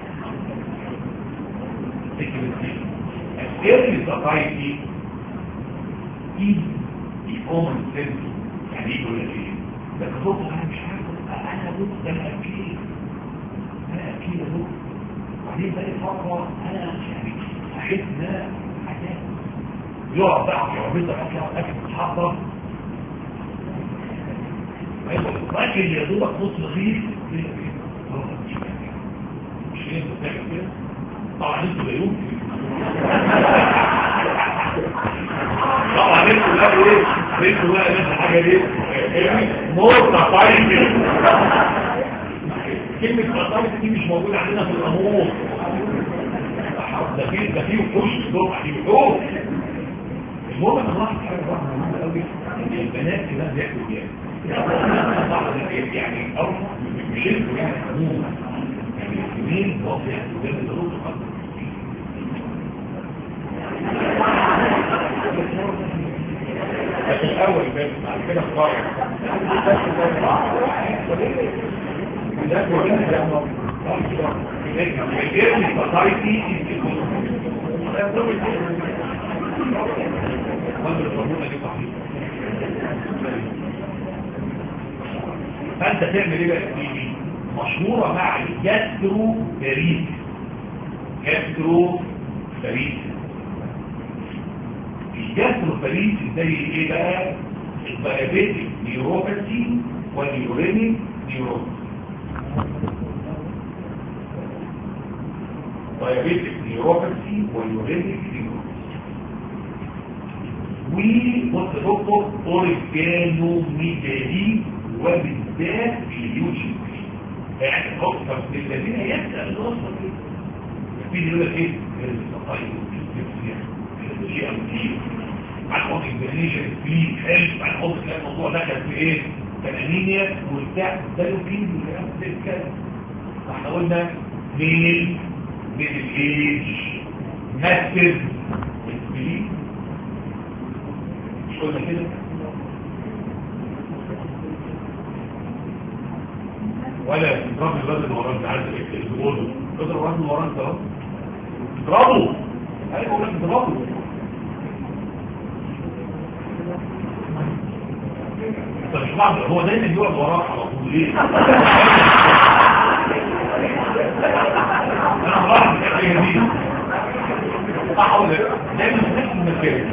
السيرفي سوسايتي دي دي كومن سنس يعني ايه يقول لك ايه ده كتبت انا مش عارف انا بص انا اكيد انا اكيد يا دكتور وبعدين بقى فتره انا يعني احس ان انا عذاب يقعد بقى في عربيه الاكل الاكل متحضر واكل يا دوبك نص رغيف مش ايه بتعمل كده طبعا انتوا لا يمكن طبعا انتوا لا ايه انتوا لا نفس حاجه دي مرتة طيب كلمة مطارس دي مش موجودة عندنا في الأمور ده فيه ده فيه وحوش الصبح دي وحوش المهم انا لاحظ حاجة بقى مهمة قوي ان البنات كده بياكلوا جامد يعني او مش انتوا يعني عموما يعني الاثنين هو بياكلوا جامد ضروري خالص بس الاول بس بعد كده صغير ده فانت تعمل ايه بقى سيدي مشهورة مع الجاسترو باريس جاسترو باريس الجاسترو باريس زي ايه بقى البيابيتك نيوروباثي والنيورينيك نيوروباثي diabetic neuropathy واليورينيك نيوروباثي وبص دكتور اوريجانو ميدالي وبالذات اليوجين يعني خطة الذين يسأل الوصفة دي في يقول لك ايه الصفايد الجي ام تي مع الحوض الجنيشن في حلم مع الحوض تلاقي الموضوع دخل في ايه تنانينيا وبتاع ده له كيد والكلام ده الكلام احنا قلنا ميل من الايج ماسف السبلين مش قلنا كده ولا تضرب الوزن اللي وراه انت عارف ايه اللي بيقوله اضرب الوزن اللي وراه انت اهو اضربه ايوه بقول لك اضربه انت مش بعض هو دايما يقعد وراك على طول ليه هي دي صح ولا لا؟ ده من نفس المكان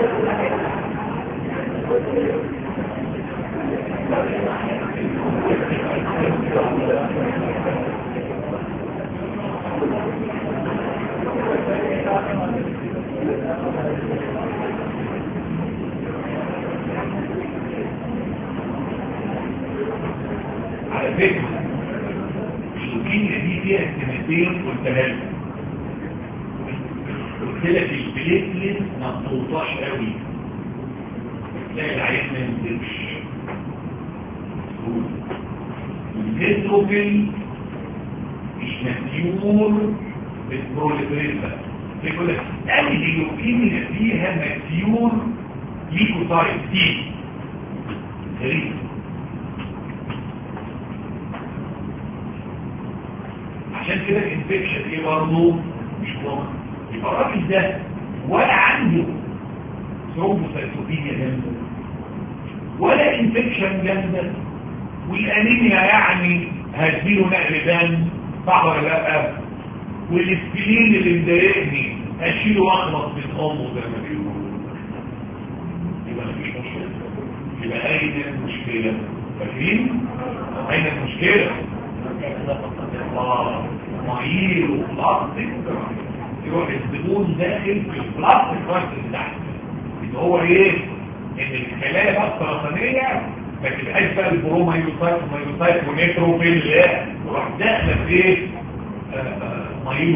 على فكرة اللوكيميا دي فيها سنتين والتهالي قلت لك البليتلت ما بتوطاش قوي تلاقي العيان ما ينزلش الهيدروفيل مش مسيور بالبروليفريزا يقول لك قال اللوكيميا فيها مسيور ليكوسايت دي غريب عشان كده الانفكشن ايه برضه مش مهم يبقى الراجل ده ولا عنده ثرومبوسايتوبينيا جامده ولا انفكشن جامده والانيميا يعني هديله نقل دم صح ولا لا والاسبلين اللي مضايقني اشيله واخلص من امه زي ما بيقولوا يبقى مفيش مشكله يبقى اين المشكله فاكرين اين المشكله معيير وبلاستيك يروح الزبون داخل في البلاستيك كارت بتاعته اللي هو ايه ان الخلايا بقى السرطانيه ما تبقاش بقى البرومايوسايت ومايوسايت ونيتروفيل لا يروح داخله في ايه مايلو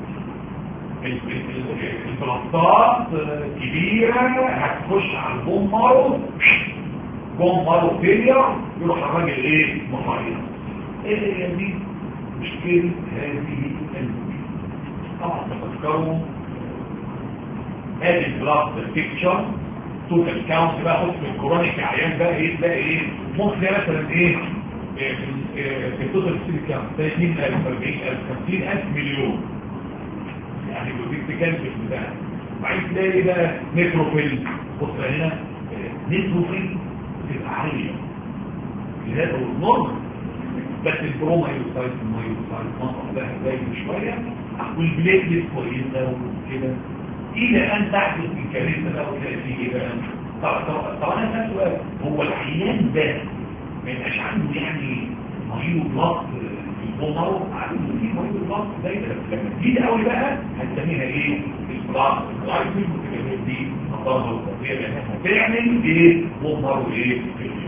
البلاستات كبيره هتخش على البوم مارو بوم مارو فيلير يروح الراجل ايه مخيط ايه هي دي مشكلة هذه المشكلة طبعا تفكروا ادي البلاس بيكتشر توتال كاونت بقى خد في الكورونيك عيان بقى ايه تلاقي ايه ممكن مثلا ايه في التوتال سيل كاونت 30000 40000 50000 مليون يعني بتكتب في بتاع بعدين تلاقي بقى نيتروفيل بص هنا نيتروفيل تبقى عاليه هذا هو النورمال بس البرومايوسايت المايوسايت نقص لها زي شوية والبليتلت كويسة وكده إلى أن تحدث الكارثة ده وتلاقي فيه إيه بقى طبعا أنا سأل سؤال هو العيان ده ما يبقاش عنده يعني مايو بلاط في البومر عنده فيه مايو بلاط زي ده لما تزيد قوي بقى هنسميها إيه؟ البلاط اللايفل وتبقى دي مطارها والتطبيع لأنها هتعمل إيه؟ بومر وإيه؟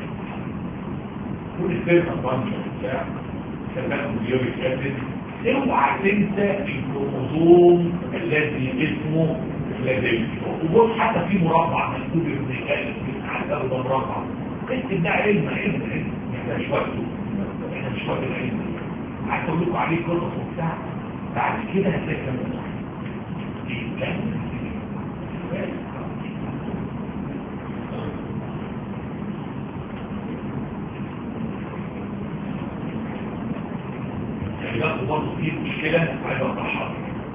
كل السيرفر فانكشن بتاع سماه بيوريك اسيد اوعى تنسى الكروموزوم الذي اسمه فلادلفيا وبص حتى في مربع مكتوب ابن خالد حتى ده مربع اكتب ده علم علم علم احنا مش وقته احنا مش وقت العلم عايز اقول لكم عليه قصص وبتاع بعد كده هتلاقي كلام صح ايه كلام يعني برضه في مشكلة عايز أوضحها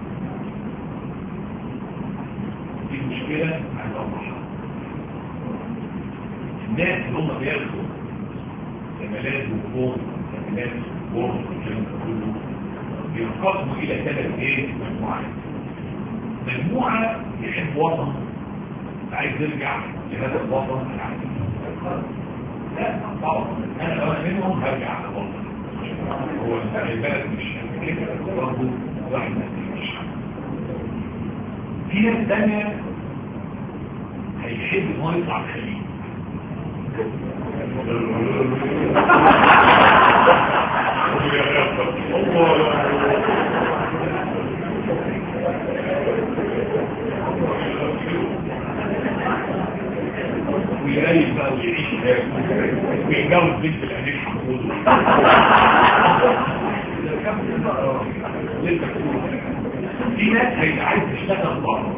في مشكلة عايز أوضحها الناس اللي هم بياخدوا زمالات وفوق زمالات وفوق والكلام ده كله بينقسموا إلى ثلاث إيه مجموعات مجموعة يحب وطن عايز يرجع لهذا الوطن العادي لا طبعا أنا لو أنا منهم هرجع على الوطن هو البلد مش كده برضه واحد مش في ناس تانية هيحب ان هو يطلع الخليج ويريح بقى ويعيش ويتجوز بنت الأمير حمود في ناس هيبقى عايز تشتغل بره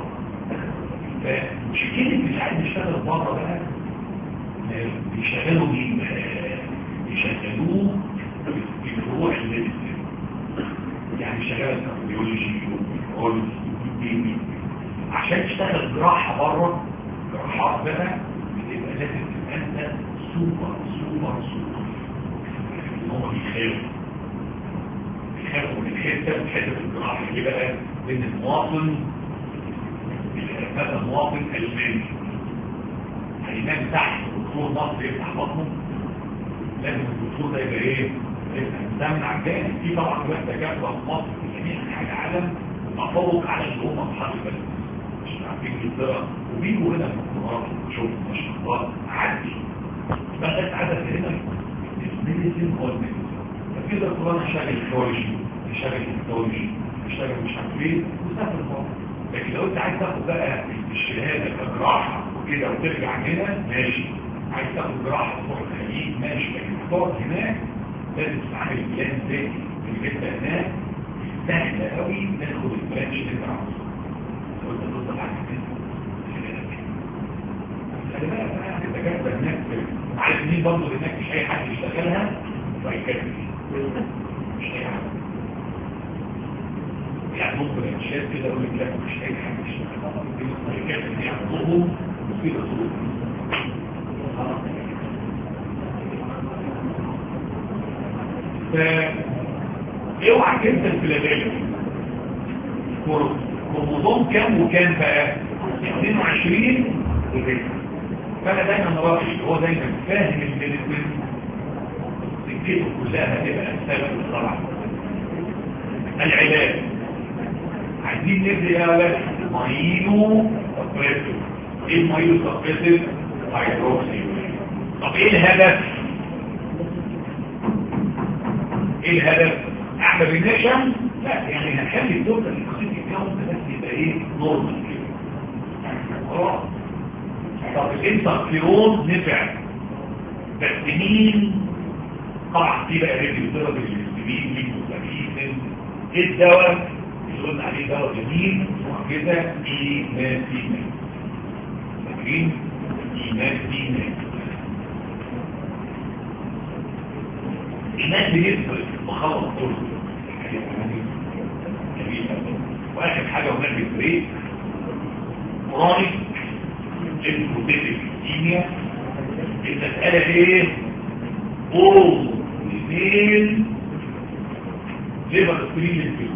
مشكلة مش عايز يشتغل بره بقى بيشتغلوا مين بيشغلوه في فروع الميديسين يعني شغال كارديولوجي وبيولوجي عشان تشتغل جراحة بره جراحات بقى بتبقى لازم تبقى انت سوبر سوبر سوبر هم بيخافوا بيخافوا من الحته حته الجراحه اللي بقى بين المواطن هذا مواطن الماني هينام تحت دكتور مصر يفتح بطنه لازم الدكتور ده يبقى ايه؟ ده من عندنا في طبعا دلوقتي دكاتره في مصر في جميع انحاء العالم تفوق على اللي هم اصحاب البلد مش عارفين انجلترا وبيجوا هنا في القرارات وشوف ما شاء الله عدي بقت عدد هنا الميديسين هو الميديسين ففي دكتور شغال كيولوجي شغال هيستولوجي شغال مش عارف ايه وسافر بره لكن لو انت عايز تاخد بقى الشهاده كجراحه وكده وترجع هنا ماشي عايز تاخد جراحه تروح الخليج ماشي لكن تقعد هناك لازم تتعامل بلان ذاتي اللي انت هناك سهل قوي تاخد البلانش اللي انت عاوزه لو انت تفضل على كده خلي بالك بقى انت جايب هناك عارف مين برضه هناك مش اي حد يشتغلها فيكفي مش اي حد يعني ممكن الشاب كده يقول لك لا مش اي حد يشتغل يكفي دي عندهم مصيبه سوء اوعى تنسى الفلادلفيا كروموزوم كام وكام بقى 22 وزي فانا دايما راجل هو دايما فاهم الميديسين سكته كلها هتبقى السبب طبعا العلاج عايزين ندي يا ولد مايلو سبريسيف ايه المايلو سبريسيف هيدروكسي طب ايه الهدف ايه الهدف اعمل رينيشن لا يعني هنخلي الدكتور الخصيص الكون ده بس يبقى ايه نورمال كده خلاص طب الانترفيرون نفع بس مين طبعا في بقى ريديو ثيرابي للسبيل للمستفيد ايه الدواء اللي قلنا عليه دواء جميل كده ايماتينا فاكرين ايماتينا الناس بيفرق وخلص كله واخر حاجه ونعمل بريك قراني البروتيتك كيميا المسألة ايه قول اثنين ليبر سكرين للفيو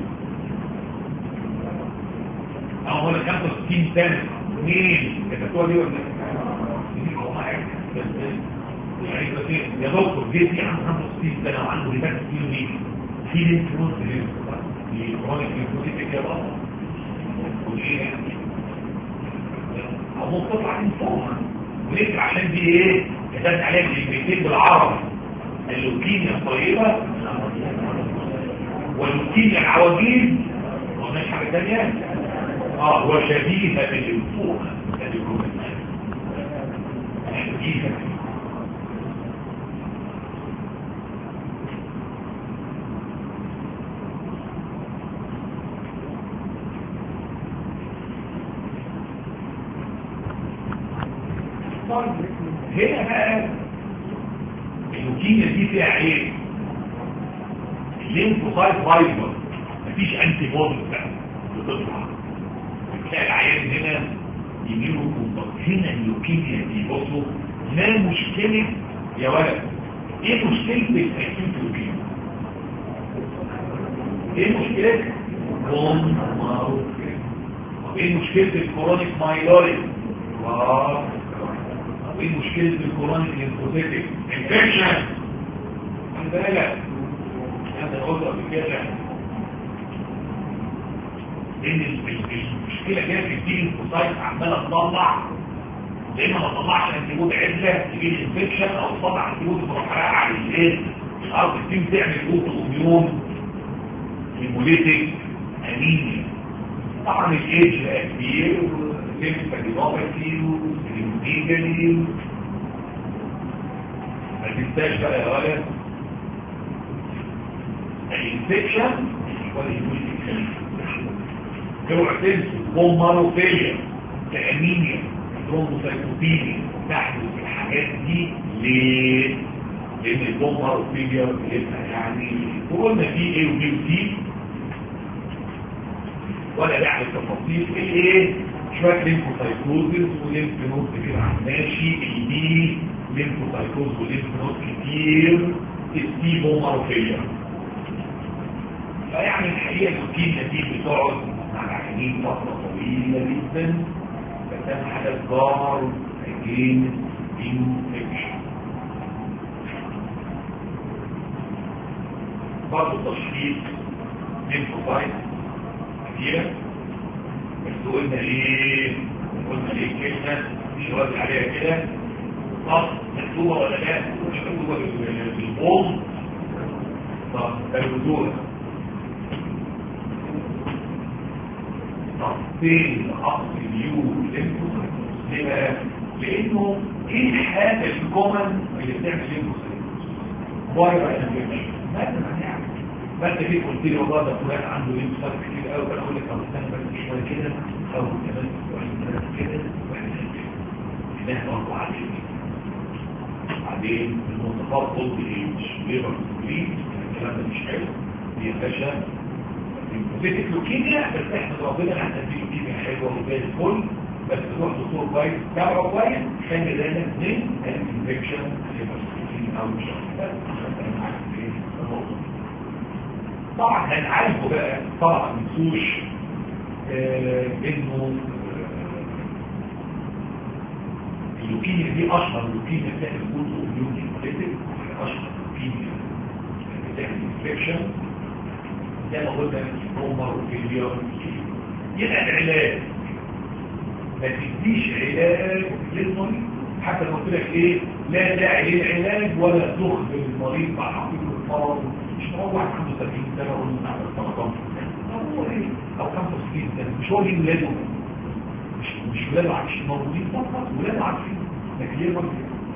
او هو 65 سنة اثنين كتبتوها دي ولا يعني بس يا دكتور جيتي عنده 65 سنة وعنده ريبات كيلو مين في لينفوز لكرونيك لينفوزيتك يا بابا وليه او ممكن تطلع لينفوما وليه عشان دي ايه كتبت عليها الكلمتين بالعربي اللوكيميا الطيبة واللوكيميا العواجيز ومش حاجة تانية اه وشبيهة باللينفوما شبيهة هنا بقى اللوكيميا دي فيها عيب الليمفوسايت فايبر مفيش انتي بودي بقى بتطلع تلاقي العيان هنا يجيله كومباكت هنا اللوكيميا دي بصوا ما مشكلة يا ولد ايه مشكلة الاكيوت لوكيميا ايه مشكلة كون معروف ايه مشكلة الكورونيك مايلوري واو ايه مشكلة الكورونيك لينفوسيتك انفكشن خد بالك هذا قلت قبل كده ان المشكلة جايه في الدين الفوسايت عمالة تطلع لما ما تطلعش انتيبود عدلة تجي الانفكشن او تطلع انتيبود تروح على الايه الارض الدين تعمل اوتو اميون هيموليتيك انيميا طبعا الايدج كبير والليمفادينوباثي والليمفيجالي ما تنساش بقى يا ولد الانفكشن والهيموليتيك اوعى تنسوا بوماروفيليا كانيميا ترومبوسايتوبينيا تحدث الحاجات دي ليه؟ لان البوماروفيليا بيبقى يعني قلنا في ايه وبي وسي ولا داعي للتفاصيل الايه شويه ليمفوسايتوزز وليمف نود كتير ماشي البي ليمفوسايتوز وليمف نود كتير السي بوماروفيليا فيعني الحقيقه الروتين دي بتقعد مع العيانين فتره طويله جدا فكان حاجه ضار اجين انفكشن برضه تشخيص ليمفوسايت كتيره بس قلنا ايه قلنا ايه كلمه مش واضح عليها كده طب مكتوبه ولا لا مش مكتوبه بالبوم طب ده الوجود طب فين اصل اليو ليمفوسايت ليه بقى؟ لانه ايه الحاجه الكومن اللي بتعمل ليمفوسايت فايرال انفكشن ماذا هنعمل ما انت جيت قلت لي والله ده فلان عنده ليمفوسايت كتير قوي فانا اقول لك طب استنى بس شويه كده او كمان شويه كده واحنا ده برضه عليه بعدين المواصفات قلت ايه مش ليبر كومبليت الكلام ده مش حلو هي باشا ليمفوسيتك لوكيميا بس احنا ربنا احنا في لوكيميا حلوه وزي الفل بس تروح دكتور كويس تابعه كويس خلي بالك من الانفكشن او مش طبعا هنعالجه بقى طبعا ما ننسوش آه انه اللوكيميا دي اشهر لوكيميا بتاعت الجزء اليوني كوليتك اشهر لوكيميا بتاعت الانفكشن زي ما قلنا رومر وفيليور يبقى العلاج ما تديش علاج للمريض حتى لو قلت لك ايه لا داعي للعلاج ولا تخبر المريض مع حقيقه المرض مش هو واحد عنده 30 سنه يقول له نعمل سرطان هو ايه او 65 سنه مش هو ليه ولاده مش مش ولاده عايشين موجودين فقط ولاده عارفين لكن ليه برضه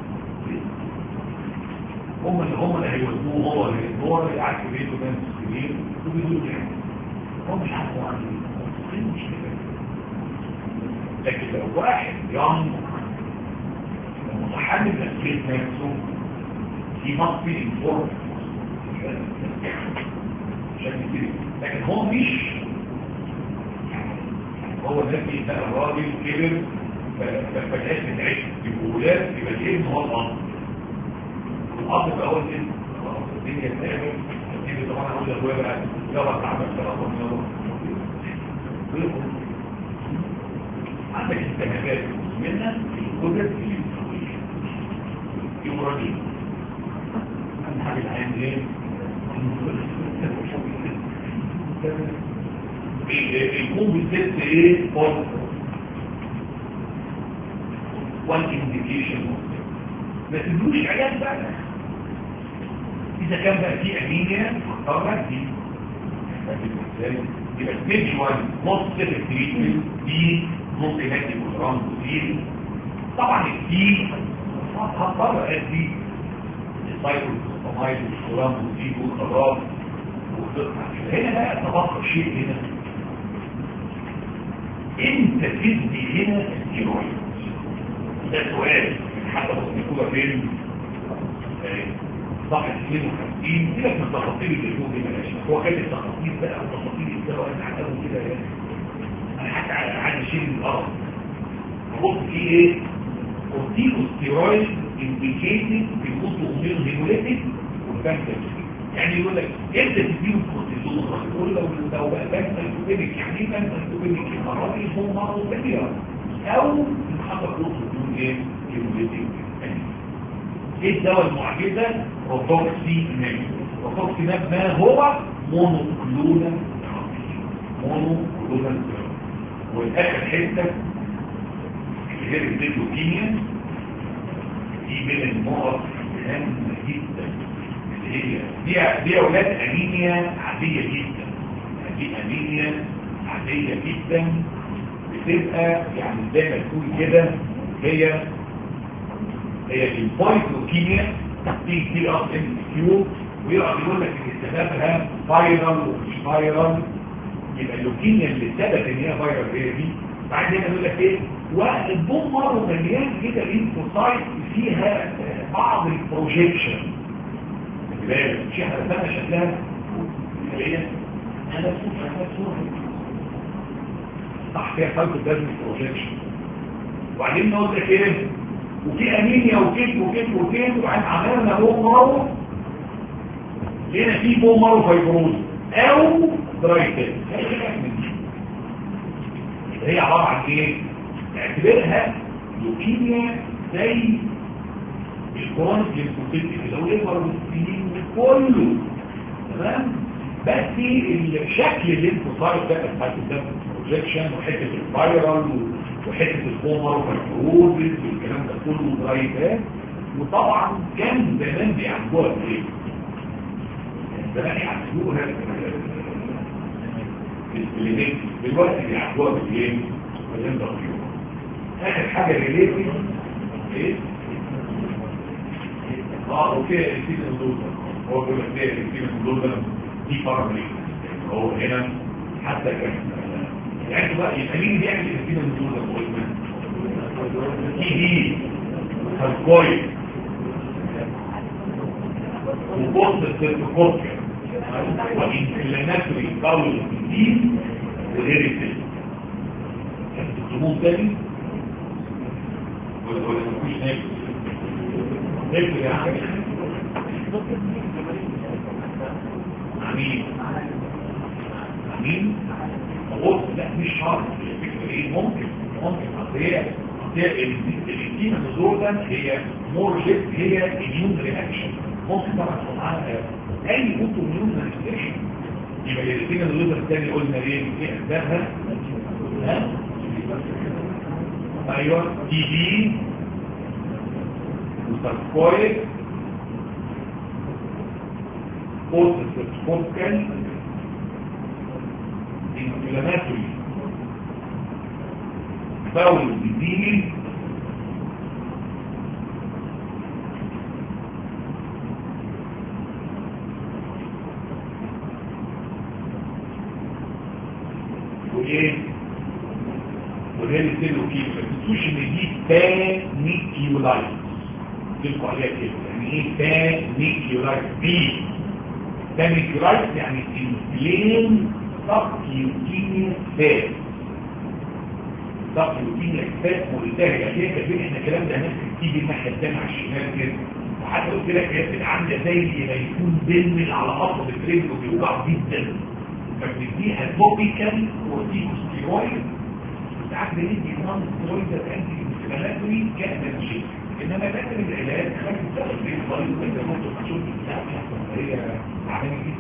هم اللي هم اللي هيودوه هو اللي هو اللي قاعد في بيته ده مسكين وبيقولوا يعني هو مش عارف هو عنده ايه مش كده لكن لو واحد يوم متحمل مسؤولية نفسه he must be informed عشان كده لكن هو مش هو النبي بقى الراجل كبر فبلاش بتعيش بقولات يبقى الابن هو الاب الاب بقى هو الابن الدنيا تعمل الدنيا طبعا اقول لاخويا بقى يلا تعمل سرطان يلا عندك التهابات منها القدرة يمرضين أهم حاجة العين ايه؟ يكون بالذات ايه؟ فورس وان انديكيشن ما تدوش علاج بقى اذا كان بقى في انيميا اختار دي يبقى ستيج 1 نص تريتمنت دي ممكن ادي بروجرام كتير طبعا الدي هضطر ادي السايكلوسومايد والبروجرام كتير والخضار هنا بقى تبقى شيء هنا انت تدي هنا الستيرويد ده سؤال حتى بصنفوها فين صفحة 52 سيبك من التفاصيل اللي فوق دي بلاش هو كان التفاصيل بقى والتفاصيل الدواء انا هعتبره كده يعني انا حتى عايز اشيل الارض بص في ايه كورتيكوستيرويد انديكيتد في الاوتوميون هيموليتيك والبانكر يعني يقول لك انت تديله الكورتيزون تقول لو لو بقى بانكر توبينيك يعني ايه بانكر توبينيك المرض هو مرض كبير او يتحقق الاوتوميون ايه هيموليتيك ايه الدواء المعجزه روتوكسي ناب روتوكسي ناب ما هو مونوكلونال مونوكلونال والاخر حته غير اللوكيميا دي من النقط الهامه جدا اللي هي دي دي اولاد انيميا عاديه جدا دي انيميا عاديه جدا بتبقى يعني زي ما تقول كده هي هي البوينت لوكيميا تيجي كتير اب ام كيو ويقعد يقول لك ان سببها فايرال ومش فايرال يبقى اللوكيميا اللي ثبت ان هي فايرال هي دي بعدين يقول لك ايه والبوم مره مليان كده لينفوسايت فيها بعض البروجيكشن بالك مش احنا رسمنا شكلها هي انا صوره انا صوره صح فيها خلق الدم بروجيكشن وبعدين نقول لك ايه وفي انيميا وكيد وكيد وكيد وبعدين عملنا بوم مارو هنا في بوم مارو فايبروز او درايتل هي عباره عن ايه اعتبرها لوكيميا زي الكرونيك ليمفوسيتي اللي هو يكبر بالسنين كله تمام بس الشكل الليمفوسايت ده بتاعت الدم بروجكشن وحته الفايرال وحته الكومر والفروزز والكلام ده كله ورايتات وطبعا كان زمان بيعملوها بايه؟ زمان يعملوها بالكلينيك دلوقتي بيعملوها بالايه؟ بالاندوكيوم اخر حاجه ريليتد ايه؟ اه اوكي السيزون دول هو بيقول لك ايه السيزون دول دي باراميتر هو هنا حتى كان يعني بقى يبقى مين بيعمل السيزون دول ده دي دي كويس وبص السيرتوكوبيا وانفلاماتوري باول دي وهيريتيج تكتبوه تاني ولا ولا مفيش ناكل ناكل يا عم امين امين بص لا مش شرط الفكره ايه ممكن ممكن اصل هي الانتينا نزولا هي مور هي اميون رياكشن ممكن طبعا تكون معاها اي اوتو اميون رياكشن يبقى الانتينا نزولا الثاني قلنا ايه ايه اسبابها ها ايوه تي بي وساركويد بوست سيركوكال انفلاماتوري باول ديزيز وايه وده اللي سيلو كيف ما تنسوش ان دي بانيكيولايت تلقوا عليها كده يعني ايه بانيكيولايت بي بانيكيولايت يعني انفلين سبكيوتينيوس فات سبكيوتينيوس فات ملتهب يعني كده احنا الكلام ده هناك تيجي الناحيه الثانيه على الشمال كده وحتى قلت لك هي بتبقى عامله زي ما يكون بنمل على قصب الرجل وبيوجع جدا فبنديها توبيكال كورتيكوستيرويد ساعات بندي نظام ستيرويد انتي انفلاماتوري كامل انما لكن العلاج خارج الدخل في الطريق وانت ممكن تشوف هي عمليه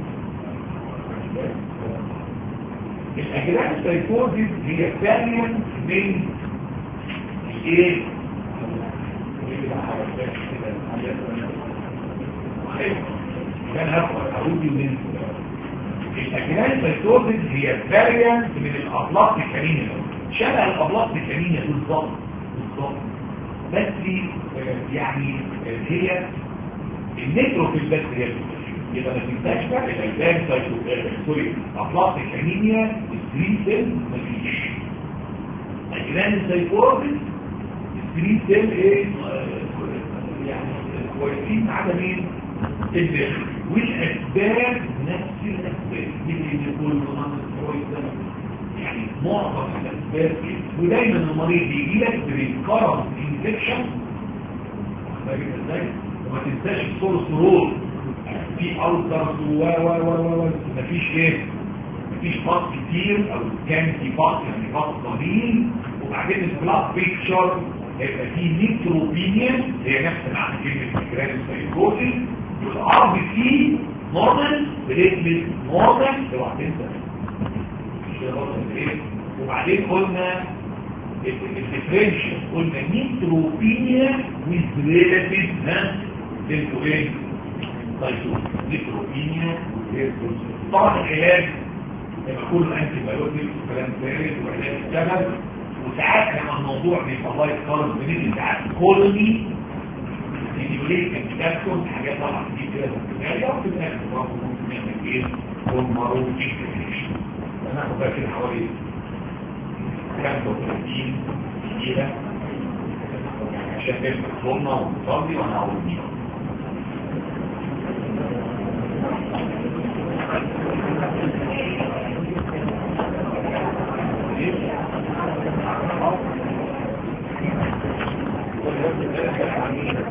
الاجراء السيكوزيس هي ثانيا من ايه كان هقول من الاجراء السيكوزيس هي فاريانت من الابلاط الكريمه شبه الابلاط الكريمه بالظبط بالظبط بس يعني هي النيتروفيل بس هي يبقى ما تنساش بقى الالبان سوري اطلاق الكانيميا الثري سيل مفيش اجران السيكوزيس الثري سيل ايه يعني كويسين على مين الداخل والاسباب نفس الاسباب مثل كل نقص يعني معظم الاسباب ودايما المريض بيجي لك بريكارنت انفكشن ازاي وما تنساش الصور سرور في ألترس و و و و مفيش ايه مفيش باص كتير او كان في باص يعني باص قليل وبعدين البلاك بيكتشر هيبقى فيه نيتروبينيا هي نفس معنى كلمة فكرات السيكوزيس والار بي سي نورمال بليتمنت نورمال لوحدين وبعدين قلنا الديفرنشال قلنا نيتروبينيا ويز ريلاتيف ها دلتو ايه طيب نيتروبينيا طبعا العلاج يبقى كله انتي بايوتيك وكلام بارد وعلاج الجبل وساعات لما الموضوع بيبقى الله يتقارن بين ساعات كولوني ستيميوليت كابتون حاجات طبعا دي كده ممكن وفي الاخر برضه ممكن نعمل ايه كولمارو انفكشن هناخد بقى كده حوالي 35 دقيقة عشان نبقى صورنا ونصلي ونعود بيها Thank you.